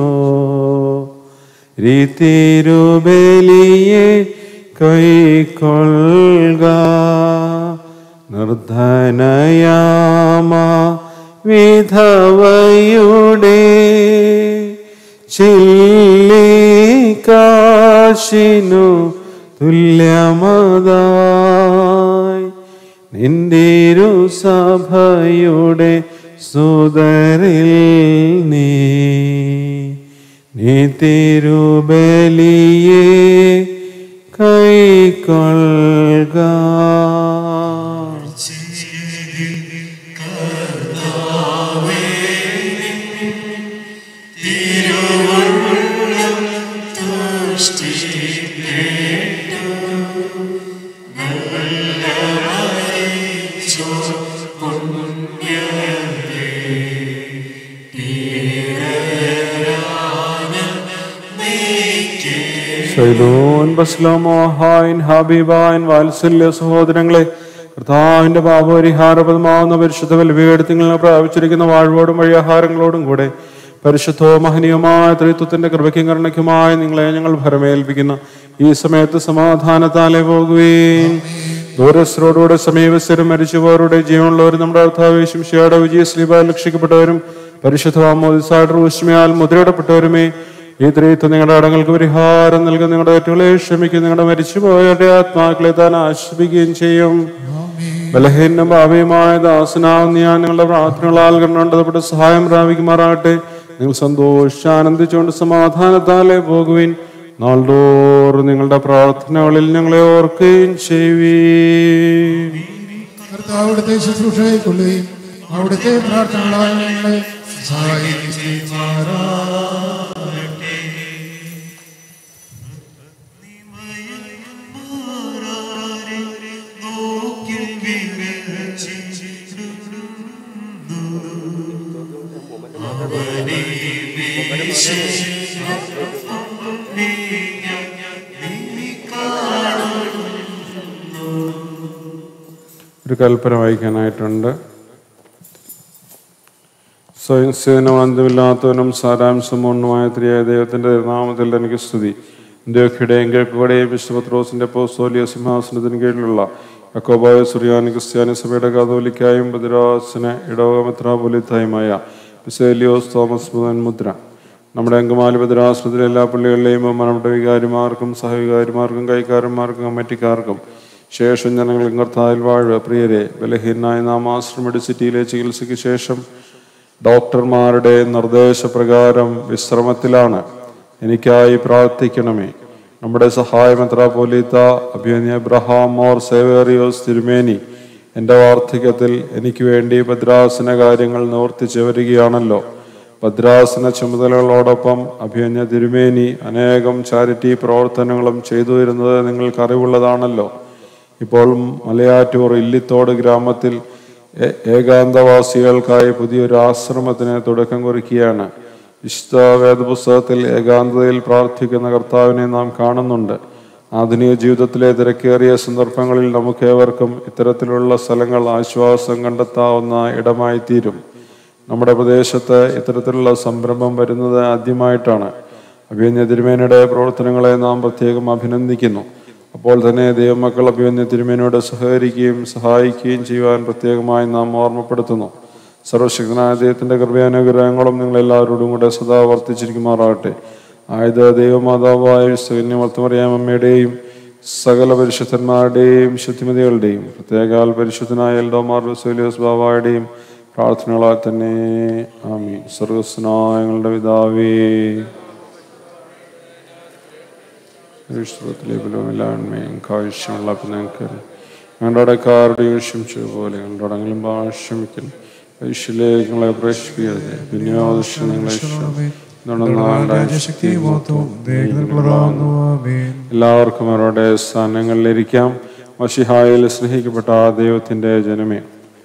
രീതിരുബലിയെ കൈക്കൊള്ളുക നിർധനയാമ വിധവയുടെ ചില്ലിക്കാശിനു തുല്യമതായി നിന്തിരു സഭയുടെ സുതരിൽ നീ നീ തിരുബലിയെ കൈക്കൊള്ളുക ശൈലോൻ ബസ്ലോമോഹായിൻ ഹബീബായിൻ വാത്സല്യ സഹോദരങ്ങളെ കർത്താവിന്റെ പാപപരിഹാരപദമാവുന്ന പരിശുദ്ധ ബലിപീഠത്തിൽ പ്രാപിച്ചിരിക്കുന്ന വാഴ്വോടും വഴിയാഹാരങ്ങളോടും കൂടെ പരിശുദ്ധവും മഹനീയമായ ത്രിത്വത്തിന്റെ കൃപയ്ക്കും കരുണയ്ക്കുമായി നിങ്ങളെ ഞങ്ങൾ ഭരമേൽപ്പിക്കുന്ന ഈ സമയത്ത് സമാധാനത്താലെ പോകുകയും ദൂരസ്ഥരോടുകൂടെ സമീപസ്ഥരും മരിച്ചുപോരുടെ ജീവനുള്ളവരും നമ്മുടെ അർത്ഥാവേശം ഷിയുടെ വിജയ സ്ലീബാൽ രക്ഷിക്കപ്പെട്ടവരും പരിശുദ്ധ മോദിസായിട്ട് മുദ്രയിടപ്പെട്ടവരുമേ ഈ ത്രിത്വം നിങ്ങളുടെ അടങ്ങൾക്ക് പരിഹാരം നൽകും നിങ്ങളുടെ തെറ്റുകളെ ക്ഷമിക്കും നിങ്ങളുടെ മരിച്ചുപോയവരുടെ ആത്മാക്കളെ താൻ ആശ്വസിപ്പിക്കുകയും ചെയ്യും ബലഹീനം ഭാവിയുമായ ദാസനാവുന്ന ഞാൻ നിങ്ങളുടെ പ്രാർത്ഥനകളാൽ കണ്ടുകൊണ്ടപ്പെട്ട സഹായം പ്രാപിക്കുമാറാകട്ടെ നിങ്ങൾ സന്തോഷാനന്ദിച്ചുകൊണ്ട് സമാധാനത്താലെ പോകുവിൻ നാൾതോറും നിങ്ങളുടെ പ്രാർത്ഥനകളിൽ ഞങ്ങളെ ഓർക്കുകയും ചെയ്യുവീൻ കർത്താവ് അവിടുത്തെ ശുശ്രൂഷയെക്കൊള്ളുകയും അവിടുത്തെ പ്രാർത്ഥനകളാൽ ഞങ്ങളെ സഹായിക്കുകയും ഒരു കൽപ്പന വായിക്കാനായിട്ടുണ്ട് സ്വയം സേനവാന്തമില്ലാത്തവനും സാരാംശമൂർണ്ണമായ ത്രിയായ ദൈവത്തിന്റെ നാമത്തിൽ എനിക്ക് സ്തുതി ഇന്ത്യയുടെയും കിഴക്കുകടെയും വിശ്വപത്രോസിന്റെ പോസ്തോലിയ സിംഹാസനത്തിന് കീഴിലുള്ള യക്കോബായ സുറിയാനി ക്രിസ്ത്യാനി സഭയുടെ കാതോലിക്കായും ബദിരാസന ഇടവകമെത്രാപൊലിത്തായുമായ പിസേലിയോസ് തോമസ് മുതൻ മുദ്ര നമ്മുടെ അങ്കമാലി ഭദ്രാശ്രമത്തിലെ എല്ലാ പള്ളികളിലെയും ബഹുമാനപ്പെട്ട വികാരിമാർക്കും സഹവികാരിമാർക്കും കൈക്കാരന്മാർക്കും കമ്മിറ്റിക്കാർക്കും ശേഷം ജനങ്ങൾ കർത്താവിൽ വാഴുക പ്രിയരെ ബലഹീനായ നാം ആശ്രമ സിറ്റിയിലെ ചികിത്സയ്ക്ക് ശേഷം ഡോക്ടർമാരുടെ നിർദ്ദേശപ്രകാരം വിശ്രമത്തിലാണ് എനിക്കായി പ്രാർത്ഥിക്കണമേ നമ്മുടെ സഹായം എത്ര പോലീത്ത അഭിയന്യ എബ്രഹാം മോർ സേവേറിയോസ് തിരുമേനി എൻ്റെ വാർദ്ധക്യത്തിൽ എനിക്ക് വേണ്ടി ഭദ്രാസന കാര്യങ്ങൾ നിവർത്തിച്ചു വരികയാണല്ലോ ഭദ്രാസന ചുമതലകളോടൊപ്പം അഭിയന്യ തിരുമേനി അനേകം ചാരിറ്റി പ്രവർത്തനങ്ങളും ചെയ്തു വരുന്നത് നിങ്ങൾക്ക് അറിവുള്ളതാണല്ലോ ഇപ്പോൾ മലയാറ്റൂർ ഇല്ലിത്തോട് ഗ്രാമത്തിൽ ഏ- ഏകാന്തവാസികൾക്കായി പുതിയൊരു ആശ്രമത്തിന് തുടക്കം കുറിക്കുകയാണ് വിശുദ്ധ വേദപുസ്തകത്തിൽ ഏകാന്തതയിൽ പ്രാർത്ഥിക്കുന്ന കർത്താവിനെ നാം കാണുന്നുണ്ട് ആധുനിക ജീവിതത്തിലെ തിരക്കേറിയ സന്ദർഭങ്ങളിൽ നമുക്കേവർക്കും ഇത്തരത്തിലുള്ള സ്ഥലങ്ങൾ ആശ്വാസം കണ്ടെത്താവുന്ന ഇടമായി തീരും നമ്മുടെ പ്രദേശത്ത് ഇത്തരത്തിലുള്ള സംരംഭം വരുന്നത് ആദ്യമായിട്ടാണ് അഭിയന്യ തിരുമേനയുടെ പ്രവർത്തനങ്ങളെ നാം പ്രത്യേകം അഭിനന്ദിക്കുന്നു അപ്പോൾ തന്നെ ദൈവമക്കൾ അഭിമന്യ തിരുമേനോട് സഹകരിക്കുകയും സഹായിക്കുകയും ചെയ്യുവാൻ പ്രത്യേകമായി നാം ഓർമ്മപ്പെടുത്തുന്നു സർവശക്തനായ ദൈവത്തിന്റെ കൃപയാനുഗ്രഹങ്ങളും നിങ്ങൾ എല്ലാവരോടും കൂടെ സദാ വർത്തിച്ചിരിക്കുമാറാകട്ടെ ആയത് ദൈവമാതാവായ വിശ്വകന്യമർത്തമറിയാം അമ്മയുടെയും സകല പരിശുദ്ധന്മാരുടെയും ശുദ്ധിമതികളുടെയും പ്രത്യേകാൽ പരിശുദ്ധനായ എൽഡോമാർ വസൂലിയോസ് ബാബായുടെയും പ്രാർത്ഥനകളാൽ തന്നെ ആമീൻ സ്വർഗസ്നായ ഞങ്ങളുടെ പിതാവേ വിശ്വത്തിലെ ബലവുമില്ലായ്മയും കാഴ്ചയുള്ള ഞങ്ങൾക്ക് ഞങ്ങളുടെ അടക്കാരുടെയും ക്ഷമിച്ച പോലെ ഞങ്ങളുടെ അടങ്ങളും ക്ഷമിക്കുന്നു പരീക്ഷയിലേക്ക് ഞങ്ങളെ പ്രവേശിപ്പിക്കരുത് പിന്നെയോദൃശ്യം നിങ്ങളെ രാജ്യശക്തിയും മഹത്വവും ദൈവത്തിനുള്ളതാകുന്നു. ആമേൻ. എല്ലാവർക്കും അവരുടെ സ്ഥാനങ്ങളിലിരിക്കാം മഷിഹായിൽ സ്നേഹിക്കപ്പെട്ട ആ ദൈവത്തിന്റെ ജനമേ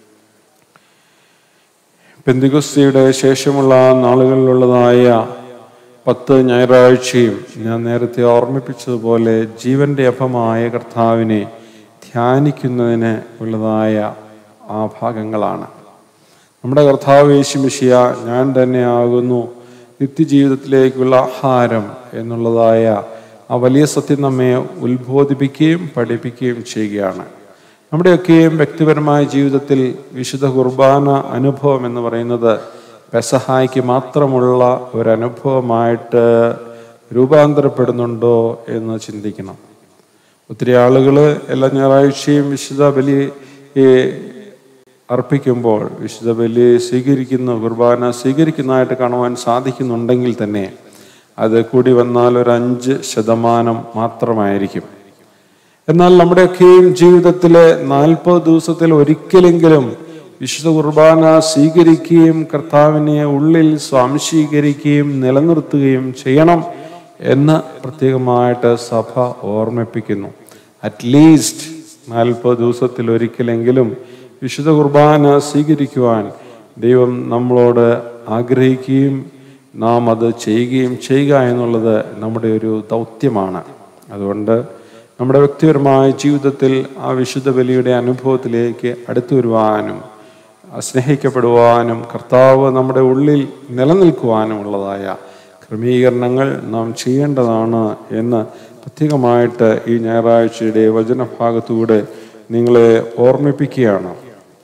പെന്തികുസ്തിയുടെ ശേഷമുള്ള നാളുകളിലുള്ളതായ പത്ത് ഞായറാഴ്ചയും ഞാൻ നേരത്തെ ഓർമ്മിപ്പിച്ചതുപോലെ ജീവന്റെ അഭമായ കർത്താവിനെ ധ്യാനിക്കുന്നതിന് ഉള്ളതായ ആ ഭാഗങ്ങളാണ് നമ്മുടെ കർത്താവ് യേശുമിശിയ ഞാൻ തന്നെ ആകുന്നു നിത്യജീവിതത്തിലേക്കുള്ള ആഹാരം എന്നുള്ളതായ ആ വലിയ സത്യം നമ്മെ ഉത്ബോധിപ്പിക്കുകയും പഠിപ്പിക്കുകയും ചെയ്യുകയാണ് നമ്മുടെയൊക്കെയും വ്യക്തിപരമായ ജീവിതത്തിൽ വിശുദ്ധ കുർബാന അനുഭവം എന്ന് പറയുന്നത് പെസഹായ്ക്ക് മാത്രമുള്ള ഒരനുഭവമായിട്ട് രൂപാന്തരപ്പെടുന്നുണ്ടോ എന്ന് ചിന്തിക്കണം ഒത്തിരി ആളുകൾ എല്ലാ ഞായറാഴ്ചയും വിശുദ്ധ ബലി ഈ അർപ്പിക്കുമ്പോൾ വിശുദ്ധ ബലി സ്വീകരിക്കുന്ന കുർബാന സ്വീകരിക്കുന്നതായിട്ട് കാണുവാൻ സാധിക്കുന്നുണ്ടെങ്കിൽ തന്നെ അത് കൂടി വന്നാൽ ഒരു അഞ്ച് ശതമാനം മാത്രമായിരിക്കും എന്നാൽ നമ്മുടെയൊക്കെയും ജീവിതത്തിലെ നാൽപ്പത് ദിവസത്തിൽ ഒരിക്കലെങ്കിലും വിശുദ്ധ കുർബാന സ്വീകരിക്കുകയും കർത്താവിനെ ഉള്ളിൽ സ്വാംശീകരിക്കുകയും നിലനിർത്തുകയും ചെയ്യണം എന്ന് പ്രത്യേകമായിട്ട് സഭ ഓർമ്മിപ്പിക്കുന്നു അറ്റ്ലീസ്റ്റ് നാൽപ്പത് ദിവസത്തിൽ ഒരിക്കലെങ്കിലും വിശുദ്ധ കുർബാന സ്വീകരിക്കുവാൻ ദൈവം നമ്മളോട് ആഗ്രഹിക്കുകയും നാം അത് ചെയ്യുകയും ചെയ്യുക എന്നുള്ളത് നമ്മുടെ ഒരു ദൗത്യമാണ് അതുകൊണ്ട് നമ്മുടെ വ്യക്തിപരമായ ജീവിതത്തിൽ ആ വിശുദ്ധ ബലിയുടെ അനുഭവത്തിലേക്ക് അടുത്തു വരുവാനും സ്നേഹിക്കപ്പെടുവാനും കർത്താവ് നമ്മുടെ ഉള്ളിൽ നിലനിൽക്കുവാനുമുള്ളതായ ക്രമീകരണങ്ങൾ നാം ചെയ്യേണ്ടതാണ് എന്ന് പ്രത്യേകമായിട്ട് ഈ ഞായറാഴ്ചയുടെ വചനഭാഗത്തൂടെ നിങ്ങളെ ഓർമ്മിപ്പിക്കുകയാണ്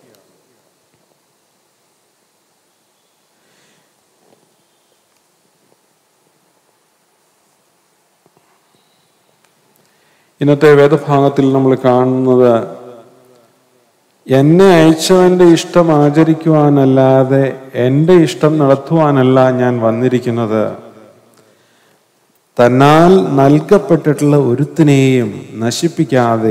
ഇന്നത്തെ വേദഭാഗത്തിൽ നമ്മൾ കാണുന്നത് എന്നെ അയച്ചവന്റെ ഇഷ്ടം ആചരിക്കുവാനല്ലാതെ എൻ്റെ ഇഷ്ടം നടത്തുവാനല്ല ഞാൻ വന്നിരിക്കുന്നത് തന്നാൽ നൽകപ്പെട്ടിട്ടുള്ള ഒരുത്തിനെയും നശിപ്പിക്കാതെ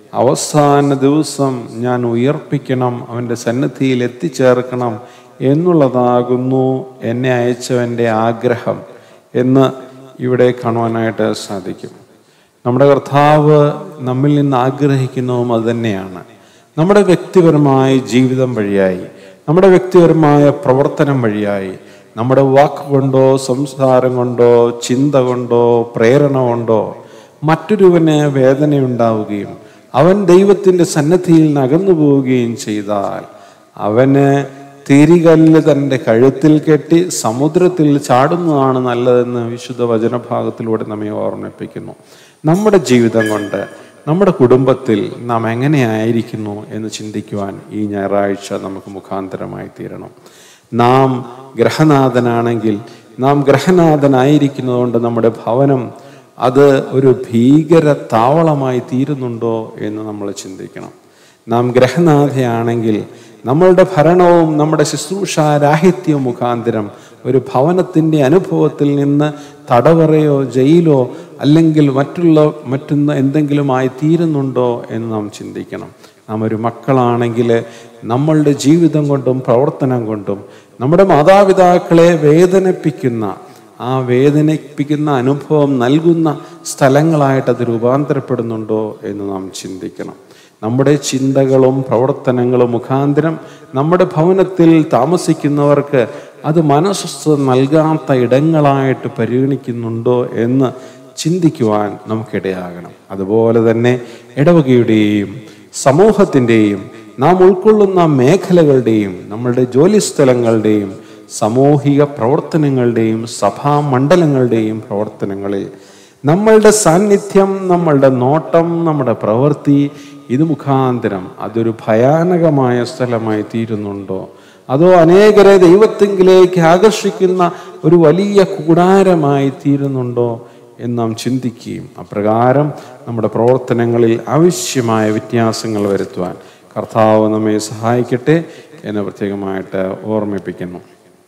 അവസാന ദിവസം ഞാൻ ഉയർപ്പിക്കണം അവൻ്റെ സന്നിധിയിൽ എത്തിച്ചേർക്കണം എന്നുള്ളതാകുന്നു എന്നെ അയച്ചവൻ്റെ ആഗ്രഹം എന്ന് ഇവിടെ കാണുവാനായിട്ട് സാധിക്കും നമ്മുടെ കർത്താവ് നമ്മിൽ നിന്ന് ആഗ്രഹിക്കുന്നതും അതുതന്നെയാണ് നമ്മുടെ വ്യക്തിപരമായ ജീവിതം വഴിയായി നമ്മുടെ വ്യക്തിപരമായ പ്രവർത്തനം വഴിയായി നമ്മുടെ വാക്ക് കൊണ്ടോ സംസാരം കൊണ്ടോ ചിന്ത കൊണ്ടോ പ്രേരണ കൊണ്ടോ മറ്റൊരുവന് വേദനയുണ്ടാവുകയും അവൻ ദൈവത്തിൻ്റെ സന്നദ്ധിയിൽ നിന്ന് അകന്നു പോവുകയും ചെയ്താൽ അവന് തിരികല്ല് തൻ്റെ കഴുത്തിൽ കെട്ടി സമുദ്രത്തിൽ ചാടുന്നതാണ് നല്ലതെന്ന് വിശുദ്ധ വചനഭാഗത്തിലൂടെ നമ്മെ ഓർമ്മിപ്പിക്കുന്നു നമ്മുടെ ജീവിതം കൊണ്ട് നമ്മുടെ കുടുംബത്തിൽ നാം എങ്ങനെയായിരിക്കുന്നു എന്ന് ചിന്തിക്കുവാൻ ഈ ഞായറാഴ്ച നമുക്ക് മുഖാന്തരമായി തീരണം നാം ഗ്രഹനാഥനാണെങ്കിൽ നാം ഗ്രഹനാഥനായിരിക്കുന്നതുകൊണ്ട് നമ്മുടെ ഭവനം അത് ഒരു ഭീകര താവളമായി തീരുന്നുണ്ടോ എന്ന് നമ്മൾ ചിന്തിക്കണം നാം ഗ്രഹനാഥയാണെങ്കിൽ നമ്മളുടെ ഭരണവും നമ്മുടെ ശുശ്രൂഷ രാഹിത്യവും മുഖാന്തരം ഒരു ഭവനത്തിൻ്റെ അനുഭവത്തിൽ നിന്ന് തടവറയോ ജയിലോ അല്ലെങ്കിൽ മറ്റുള്ള മറ്റൊന്ന് എന്തെങ്കിലുമായി തീരുന്നുണ്ടോ എന്ന് നാം ചിന്തിക്കണം നാം ഒരു മക്കളാണെങ്കിൽ നമ്മളുടെ ജീവിതം കൊണ്ടും പ്രവർത്തനം കൊണ്ടും നമ്മുടെ മാതാപിതാക്കളെ വേദനിപ്പിക്കുന്ന ആ വേദനിപ്പിക്കുന്ന അനുഭവം നൽകുന്ന സ്ഥലങ്ങളായിട്ട് അത് രൂപാന്തരപ്പെടുന്നുണ്ടോ എന്ന് നാം ചിന്തിക്കണം നമ്മുടെ ചിന്തകളും പ്രവർത്തനങ്ങളും മുഖാന്തരം നമ്മുടെ ഭവനത്തിൽ താമസിക്കുന്നവർക്ക് അത് മനസ്വസ്ഥ നൽകാത്ത ഇടങ്ങളായിട്ട് പരിഗണിക്കുന്നുണ്ടോ എന്ന് ചിന്തിക്കുവാൻ നമുക്കിടയാകണം അതുപോലെ തന്നെ ഇടവകയുടെയും സമൂഹത്തിൻ്റെയും നാം ഉൾക്കൊള്ളുന്ന മേഖലകളുടെയും നമ്മളുടെ ജോലിസ്ഥലങ്ങളുടെയും സാമൂഹിക പ്രവർത്തനങ്ങളുടെയും സഭാ മണ്ഡലങ്ങളുടെയും പ്രവർത്തനങ്ങളിൽ നമ്മളുടെ സാന്നിധ്യം നമ്മളുടെ നോട്ടം നമ്മുടെ പ്രവൃത്തി ഇത് മുഖാന്തരം അതൊരു ഭയാനകമായ സ്ഥലമായി തീരുന്നുണ്ടോ അതോ അനേകരെ ദൈവത്തെങ്കിലേക്ക് ആകർഷിക്കുന്ന ഒരു വലിയ കൂടാരമായി തീരുന്നുണ്ടോ എന്ന് നാം ചിന്തിക്കുകയും അപ്രകാരം നമ്മുടെ പ്രവർത്തനങ്ങളിൽ ആവശ്യമായ വ്യത്യാസങ്ങൾ വരുത്തുവാൻ കർത്താവ് നമ്മെ സഹായിക്കട്ടെ എന്ന് പ്രത്യേകമായിട്ട് ഓർമ്മിപ്പിക്കുന്നു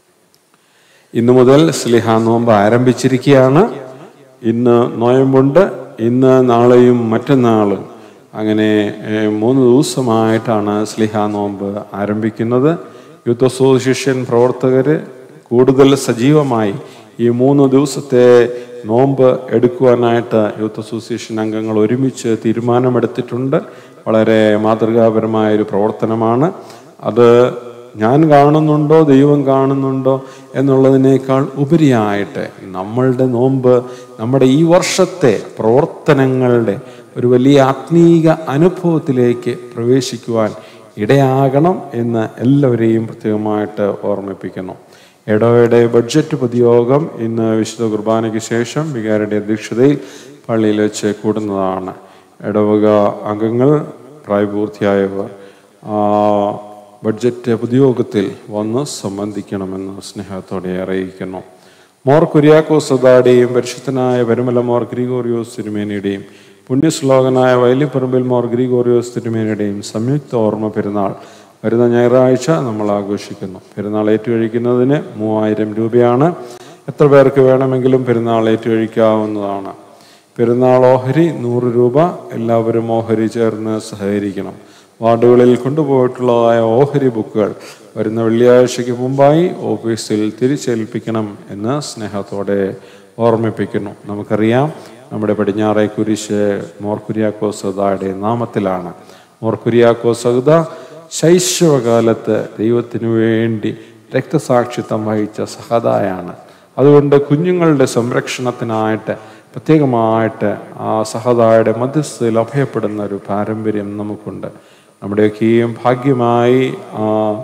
ഇന്നു മുതൽ സ്ലിഹ നോമ്പ് ആരംഭിച്ചിരിക്കുകയാണ് ഇന്ന് നോയമ്പുണ്ട് ഇന്ന് നാളെയും മറ്റന്നാളും അങ്ങനെ ഏഹ്, മൂന്ന് ദിവസമായിട്ടാണ് സ്ലിഹ നോമ്പ് ആരംഭിക്കുന്നത് യൂത്ത് അസോസിയേഷൻ പ്രവർത്തകർ കൂടുതൽ സജീവമായി ഈ മൂന്ന് ദിവസത്തെ നോമ്പ് എടുക്കുവാനായിട്ട് യൂത്ത് അസോസിയേഷൻ അംഗങ്ങൾ ഒരുമിച്ച് തീരുമാനമെടുത്തിട്ടുണ്ട് വളരെ മാതൃകാപരമായ ഒരു പ്രവർത്തനമാണ് അത് ഞാൻ കാണുന്നുണ്ടോ ദൈവം കാണുന്നുണ്ടോ എന്നുള്ളതിനേക്കാൾ ഉപരിയായിട്ട് നമ്മളുടെ നോമ്പ് നമ്മുടെ ഈ വർഷത്തെ പ്രവർത്തനങ്ങളുടെ ഒരു വലിയ ആത്മീക അനുഭവത്തിലേക്ക് പ്രവേശിക്കുവാൻ ഇടയാകണം എന്ന് എല്ലാവരെയും പ്രത്യേകമായിട്ട് ഓർമ്മിപ്പിക്കുന്നു എടോയുടെ ബഡ്ജറ്റ് പൊതുയോഗം ഇന്ന് വിശുദ്ധ കുർബാനയ്ക്ക് ശേഷം വികാരുടെ അധ്യക്ഷതയിൽ പള്ളിയിൽ വെച്ച് കൂടുന്നതാണ് ഇടവക അംഗങ്ങൾ പ്രായപൂർത്തിയായവർ ആ, ബഡ്ജറ്റ് പൊതുയോഗത്തിൽ വന്ന് സംബന്ധിക്കണമെന്ന് സ്നേഹത്തോടെ അറിയിക്കുന്നു മോർ കുര്യാക്കോസ് സദാടെയും പരിശുദ്ധനായ പരുമല മോർ ഗ്രിഗോറിയോസ് തിരുമേനിയുടെയും പുണ്യശ്ലോകനായ വൈലിപ്പറമ്പിൽ മോർ ഗ്രിഗോറിയോസ് തിരുമേനിയുടെയും സംയുക്ത ഓർമ്മ പെരുന്നാൾ വരുന്ന ഞായറാഴ്ച നമ്മൾ ആഘോഷിക്കുന്നു പെരുന്നാൾ ഏറ്റുകഴിക്കുന്നതിന് മൂവായിരം രൂപയാണ് എത്ര പേർക്ക് വേണമെങ്കിലും പെരുന്നാൾ ഏറ്റുകഴിക്കാവുന്നതാണ് പെരുന്നാൾ ഓഹരി നൂറ് രൂപ എല്ലാവരും ഓഹരി ചേർന്ന് സഹകരിക്കണം വാർഡുകളിൽ കൊണ്ടുപോയിട്ടുള്ളതായ ഓഹരി ബുക്കുകൾ വരുന്ന വെള്ളിയാഴ്ചയ്ക്ക് മുമ്പായി ഓഫീസിൽ തിരിച്ചേൽപ്പിക്കണം എന്ന് സ്നേഹത്തോടെ ഓർമ്മിപ്പിക്കുന്നു നമുക്കറിയാം നമ്മുടെ പടിഞ്ഞാറേ കുരിശ് മോർക്കുര്യാക്കോ സദായുടെ നാമത്തിലാണ് മോർക്കുര്യാക്കോ സഹദ ശൈശവകാലത്ത് ദൈവത്തിനു വേണ്ടി രക്തസാക്ഷിത്വം വഹിച്ച സഹതായാണ് അതുകൊണ്ട് കുഞ്ഞുങ്ങളുടെ സംരക്ഷണത്തിനായിട്ട് പ്രത്യേകമായിട്ട് ആ സഹതായുടെ മധ്യസ്ഥയിൽ അഭയപ്പെടുന്ന ഒരു പാരമ്പര്യം നമുക്കുണ്ട് നമ്മുടെയൊക്കെയും ഭാഗ്യമായി ആ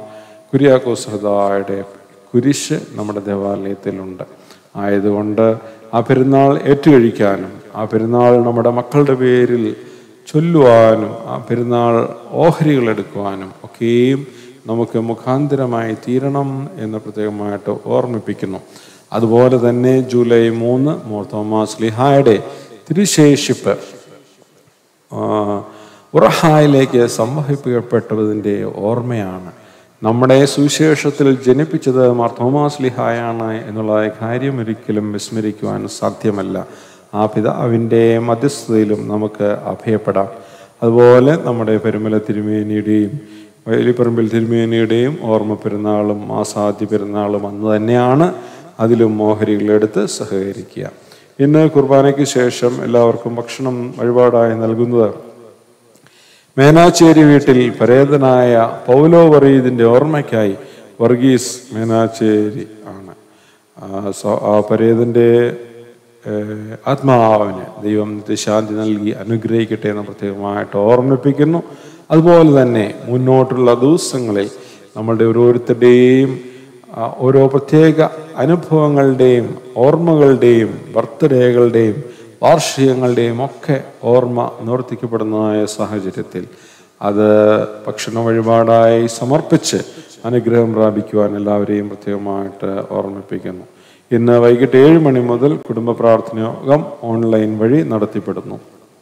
കുര്യാക്കോസ് ഹൃദായുടെ കുരിശ് നമ്മുടെ ദേവാലയത്തിലുണ്ട് ആയതുകൊണ്ട് ആ പെരുന്നാൾ ഏറ്റുകഴിക്കാനും ആ പെരുന്നാൾ നമ്മുടെ മക്കളുടെ പേരിൽ ചൊല്ലുവാനും ആ പെരുന്നാൾ ഓഹരികൾ എടുക്കുവാനും ഒക്കെയും നമുക്ക് മുഖാന്തരമായി തീരണം എന്ന് പ്രത്യേകമായിട്ട് ഓർമ്മിപ്പിക്കുന്നു അതുപോലെ തന്നെ ജൂലൈ മൂന്ന് മോർ തോമാസ് ലിഹായുടെ തിരുശേഷിപ്പ് ആ, ഉറഹായിലേക്ക് സംവഹിക്കപ്പെട്ടതിൻ്റെ ഓർമ്മയാണ് നമ്മുടെ സുവിശേഷത്തിൽ ജനിപ്പിച്ചത് മാർ തോമാസ് ലിഹായാണ് എന്നുള്ള കാര്യം ഒരിക്കലും വിസ്മരിക്കുവാൻ സാധ്യമല്ല ആ പിതാവിൻ്റെ മധ്യസ്ഥതയിലും നമുക്ക് അഭയപ്പെടാം അതുപോലെ നമ്മുടെ പെരുമല തിരുമേനിയുടെയും വയലിപ്പറമ്പിൽ തിരുമേനിയുടെയും ഓർമ്മ പെരുന്നാളും മാസാദ്യ പെരുന്നാളും അന്ന് തന്നെയാണ് അതിലും ഓഹരികളെടുത്ത് സഹകരിക്കുക ഇന്ന് കുർബാനയ്ക്ക് ശേഷം എല്ലാവർക്കും ഭക്ഷണം വഴിപാടായി നൽകുന്നത് മേനാച്ചേരി വീട്ടിൽ പരേതനായ പൗലോ വറീദിന്റെ ഓർമ്മയ്ക്കായി വർഗീസ് മേനാച്ചേരി ആണ് ആ സ- ആ പരേതന്റെ ഏഹ്, ആത്മാവിന് ദൈവം ശാന്തി നൽകി അനുഗ്രഹിക്കട്ടെ എന്ന് പ്രത്യേകമായിട്ട് ഓർമ്മിപ്പിക്കുന്നു അതുപോലെ തന്നെ മുന്നോട്ടുള്ള ദിവസങ്ങളിൽ നമ്മളുടെ ഓരോരുത്തരുടെയും ആ, ഓരോ പ്രത്യേക അനുഭവങ്ങളുടെയും ഓർമ്മകളുടെയും ബർത്ത്ഡേകളുടെയും വാർഷികങ്ങളുടെയും ഒക്കെ ഓർമ്മ നിവർത്തിക്കപ്പെടുന്നതായ സാഹചര്യത്തിൽ അത് ഭക്ഷണ വഴിപാടായി സമർപ്പിച്ച് അനുഗ്രഹം പ്രാപിക്കുവാൻ എല്ലാവരെയും പ്രത്യേകമായിട്ട് ഓർമ്മിപ്പിക്കുന്നു ഇന്ന് വൈകിട്ട് ഏഴ് മണി മുതൽ കുടുംബ പ്രാർത്ഥന യോഗം ഓൺലൈൻ വഴി നടത്തിപ്പെടുന്നു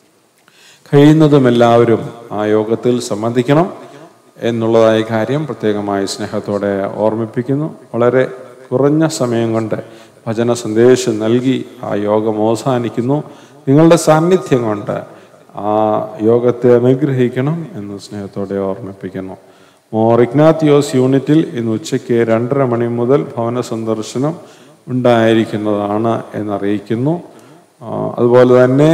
കഴിയുന്നതും എല്ലാവരും ആ യോഗത്തിൽ സംബന്ധിക്കണം എന്നുള്ളതായ കാര്യം പ്രത്യേകമായി സ്നേഹത്തോടെ ഓർമ്മിപ്പിക്കുന്നു വളരെ കുറഞ്ഞ സമയം കൊണ്ട് ഭജന സന്ദേശം നൽകി ആ യോഗം അവസാനിക്കുന്നു നിങ്ങളുടെ സാന്നിധ്യം കൊണ്ട് ആ യോഗത്തെ അനുഗ്രഹിക്കണം എന്ന് സ്നേഹത്തോടെ ഓർമ്മിപ്പിക്കുന്നു മോർ ഇഗ്നാത്തിയോസ് യൂണിറ്റിൽ ഇന്ന് ഉച്ചയ്ക്ക് രണ്ടര മണി മുതൽ ഭവന സന്ദർശനം ഉണ്ടായിരിക്കുന്നതാണ് എന്നറിയിക്കുന്നു ആ, അതുപോലെ തന്നെ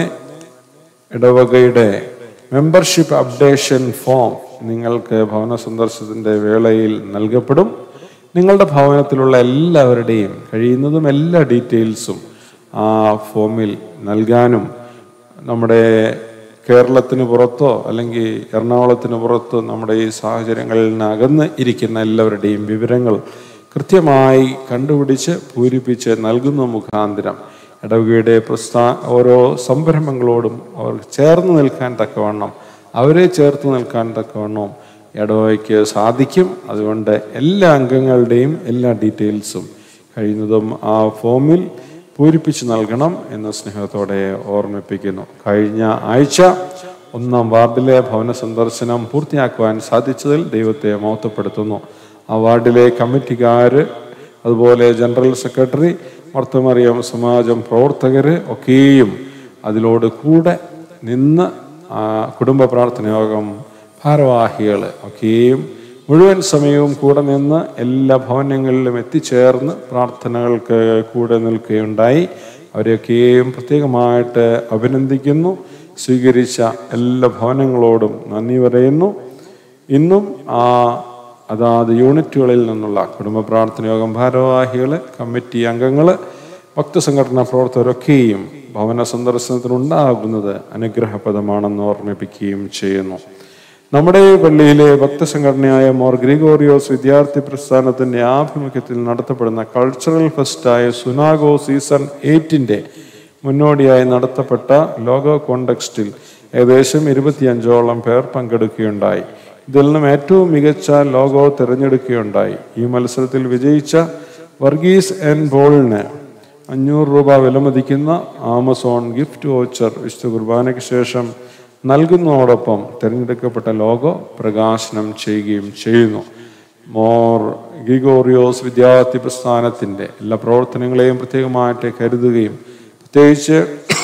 ഇടവകയുടെ മെമ്പർഷിപ്പ് അപ്ഡേഷൻ ഫോം നിങ്ങൾക്ക് ഭവന സന്ദർശനത്തിൻ്റെ വേളയിൽ നൽകപ്പെടും നിങ്ങളുടെ ഭവനത്തിലുള്ള എല്ലാവരുടെയും കഴിയുന്നതും എല്ലാ ഡീറ്റെയിൽസും ആ ഫോമിൽ നൽകാനും നമ്മുടെ കേരളത്തിന് പുറത്തോ അല്ലെങ്കിൽ എറണാകുളത്തിന് പുറത്തോ നമ്മുടെ ഈ സാഹചര്യങ്ങളിൽ നിന്ന് അകന്ന് ഇരിക്കുന്ന എല്ലാവരുടെയും വിവരങ്ങൾ കൃത്യമായി കണ്ടുപിടിച്ച് പൂരിപ്പിച്ച് നൽകുന്ന മുഖാന്തരം ഇടവകയുടെ പ്രസ്ഥാ ഓരോ സംരംഭങ്ങളോടും അവർ ചേർന്ന് നിൽക്കാൻ തക്കവണ്ണം അവരെ ചേർത്ത് നിൽക്കാൻ തക്കവണ്ണം ഇടവകയ്ക്ക് സാധിക്കും അതുകൊണ്ട് എല്ലാ അംഗങ്ങളുടെയും എല്ലാ ഡീറ്റെയിൽസും കഴിയുന്നതും ആ ഫോമിൽ പൂരിപ്പിച്ച് നൽകണം എന്ന് സ്നേഹത്തോടെ ഓർമ്മിപ്പിക്കുന്നു കഴിഞ്ഞ ആഴ്ച ഒന്നാം വാർഡിലെ ഭവന സന്ദർശനം പൂർത്തിയാക്കുവാൻ സാധിച്ചതിൽ ദൈവത്തെ മഹത്വപ്പെടുത്തുന്നു ആ വാർഡിലെ കമ്മിറ്റിക്കാർ അതുപോലെ ജനറൽ സെക്രട്ടറി മർത്തമറിയം സമാജം പ്രവർത്തകർ ഒക്കെയും അതിലോട് കൂടെ നിന്ന് ആ കുടുംബ പ്രാർത്ഥന യോഗം ഭാരവാഹികൾ ഒക്കെയും മുഴുവൻ സമയവും കൂടെ നിന്ന് എല്ലാ ഭവനങ്ങളിലും എത്തിച്ചേർന്ന് പ്രാർത്ഥനകൾക്ക് കൂടെ നിൽക്കുകയുണ്ടായി അവരെയൊക്കെയും പ്രത്യേകമായിട്ട് അഭിനന്ദിക്കുന്നു സ്വീകരിച്ച എല്ലാ ഭവനങ്ങളോടും നന്ദി പറയുന്നു ഇന്നും ആ അതാത് യൂണിറ്റുകളിൽ നിന്നുള്ള കുടുംബ പ്രാർത്ഥന യോഗം ഭാരവാഹികൾ കമ്മിറ്റി അംഗങ്ങൾ ഭക്തസംഘടനാ പ്രവർത്തകരൊക്കെയും ഭവന സന്ദർശനത്തിനുണ്ടാകുന്നത് അനുഗ്രഹപ്രദമാണെന്ന് ഓർമ്മിപ്പിക്കുകയും ചെയ്യുന്നു നമ്മുടെ പള്ളിയിലെ ഭക്തസംഘടനയായ മോർ ഗ്രിഗോറിയോസ് വിദ്യാർത്ഥി പ്രസ്ഥാനത്തിന്റെ ആഭിമുഖ്യത്തിൽ നടത്തപ്പെടുന്ന കൾച്ചറൽ ഫെസ്റ്റായ സുനാഗോ സീസൺ എയ്റ്റിന്റെ മുന്നോടിയായി നടത്തപ്പെട്ട ലോഗോ കോണ്ടക്സ്റ്റിൽ ഏകദേശം ഇരുപത്തിയഞ്ചോളം പേർ പങ്കെടുക്കുകയുണ്ടായി ഇതിൽ നിന്നും ഏറ്റവും മികച്ച ലോഗോ തിരഞ്ഞെടുക്കുകയുണ്ടായി ഈ മത്സരത്തിൽ വിജയിച്ച വർഗീസ് എൻ ബോളിന് അഞ്ഞൂറ് രൂപ വിലമതിക്കുന്ന ആമസോൺ ഗിഫ്റ്റ് വോച്ചർ വിശുദ്ധ കുർബാനയ്ക്ക് ശേഷം നൽകുന്നതോടൊപ്പം തിരഞ്ഞെടുക്കപ്പെട്ട ലോഗോ പ്രകാശനം ചെയ്യുകയും ചെയ്യുന്നു മോർ ഗിഗോറിയോസ് വിദ്യാർത്ഥി പ്രസ്ഥാനത്തിൻ്റെ എല്ലാ പ്രവർത്തനങ്ങളെയും പ്രത്യേകമായിട്ട് കരുതുകയും പ്രത്യേകിച്ച്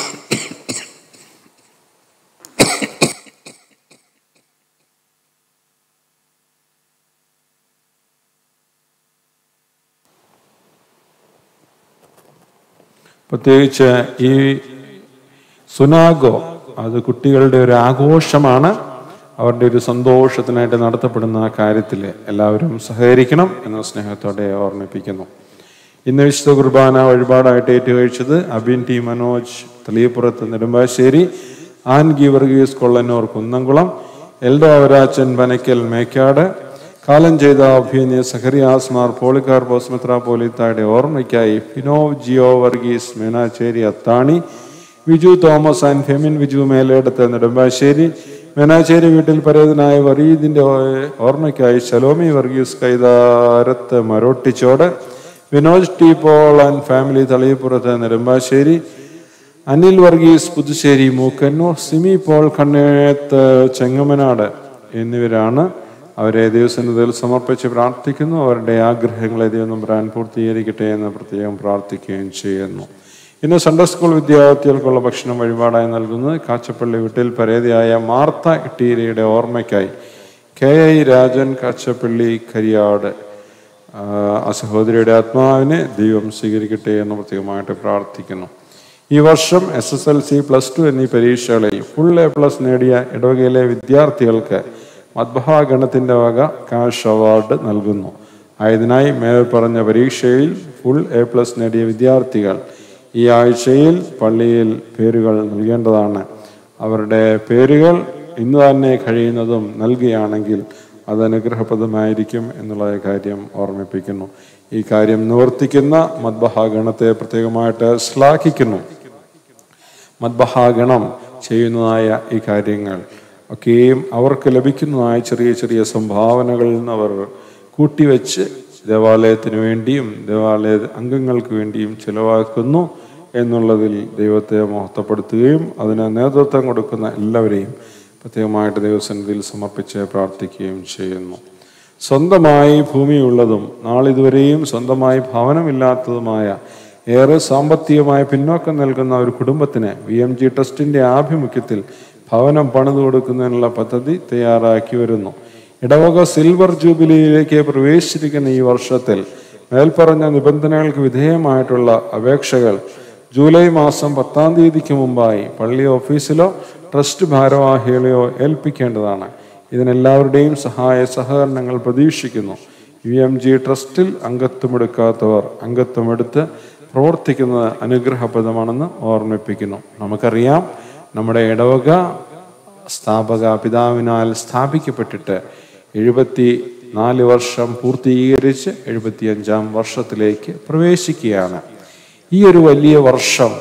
പ്രത്യേകിച്ച് ഈ സുനാഗോ അത് കുട്ടികളുടെ ഒരു ആഘോഷമാണ് അവരുടെ ഒരു സന്തോഷത്തിനായിട്ട് നടത്തപ്പെടുന്ന ആ കാര്യത്തിൽ എല്ലാവരും സഹകരിക്കണം എന്ന സ്നേഹത്തോടെ ഓർമ്മിപ്പിക്കുന്നു ഇന്ന് വിശുദ്ധ കുർബാന വഴിപാടായിട്ട് ഏറ്റുകഴിച്ചത് അബിൻ ടി മനോജ് തളിയപ്പുറത്ത് നെടുമ്പാശ്ശേരി ആൻ ഗീവർഗീസ് കൊള്ളന്നൂർ കുന്നംകുളം എൽഡോ അവരാച്ചൻ പനക്കൽ മേക്കാട് കാലം ചെയ്ത അഭിനയ സഹറിയാസ്മാർ പോളിക്കാർബോസ് മെത്രാപോലിത്തായുടെ ഓർമ്മയ്ക്കായി ഫിനോവ് ജിയോ വർഗീസ് മേനാച്ചേരി അത്താണി വിജു തോമസ് ആൻഡ് ഫെമിൻ വിജു മേലേടത്ത് നെടുമ്പാശ്ശേരി മേനാച്ചേരി വീട്ടിൽ പരേതനായ വറീദിന്റെ ഓ- ഓർമ്മയ്ക്കായി Shalomi Varghese Kaitharath Marottichodu Vinoj T Paul and family Thaliyappurath Nedumbassery Anil Varghese Puthussery Mookkannoor Simi Paul Kanneth Chengamanad എന്നിവരാണ് അവരെ ദൈവസന്നിധിയിൽ സമർപ്പിച്ച് പ്രാർത്ഥിക്കുന്നു അവരുടെ ആഗ്രഹങ്ങളെ ദൈവം നമ്പരാൻ പൂർത്തീകരിക്കട്ടെ എന്ന് പ്രത്യേകം പ്രാർത്ഥിക്കുകയും ചെയ്യുന്നു ഇന്ന് സൺഡേ സ്കൂൾ വിദ്യാർത്ഥികൾക്കുള്ള ഭക്ഷണം വഴിപാടായി നൽകുന്നത് കാച്ചപ്പള്ളി വീട്ടിൽ പരേതയായ മാർത്ത ഇട്ടീരയുടെ ഓർമ്മയ്ക്കായി കെ ഐ രാജൻ കാച്ചപ്പള്ളി കരിയാട് ആ, ആ സഹോദരിയുടെ ആത്മാവിനെ ദൈവം സ്വീകരിക്കട്ടെ എന്ന് പ്രത്യേകമായിട്ട് പ്രാർത്ഥിക്കുന്നു ഈ വർഷം S S L C plus two എന്നീ പരീക്ഷകളിൽ ഫുൾ എ പ്ലസ് നേടിയ ഇടവകയിലെ വിദ്യാർത്ഥികൾക്ക് മദ്ബഹ ഗണത്തിന്റെ വക കാഷ് അവാർഡ് നൽകുന്നു ആയതിനായി മേൽ പറഞ്ഞ പരീക്ഷയിൽ ഫുൾ എ പ്ലസ് നേടിയ വിദ്യാർത്ഥികൾ ഈ ആഴ്ചയിൽ പള്ളിയിൽ പേരുകൾ നൽകേണ്ടതാണ് അവരുടെ പേരുകൾ ഇന്ന് തന്നെ കഴിയുന്നതും നൽകുകയാണെങ്കിൽ അത് അനുഗ്രഹപ്രദമായിരിക്കും എന്നുള്ള കാര്യം ഓർമ്മിപ്പിക്കുന്നു ഈ കാര്യം നിവർത്തിക്കുന്ന മദ്ബഹ ഗണത്തെ പ്രത്യേകമായിട്ട് ശ്ലാഘിക്കുന്നു മദ്ബഹാഗണം ചെയ്യുന്നതായ ഈ കാര്യങ്ങൾ ഒക്കെയും അവർക്ക് ലഭിക്കുന്നതായ ചെറിയ ചെറിയ സംഭാവനകളിൽ നിന്ന് അവർ കൂട്ടിവെച്ച് ദേവാലയത്തിന് വേണ്ടിയും ദേവാലയ അംഗങ്ങൾക്ക് വേണ്ടിയും ചിലവാക്കുന്നു എന്നുള്ളതിൽ ദൈവത്തെ മഹത്വപ്പെടുത്തുകയും അതിന് നേതൃത്വം കൊടുക്കുന്ന എല്ലാവരെയും പ്രത്യേകമായിട്ട് ദൈവസന്നിധിയിൽ സമർപ്പിച്ച് പ്രാർത്ഥിക്കുകയും ചെയ്യുന്നു സ്വന്തമായി ഭൂമിയുള്ളതും നാളിതുവരെയും സ്വന്തമായി ഭവനമില്ലാത്തതുമായ ഏറെ സാമ്പത്തികമായ പിന്നോക്കം നൽകുന്ന ഒരു കുടുംബത്തിന് വി എം ജി ട്രസ്റ്റിന്റെ ആഭിമുഖ്യത്തിൽ ഭവനം പണിതു കൊടുക്കുന്നതിനുള്ള പദ്ധതി തയ്യാറാക്കി വരുന്നു ഇടവക സിൽവർ ജൂബിലിയിലേക്ക് പ്രവേശിച്ചിരിക്കുന്ന ഈ വർഷത്തിൽ മേൽപ്പറഞ്ഞ നിബന്ധനകൾക്ക് വിധേയമായിട്ടുള്ള അപേക്ഷകൾ ജൂലൈ മാസം പത്താം തീയതിക്ക് മുമ്പായി പള്ളി ഓഫീസിലോ ട്രസ്റ്റ് ഭാരവാഹികളെയോ ഏൽപ്പിക്കേണ്ടതാണ് ഇതിനെല്ലാവരുടെയും സഹായ സഹകരണങ്ങൾ പ്രതീക്ഷിക്കുന്നു യു എം ജി ട്രസ്റ്റിൽ അംഗത്വമെടുക്കാത്തവർ അംഗത്വമെടുത്ത് പ്രവർത്തിക്കുന്നത് അനുഗ്രഹപ്രദമാണെന്ന് ഓർമ്മിപ്പിക്കുന്നു നമുക്കറിയാം നമ്മുടെ ഇടവക സ്ഥാപക പിതാവിനാൽ സ്ഥാപിക്കപ്പെട്ടിട്ട് എഴുപത്തി നാല് വർഷം പൂർത്തീകരിച്ച് എഴുപത്തിയഞ്ചാം വർഷത്തിലേക്ക് പ്രവേശിക്കുകയാണ് ഈ ഒരു വലിയ വർഷം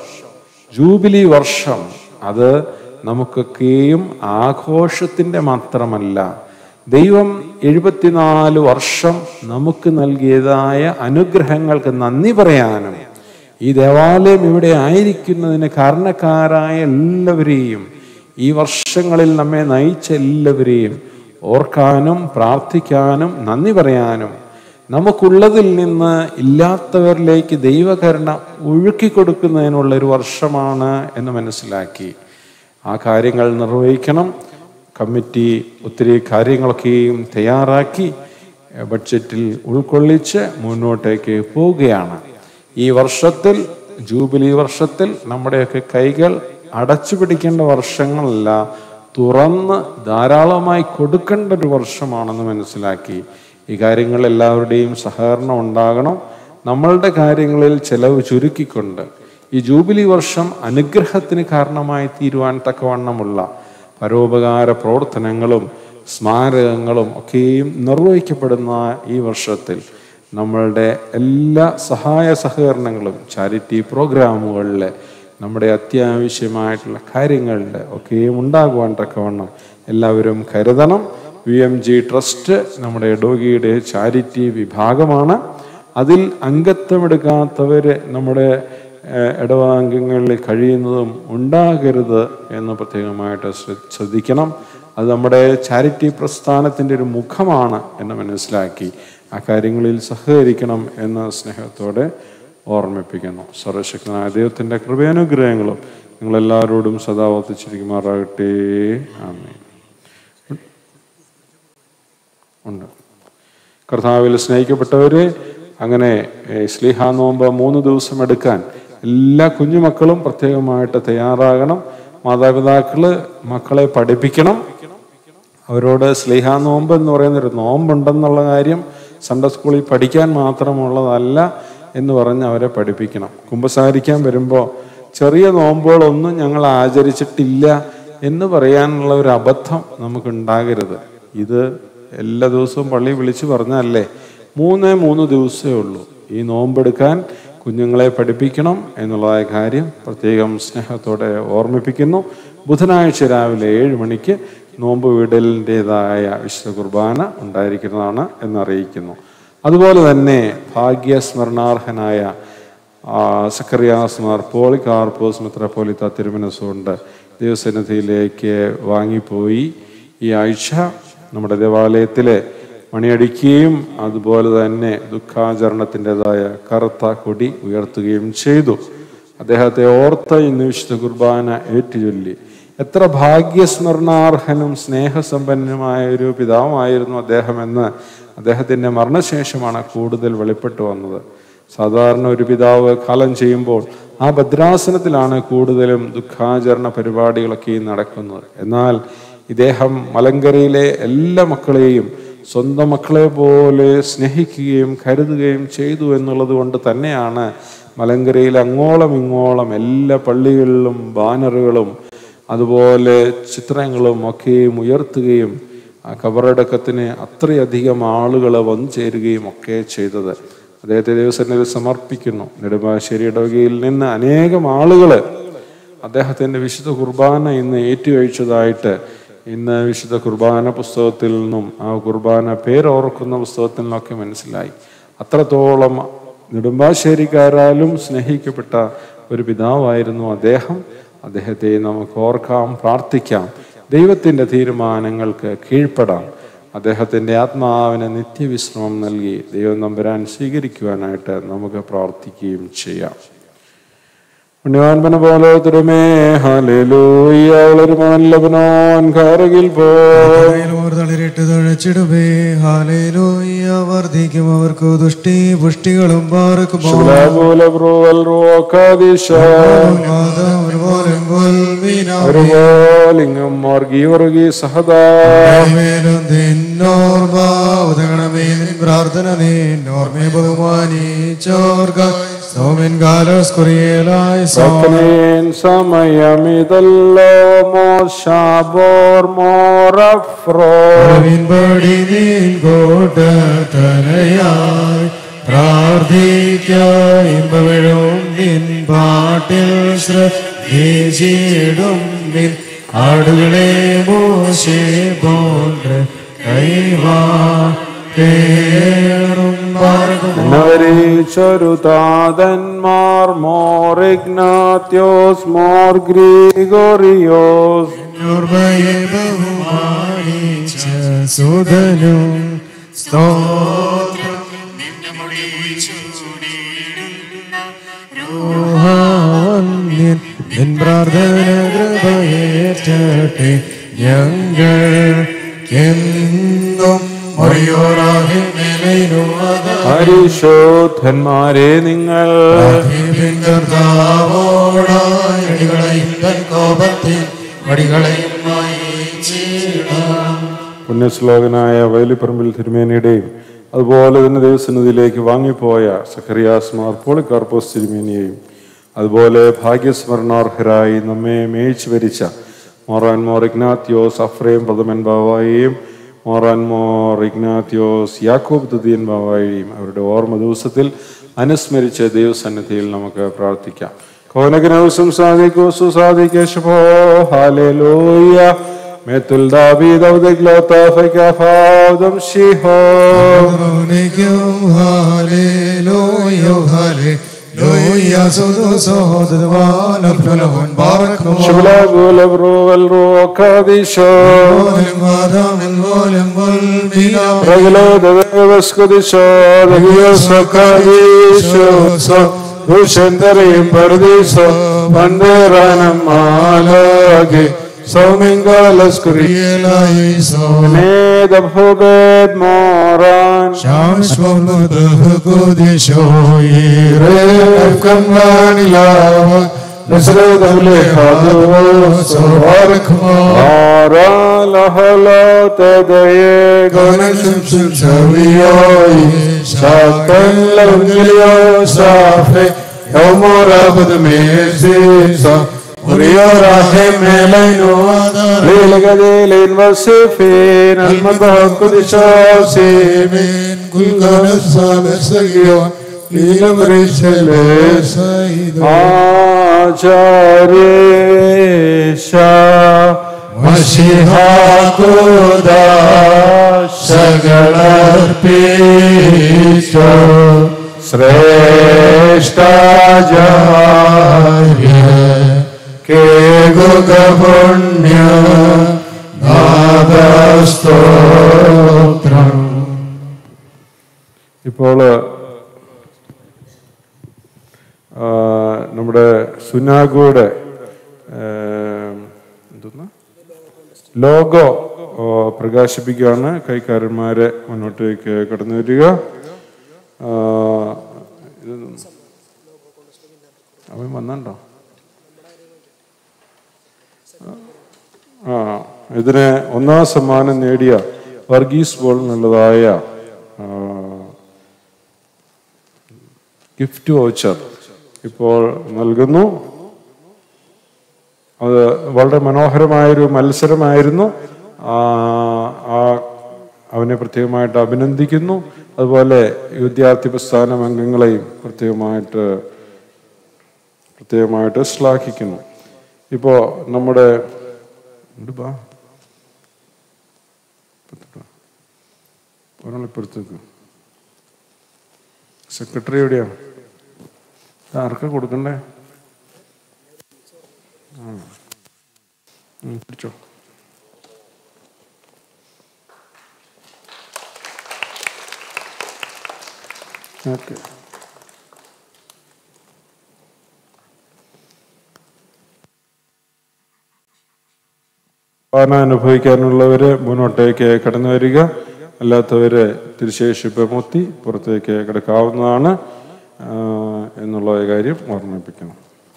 ജൂബിലി വർഷം അത് നമുക്കൊക്കെയും ആഘോഷത്തിന്റെ മാത്രമല്ല ദൈവം എഴുപത്തിനാല് വർഷം നമുക്ക് നൽകിയതായ അനുഗ്രഹങ്ങൾക്ക് നന്ദി പറയാനും ഈ ദേവാലയം ഇവിടെ ആയിരിക്കുന്നതിന് കാരണക്കാരായ എല്ലാവരെയും ഈ വർഷങ്ങളിൽ നമ്മെ നയിച്ച എല്ലാവരെയും ഓർക്കാനും പ്രാർത്ഥിക്കാനും നന്ദി പറയാനും നമുക്കുള്ളതിൽ നിന്ന് ഇല്ലാത്തവരിലേക്ക് ദൈവകരുണ ഒഴുക്കി കൊടുക്കുന്നതിനുള്ള ഒരു വർഷമാണ് എന്ന് മനസ്സിലാക്കി ആ കാര്യങ്ങൾ നിർവഹിക്കണം കമ്മിറ്റി ഒത്തിരി കാര്യങ്ങളൊക്കെയും തയ്യാറാക്കി എഹ്, ബഡ്ജറ്റിൽ ഉൾക്കൊള്ളിച്ച് മുന്നോട്ടേക്ക് പോവുകയാണ് ഈ വർഷത്തിൽ ജൂബിലി വർഷത്തിൽ നമ്മുടെയൊക്കെ കൈകൾ അടച്ചു പിടിക്കേണ്ട വർഷങ്ങളല്ല തുറന്ന് ധാരാളമായി കൊടുക്കേണ്ട ഒരു വർഷമാണെന്ന് മനസ്സിലാക്കി ഈ കാര്യങ്ങൾ എല്ലാവരുടെയും സഹകരണം ഉണ്ടാകണം നമ്മളുടെ കാര്യങ്ങളിൽ ചെലവ് ചുരുക്കിക്കൊണ്ട് ഈ ജൂബിലി വർഷം അനുഗ്രഹത്തിന് കാരണമായി തീരുവാൻ തക്കവണ്ണമുള്ള പരോപകാര പ്രവർത്തനങ്ങളും സ്മാരകങ്ങളും ഒക്കെയും നിർവഹിക്കപ്പെടുന്ന ഈ വർഷത്തിൽ നമ്മളുടെ എല്ലാ സഹായ സഹകരണങ്ങളും ചാരിറ്റി പ്രോഗ്രാമുകളിൽ നമ്മുടെ അത്യാവശ്യമായിട്ടുള്ള കാര്യങ്ങളിൽ ഒക്കെയും ഉണ്ടാകുവാൻ തക്കവണ്ണം എല്ലാവരും കരുതണം വി എം ജി ട്രസ്റ്റ് നമ്മുടെ ഡോഗിയുടെ ചാരിറ്റി വിഭാഗമാണ് അതിൽ അംഗത്വമെടുക്കാത്തവര് നമ്മുടെ ഏഹ്, ഇടവാംഗങ്ങളിൽ കഴിയുന്നതും ഉണ്ടാകരുത് എന്ന് പ്രത്യേകമായിട്ട് ശ്ര- ശ്രദ്ധിക്കണം അത് നമ്മുടെ ചാരിറ്റി പ്രസ്ഥാനത്തിൻ്റെ ഒരു മുഖമാണ് എന്ന് മനസ്സിലാക്കി ആ കാര്യങ്ങളിൽ സഹകരിക്കണം എന്ന സ്നേഹത്തോടെ ഓർമ്മിപ്പിക്കുന്നു സർവശക്തനായ ദൈവത്തിൻ്റെ കൃപയാനുഗ്രഹങ്ങളും നിങ്ങളെല്ലാവരോടും സദാ ഒത്തിച്ചിരിക്കുമാറാകട്ടെ ആമേ ഉണ്ട് കർത്താവിൽ സ്നേഹിക്കപ്പെട്ടവരെ അങ്ങനെ ഏഹ്, സ്ലീഹ നോമ്പ് മൂന്ന് ദിവസം എടുക്കാൻ എല്ലാ കുഞ്ഞുമക്കളും പ്രത്യേകമായിട്ട് തയ്യാറാകണം മാതാപിതാക്കള് മക്കളെ പഠിപ്പിക്കണം അവരോട് സ്ലീഹ നോമ്പ് എന്ന് പറയുന്ന ഒരു നോമ്പുണ്ടെന്നുള്ള കാര്യം സൺഡേ സ്കൂളിൽ പഠിക്കാൻ മാത്രമുള്ളതല്ല എന്ന് പറഞ്ഞ് അവരെ പഠിപ്പിക്കണം കുമ്പസാരിക്കാൻ വരുമ്പോൾ ചെറിയ നോമ്പുകളൊന്നും ഞങ്ങൾ ആചരിച്ചിട്ടില്ല എന്ന് പറയാനുള്ള ഒരു അബദ്ധം നമുക്കുണ്ടാകരുത് ഇത് എല്ലാ ദിവസവും പള്ളി വിളിച്ചു പറഞ്ഞല്ലേ മൂന്നേ മൂന്ന് ദിവസമേ ഉള്ളൂ ഈ നോമ്പെടുക്കാൻ കുഞ്ഞുങ്ങളെ പഠിപ്പിക്കണം എന്നുള്ളതായ കാര്യം പ്രത്യേകം സ്നേഹത്തോടെ ഓർമ്മിപ്പിക്കുന്നു ബുധനാഴ്ച രാവിലെ ഏഴ് മണിക്ക് നോമ്പ് വിടലിൻ്റെതായ വിശുദ്ധ കുർബാന ഉണ്ടായിരിക്കുന്നതാണ് എന്നറിയിക്കുന്നു അതുപോലെ തന്നെ ഭാഗ്യസ്മരണാർഹനായ ആ, സക്കറിയാസ് മാർ പോളികാർപ്പോസ് മെത്രാപ്പോലിത്ത തിരുമനസുകൊണ്ട് ദൈവസന്നിധിയിലേക്ക് വാങ്ങിപ്പോയി ഈ ആഴ്ച നമ്മുടെ ദേവാലയത്തിലെ മണിയടിക്കുകയും അതുപോലെ തന്നെ ദുഃഖാചരണത്തിൻ്റെതായ കറുത്ത കൊടി ഉയർത്തുകയും ചെയ്തു അദ്ദേഹത്തെ ഓർത്ത് ഇന്ന് വിശുദ്ധ കുർബാന ഏറ്റുചൊല്ലി എത്ര ഭാഗ്യസ്മരണാർഹനും സ്നേഹസമ്പന്നനുമായ ഒരു പിതാവായിരുന്നു അദ്ദേഹമെന്ന് അദ്ദേഹത്തിൻ്റെ മരണശേഷമാണ് കൂടുതൽ വെളിപ്പെട്ടു വന്നത് സാധാരണ ഒരു പിതാവ് കാലം ചെയ്യുമ്പോൾ ആ ഭദ്രാസനത്തിലാണ് കൂടുതലും ദുഃഖാചരണ പരിപാടികളൊക്കെ നടക്കുന്നത് എന്നാൽ ഇദ്ദേഹം മലങ്കരയിലെ എല്ലാ മക്കളെയും സ്വന്തം മക്കളെ പോലെ സ്നേഹിക്കുകയും കരുതുകയും ചെയ്തു എന്നുള്ളത് കൊണ്ട് തന്നെയാണ് മലങ്കരയിൽ അങ്ങോളം ഇങ്ങോളം എല്ലാ പള്ളികളിലും ബാനറുകളും അതുപോലെ ചിത്രങ്ങളും ഒക്കെയും ഉയർത്തുകയും ആ കബറടക്കത്തിന് അത്രയധികം ആളുകൾ വന്നു ചേരുകയും ഒക്കെ ചെയ്തത് അദ്ദേഹത്തെ ദൈവസന്നിധി സമർപ്പിക്കുന്നു നെടുമ്പാശ്ശേരി ഇടവകയിൽ നിന്ന് അനേകം ആളുകൾ അദ്ദേഹത്തിൻ്റെ വിശുദ്ധ കുർബാന ഇന്ന് ഏറ്റുകഴിച്ചതായിട്ട് ഇന്ന് വിശുദ്ധ കുർബാന പുസ്തകത്തിൽ നിന്നും ആ കുർബാന പേരോർക്കുന്ന പുസ്തകത്തിൽ നിന്നൊക്കെ മനസ്സിലായി അത്രത്തോളം നെടുമ്പാശ്ശേരിക്കാരാലും സ്നേഹിക്കപ്പെട്ട ഒരു പിതാവായിരുന്നു അദ്ദേഹം അദ്ദേഹത്തെ നമുക്ക് ഓർക്കാം പ്രാർത്ഥിക്കാം ദൈവത്തിൻ്റെ തീരുമാനങ്ങൾക്ക് കീഴ്പ്പെടാം അദ്ദേഹത്തിൻ്റെ ആത്മാവിന് നിത്യവിശ്രമം നൽകി ദൈവം നമ്പരാൻ സ്വീകരിക്കുവാനായിട്ട് നമുക്ക് പ്രാർത്ഥിക്കുകയും ചെയ്യാം പുണ്യവാൻപന പോലെ തിരുമേ ഹാലേലൂയ ഒരു മല്ലവനോൻ കാരകിൽ പോയി തളിരിട്ട് തുഴച്ചിടുവേ ഹാലേലൂയ വർദ്ധിക്കും അവർക്ക് ദുഷ്ടി പുഷ്ടികളും പാർക്കും ശുഭലാകൂല ബ്രൂവൽ റൂക്കാദിശ ഒരുപോലിംഗം മോർഗി ഉറുകി സഹദാ പ്രാർത്ഥന നീന്നോർമ്മ ബഹുമാനിച്ചോർക്ക സൗമിൻ കാലോസ് കുറിയലായി സോമനേൻ സമയമിതല്ലോ മോശാബോർ മോറഫ്രോ പടി നീൻ കോട്ടത്തലയായി പ്രാർത്ഥിക്കും നിൻ പാട്ടിൽ ശ്രദ്ധിച്ചിടും നിൻ ആടുകളെ മോശെ പോன்ற കൈവാ കേറും നവരീച്ചൊരു താതന്മാർ മോർ ഇഗ്നാത്യോസ് മോർ ഗ്രിഗോറിയോസ് ഓർമ്മയെ ബഹുമാനിച്ച സുധനും സ്തോത്രം ൂഹാവന്യൻ നിൻ പ്രാർത്ഥന കൃപയേറ്റട്ടെ ഞങ്ങൾ എന്നും ഒഴിയോറാകെ നിലയിലുമത പരിശോധന്മാരെ നിങ്ങൾ കർത്താവോടായ അടികളെയും തൻ കോപത്തിൽ വടികളെയും മായിച്ചിടാം പുണ്യശ്ലോകനായ വയലിപ്പറമ്പിൽ തിരുമേനിയുടെയും അതുപോലെ തന്നെ ദൈവസന്നിധിയിലേക്ക് വാങ്ങിപ്പോയ സഖറിയാസ് മാർ പോളിക്കാർപ്പോസ് തിരുമേനിയെയും അതുപോലെ ഭാഗ്യസ്മരണാർഹരായി നമ്മെ മേയിച്ചു വരിച്ച മോറാൻ മോർ ഇഗ്നാത്യോസ് അഫ്രേം പ്രഥമൻ ബാവായെയും മോറാൻ മോർ ഇഗ്നാത്യോസ് യാക്കോബ് തുതിയൻ ബാവായെയും അവരുടെ ഓർമ്മ ദിവസത്തിൽ അനുസ്മരിച്ച് ദൈവസന്നിധിയിൽ നമുക്ക് പ്രാർത്ഥിക്കാം കോനകനവസം സാധിക്കോസു സാധിക്കേശുഭോ ഹാലേലൂയ Metul David of the Glotafika Faudam Shiho. Hallelujah, hallelujah, സുതു സഹോദരവാനഫലവൻ ബാറക്കും Shubla Gula Bruval Ruokadisho. Regula the Vascodisho, the Hiosakadisho. Dushandari Paradiso, Panderanam Malage. Saumingalas Kurielayiso. Ned of Hobed Moran. نسرد لخلوص آرا لحلا تدعي ഗോനശംസും ചവിയോയി شاكن لونجليو صافي يوم رابد ميزيسا وريوراهم إلينو ليلغديلين وصفين المضاق من كل نفسه بسجيون ليلبريشلسيدو ആചാരേശ മഷിഹാകുദാശകളർപ്പിച്ചു ശ്രേഷ്ഠാചാര്യ കേകുക പുണ്യ നാദസ്തോത്രം ഇപ്പോൾ ആ, നമ്മുടെ സുനാഗോയുടെ എന്തെന്ന് ലോഗോ ആ, പ്രകാശിപ്പിക്കുകയാണ് കൈക്കാരന്മാരെ മുന്നോട്ടേക്ക് കടന്നു വരിക ആ, ഇത് അവൻ വന്നോ ആ ഇതിന് ഒന്നാം സമ്മാനം നേടിയ വർഗീസ് ബോൾ എന്നുള്ളതായ ആ, ഗിഫ്റ്റ് വൗച്ചർ ഇപ്പോൾ നൽകുന്നു അത് വളരെ മനോഹരമായൊരു മത്സരമായിരുന്നു ആ ആ അവനെ പ്രത്യേകമായിട്ട് അഭിനന്ദിക്കുന്നു അതുപോലെ വിദ്യാർത്ഥി പ്രസ്ഥാനം അംഗങ്ങളെയും പ്രത്യേകമായിട്ട് പ്രത്യേകമായിട്ട് ശ്ലാഘിക്കുന്നു ഇപ്പോൾ നമ്മുടെ ഇങ്ങോട്ട് ബാ. ഒരാളിപ്പുറത്തേക്ക് സെക്രട്ടറി എവിടെയാണ് ആർക്കാ കൊടുക്കണ്ടേ ആ. ഉം, പിടിച്ചോ ഓക്കെ പാന അനുഭവിക്കാനുള്ളവര് മുന്നോട്ടേക്ക് കടന്നു വരിക അല്ലാത്തവര് തിരുശേഷിപ്പ് മുത്തി പുറത്തേക്ക് കിടക്കാവുന്നതാണ് ആ, എന്നുള്ള കാര്യം ഓർമ്മിപ്പിക്കണം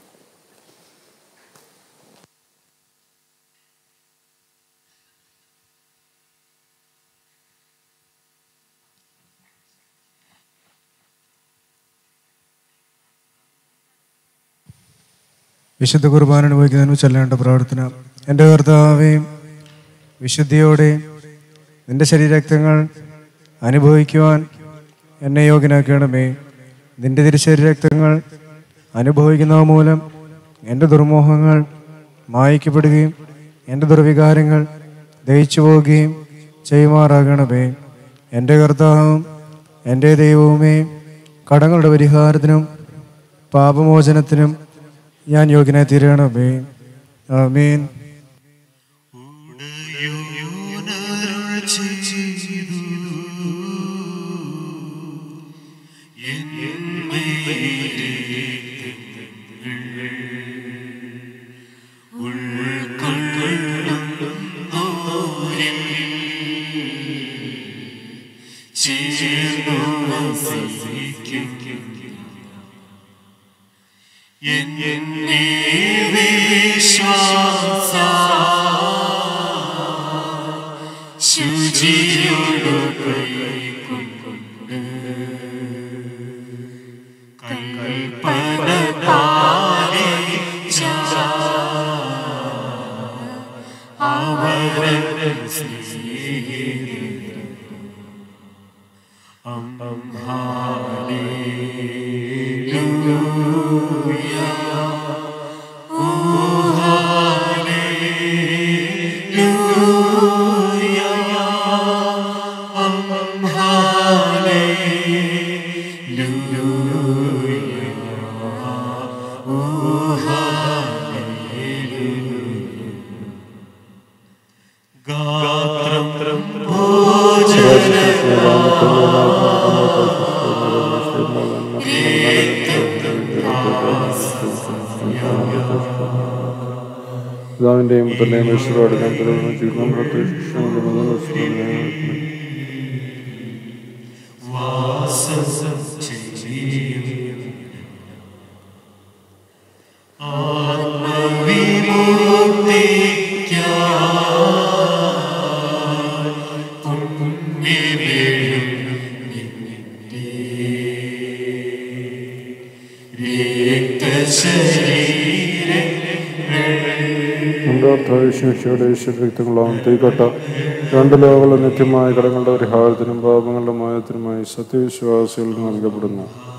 വിശുദ്ധ കുർബാന അനുഭവിക്കുന്നതിന് ചെല്ലേണ്ട പ്രാർത്ഥന എൻ്റെ കർത്താവേ വിശുദ്ധിയോടെ നിന്റെ ശരീരക്തങ്ങൾ അനുഭവിക്കുവാൻ എന്നെ യോഗ്യനാക്കണമേ നിന്റെ തിരുശരീരക്തങ്ങൾ അനുഭവിക്കുന്നവ മൂലം എൻ്റെ ദുർമോഹങ്ങൾ മായിക്കപ്പെടുകയും എൻ്റെ ദുർവികാരങ്ങൾ ദഹിച്ചു പോവുകയും ചെയ്യുമാറാകണമേ എൻ്റെ കർത്താവും എൻ്റെ ദൈവവുമേ കടങ്ങളുടെ പരിഹാരത്തിനും പാപമോചനത്തിനും ഞാൻ യോഗ്യനായി തീരണമേ ആമീൻ എന്നെ വിശ്വാസ ശുചിയോടു കൈക്കൊണ്ട് കൽപ്പന പാലിച്ച അവരെ സ്നേഹിതരും ഗാത്രം പിതാവിന്റെയും പുത്രന്റെയും ഈശ്വരോട് ഞാൻ തുടർന്ന് ചെയ്യുന്ന പ്രത്യക്ഷ വാസം ചെയ്യും ശരീര നമ്മുടെ അർത്ഥാവിശ്വയുടെ ഈശ്വരക്തങ്ങളാവും തീക്കട്ട രണ്ട് ലോകങ്ങളും നിത്യമായ കടങ്ങളുടെ പരിഹാരത്തിനും പാപങ്ങളുടെ മായത്തിനുമായി സത്യവിശ്വാസികൾക്ക് നൽകപ്പെടുന്നു